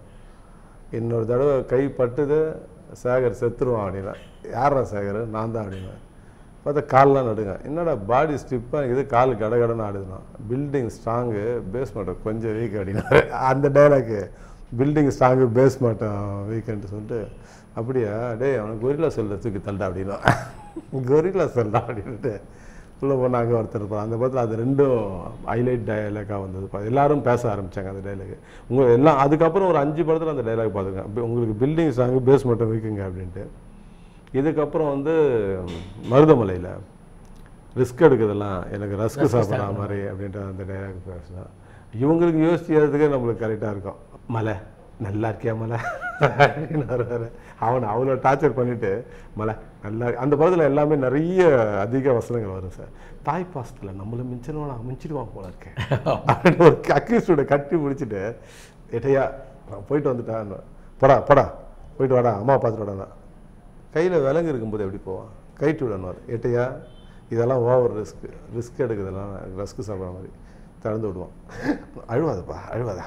இன்னொரு தடவை கை பட்டுது சேகர் செத்துருவான் அப்படின்னா யாரா சேகர் நான் தான் அப்படின்னா பார்த்தா கால்லாம் நடுங்க என்னடா பாடி ஸ்டிப்பாக இது கால் கடகடன்னு ஆடுதுன்னா பில்டிங் ஸ்ட்ராங்கு பேஸ்மெண்ட்டை கொஞ்சம் வீக் அப்படின்னா அந்த டைலாக்கு பில்டிங் ஸ்ட்ராங்கு பேஸ்மெண்ட்டும் வீக்குன்ட்டு சொல்லிட்டு அப்படியா டேய் அவனுக்கு கொரில்லா செல்ல தூக்கி தள்ளுடா அப்படின்னா கொரில்லா செல்லா அப்படின்ட்டு உள்ள போனாங்க ஒருத்தர் இருப்பார் அந்த படத்தில் அது ரெண்டும் ஹைலைட் டைலாக்காக வந்தது பா- எல்லாரும் பேச ஆரம்பிச்சாங்க அந்த டைலாக் உங்க எல்லாம் அதுக்கப்புறம் ஒரு அஞ்சு படத்தில் அந்த டைலாக் பார்த்துருக்கேன் அப்ப உங்களுக்கு பில்டிங் ஸ்ட்ராங்கு பேஸ்மெண்ட்டை வீக்குங்க அப்படின்ட்டு இதுக்கப்புறம் வந்து மருதமலையில் ரிஸ்க் எடுக்கிறதெல்லாம் எனக்கு ரஸ்க் சாப்பிட்ற மாதிரி அப்படின்ற அந்த டைலாக் பேசினா இவங்களுக்கு யோசிக்கிறதுக்கே நம்மளுக்கு கரெக்டாக இருக்கும் மலை நல்லா இருக்கியா மலை அப்படின்னு வருவாரு அவனை அவ்வளோ டார்ச்சர் பண்ணிட்டு மலை நல்லா அந்த படத்தில் எல்லாமே நிறைய அதிக வசனங்கள் வரும் சார் தாய் பாசத்தில் நம்மளை மிஞ்சினவனா மிஞ்சிடுவான் போல இருக்கேன் அப்படின்னு ஒரு அக்யூஸ்டோட கட்டி முடிச்சுட்டு எட்டையா நான் போயிட்டு வந்துட்டான் போடா போடா போயிட்டு வாடா அம்மா பார்த்துட்டு வாடா கையில் விலங்கு இருக்கும்போது எப்படி போவான் கைட்டு விடணும் எட்டையா இதெல்லாம் ஓவர் ரிஸ்க் ரிஸ்க் எடுக்குதெல்லாம் ரிஸ்க் சாப்பிட்ற மாதிரி திறந்து விடுவான் அழுவாதப்பா அழுவாதா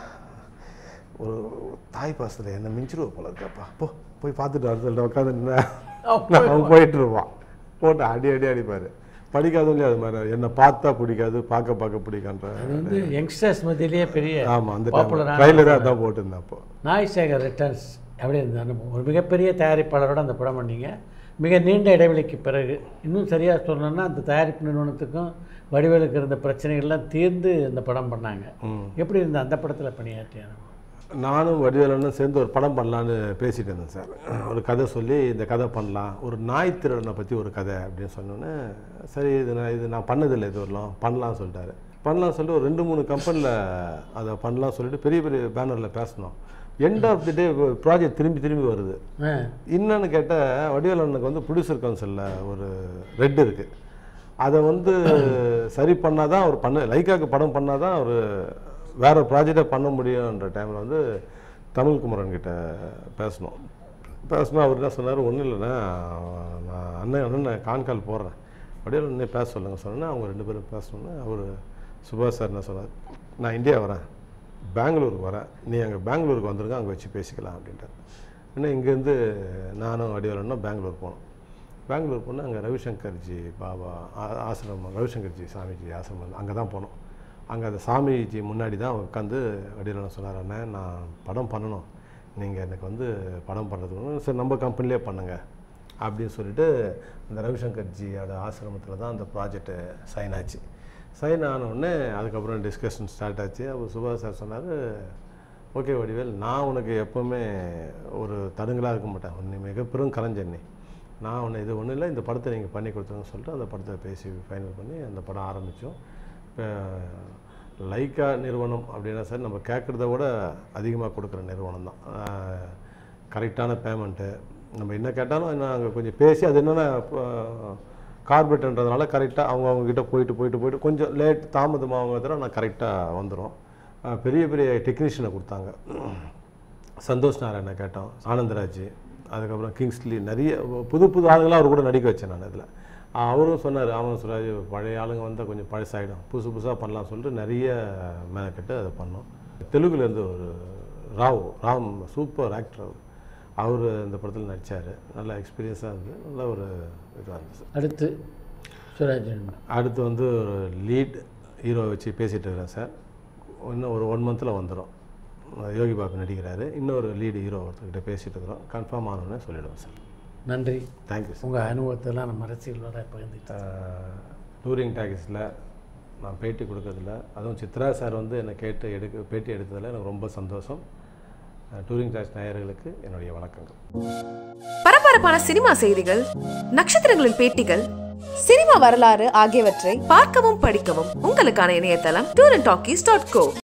ஒரு தாய் பாசத்தில் என்ன மிஞ்சிருவ போல இருக்காப்பா போ போய் பார்த்துட்டு வர சொல்லிட்டு உட்காந்து அவன் போயிட்டு இருப்பான் போட்டு அடி அடி அடிப்பார் படிக்காதவங்களே அது மாதிரி என்னை பார்த்தா பிடிக்காது பார்க்க பார்க்க பிடிக்கான்ற அது வந்து யங்ஸ்டர்ஸ் மத்தியிலேயே பெரிய ஆமாம் அந்த பாப்புலரான ட்ரைலராக அதான் போட்டிருந்தேன் அப்போ நாய் சேகர் ரிட்டர்ன்ஸ் எப்படி இருந்த அனுபவம் ஒரு மிகப்பெரிய தயாரிப்பாளரோட அந்த படம் பண்ணீங்க மிக நீண்ட இடைவெளிக்கு பிறகு இன்னும் சரியாக சொல்லணும்னா அந்த தயாரிப்பு நிறுவனத்துக்கும் வடிவேலுக்கு இருந்த பிரச்சனைகள்லாம் தீர்ந்து இந்த படம் பண்ணாங்க ம் எப்படி இருந்த அந்த படத்தில் பணியாற்றிய அனுபவம் நானும் வடிவேலனும் சேர்ந்து ஒரு படம் பண்ணலான்னு பேசிட்டு இருந்தேன் சார் ஒரு கதை சொல்லி இந்த கதை பண்ணலாம் ஒரு நாய் திருடனை பற்றி ஒரு கதை அப்படின்னு சொன்னோன்னே சரி இது நான் இது நான் பண்ணதில்லை இது வரலாம் பண்ணலாம்னு சொல்லிட்டாரு பண்ணலாம்னு சொல்லிட்டு ஒரு ரெண்டு மூணு கம்பெனியில் அதை பண்ணலாம்னு சொல்லிட்டு பெரிய பெரிய பேனரில் பேசினோம் end of the day project திரும்பி திரும்பி வருது ஆ என்னன்னு கேட்டால் வடிவேலனுக்கு வந்து ப்ரொடியூசர் கவுன்சிலில் ஒரு ரெட் இருக்குது அதை வந்து சரி பண்ணால் தான் அவர் பண்ண லைக்காக்கு படம் பண்ணால் தான் அவர் வேற ப்ராஜெக்டை பண்ண முடியுன்ற டைமில் வந்து தமிழ் குமரன் கிட்ட பேசணும் பேசணும் அவர் என்ன சொன்னார் ஒன்றும் இல்லைண்ணா நான் அண்ணன் அண்ணன் கான்கால் போடுறேன் அப்படியே உடனே பேச சொல்லுங்க சொன்னேன்னா அவங்க ரெண்டு பேரும் பேசணுன்னு அவர் சுபாஷ் சார் என்ன சொன்னார் நான் இந்தியா வரேன் பெங்களூருக்கு வரேன் நீ அங்கே பெங்களூருக்கு வந்துருங்க அங்கே வச்சு பேசிக்கலாம் அப்படின்ட்டார் ஏன்னா இங்கேருந்து நானும் வடிவேலனும் பெங்களூர் போனோம் பெங்களூர் போனால் அங்கே ரவிசங்கர்ஜி பாபா ஆ- ஆசிரமம் ரவிசங்கர்ஜி சாமிஜி ஆசிரமம் அங்கே தான் போனோம் அங்கே அந்த சாமிஜி முன்னாடி தான் உட்காந்து வடிவேலன் சொன்னார் அண்ணன் நான் படம் பண்ணணும் நீங்கள் எனக்கு வந்து படம் பண்ணுறதுக்கு சரி நம்ம கம்பெனிலே பண்ணுங்க அப்படின்னு சொல்லிட்டு அந்த ரவிசங்கர்ஜியோட ஆசிரமத்தில் தான் அந்த ப்ராஜெக்ட்டு சைன் ஆச்சு சைன் ஆன உடனே அதுக்கப்புறம் டிஸ்கஷன் ஸ்டார்ட் ஆச்சு அப்போ சுபாஷ் சார் சொன்னார் ஓகே வடிவேல் நான் உனக்கு எப்போவுமே ஒரு தடுங்கலாக இருக்க மாட்டேன் உன்னை மிகப்பெரும் கலைஞன் நீ நான் உன்னை இது ஒன்றும் இல்லை இந்த படத்தை நீங்கள் பண்ணி கொடுத்துருங்கன்னு சொல்லிட்டு அந்த படத்தை பேசி ஃபைனல் பண்ணி அந்த படம் ஆரம்பித்தோம் இப்போ லைக்கா நிறுவனம் அப்படின்னா சார் நம்ம கேட்குறத விட அதிகமாக கொடுக்குற நிறுவனம் தான் கரெக்டான பேமெண்ட்டு நம்ம என்ன கேட்டாலும் என்ன அங்கே கொஞ்சம் பேசி அது என்னென்னா கார்பரேட்ன்றதுனால கரெக்டாக அவங்க அவங்கக்கிட்ட போயிட்டு போயிட்டு போயிட்டு கொஞ்சம் லேட் தாமதமாக தவிர நான் கரெக்டாக வந்துடும் பெரிய பெரிய டெக்னீஷியனை கொடுத்தாங்க சந்தோஷ் நாராயணை கேட்டோம் ஆனந்தராஜ் அதுக்கப்புறம் கிங்ஸ்லி நிறைய புது புது ஆளுங்களாம் அவர் கூட நடிக்க வச்சேன் நான் இதில் அவரும் சொன்னார் ஆமாம் சுராஜ் பழைய ஆளுங்க வந்தால் கொஞ்சம் பழசாயிடும் புதுசு புதுசாக பண்ணலாம் சொல்லிட்டு நிறைய மெனக்கெட்டு அதை பண்ணோம் தெலுங்குலேருந்து ஒரு ராவ் ராம் சூப்பர் ஆக்டர் அவர் அவர் இந்த படத்தில் நடித்தார் நல்ல எக்ஸ்பீரியன்ஸாக இருந்தது நல்ல ஒரு இதாக இருந்துச்சு அடுத்து சுராஜன் அடுத்து வந்து ஒரு லீட் ஹீரோ வச்சு பேசிகிட்டு இருக்கிறேன் சார் இன்னும் ஒரு ஒன் மந்தில் வந்துடும் யோகி பாபு நடிக்கிறாரு இன்னொரு லீடு ஹீரோ ஒருத்தர்கிட்ட பேசிகிட்டு இருக்கிறோம் கன்ஃபார்ம் ஆனோடனே சொல்லிவிடுவேன் சார் நன்றி தேங்க்யூ சார் உங்கள் அனுபவத்தெல்லாம் நம்ம அரசியலோட பகிர்ந்துட்டு டூரிங் டாக்கிஸில் நான் பேட்டி கொடுக்கறதில்ல அதுவும் சித்ரா சார் வந்து என்னை கேட்டு எடுக்க பேட்டி எடுத்ததில் எனக்கு ரொம்ப சந்தோஷம் டூரிங் டாக்ஸ் நேயர்களுக்கு என்னுடைய வணக்கங்கள் பரபரப்பான சினிமா செய்திகள் நட்சத்திரங்களின் பேட்டிகள் சினிமா வரலாறு ஆகியவற்றை பார்க்கவும் படிக்கவும் உங்களுக்கான இணையதளம் tour and talkies dot go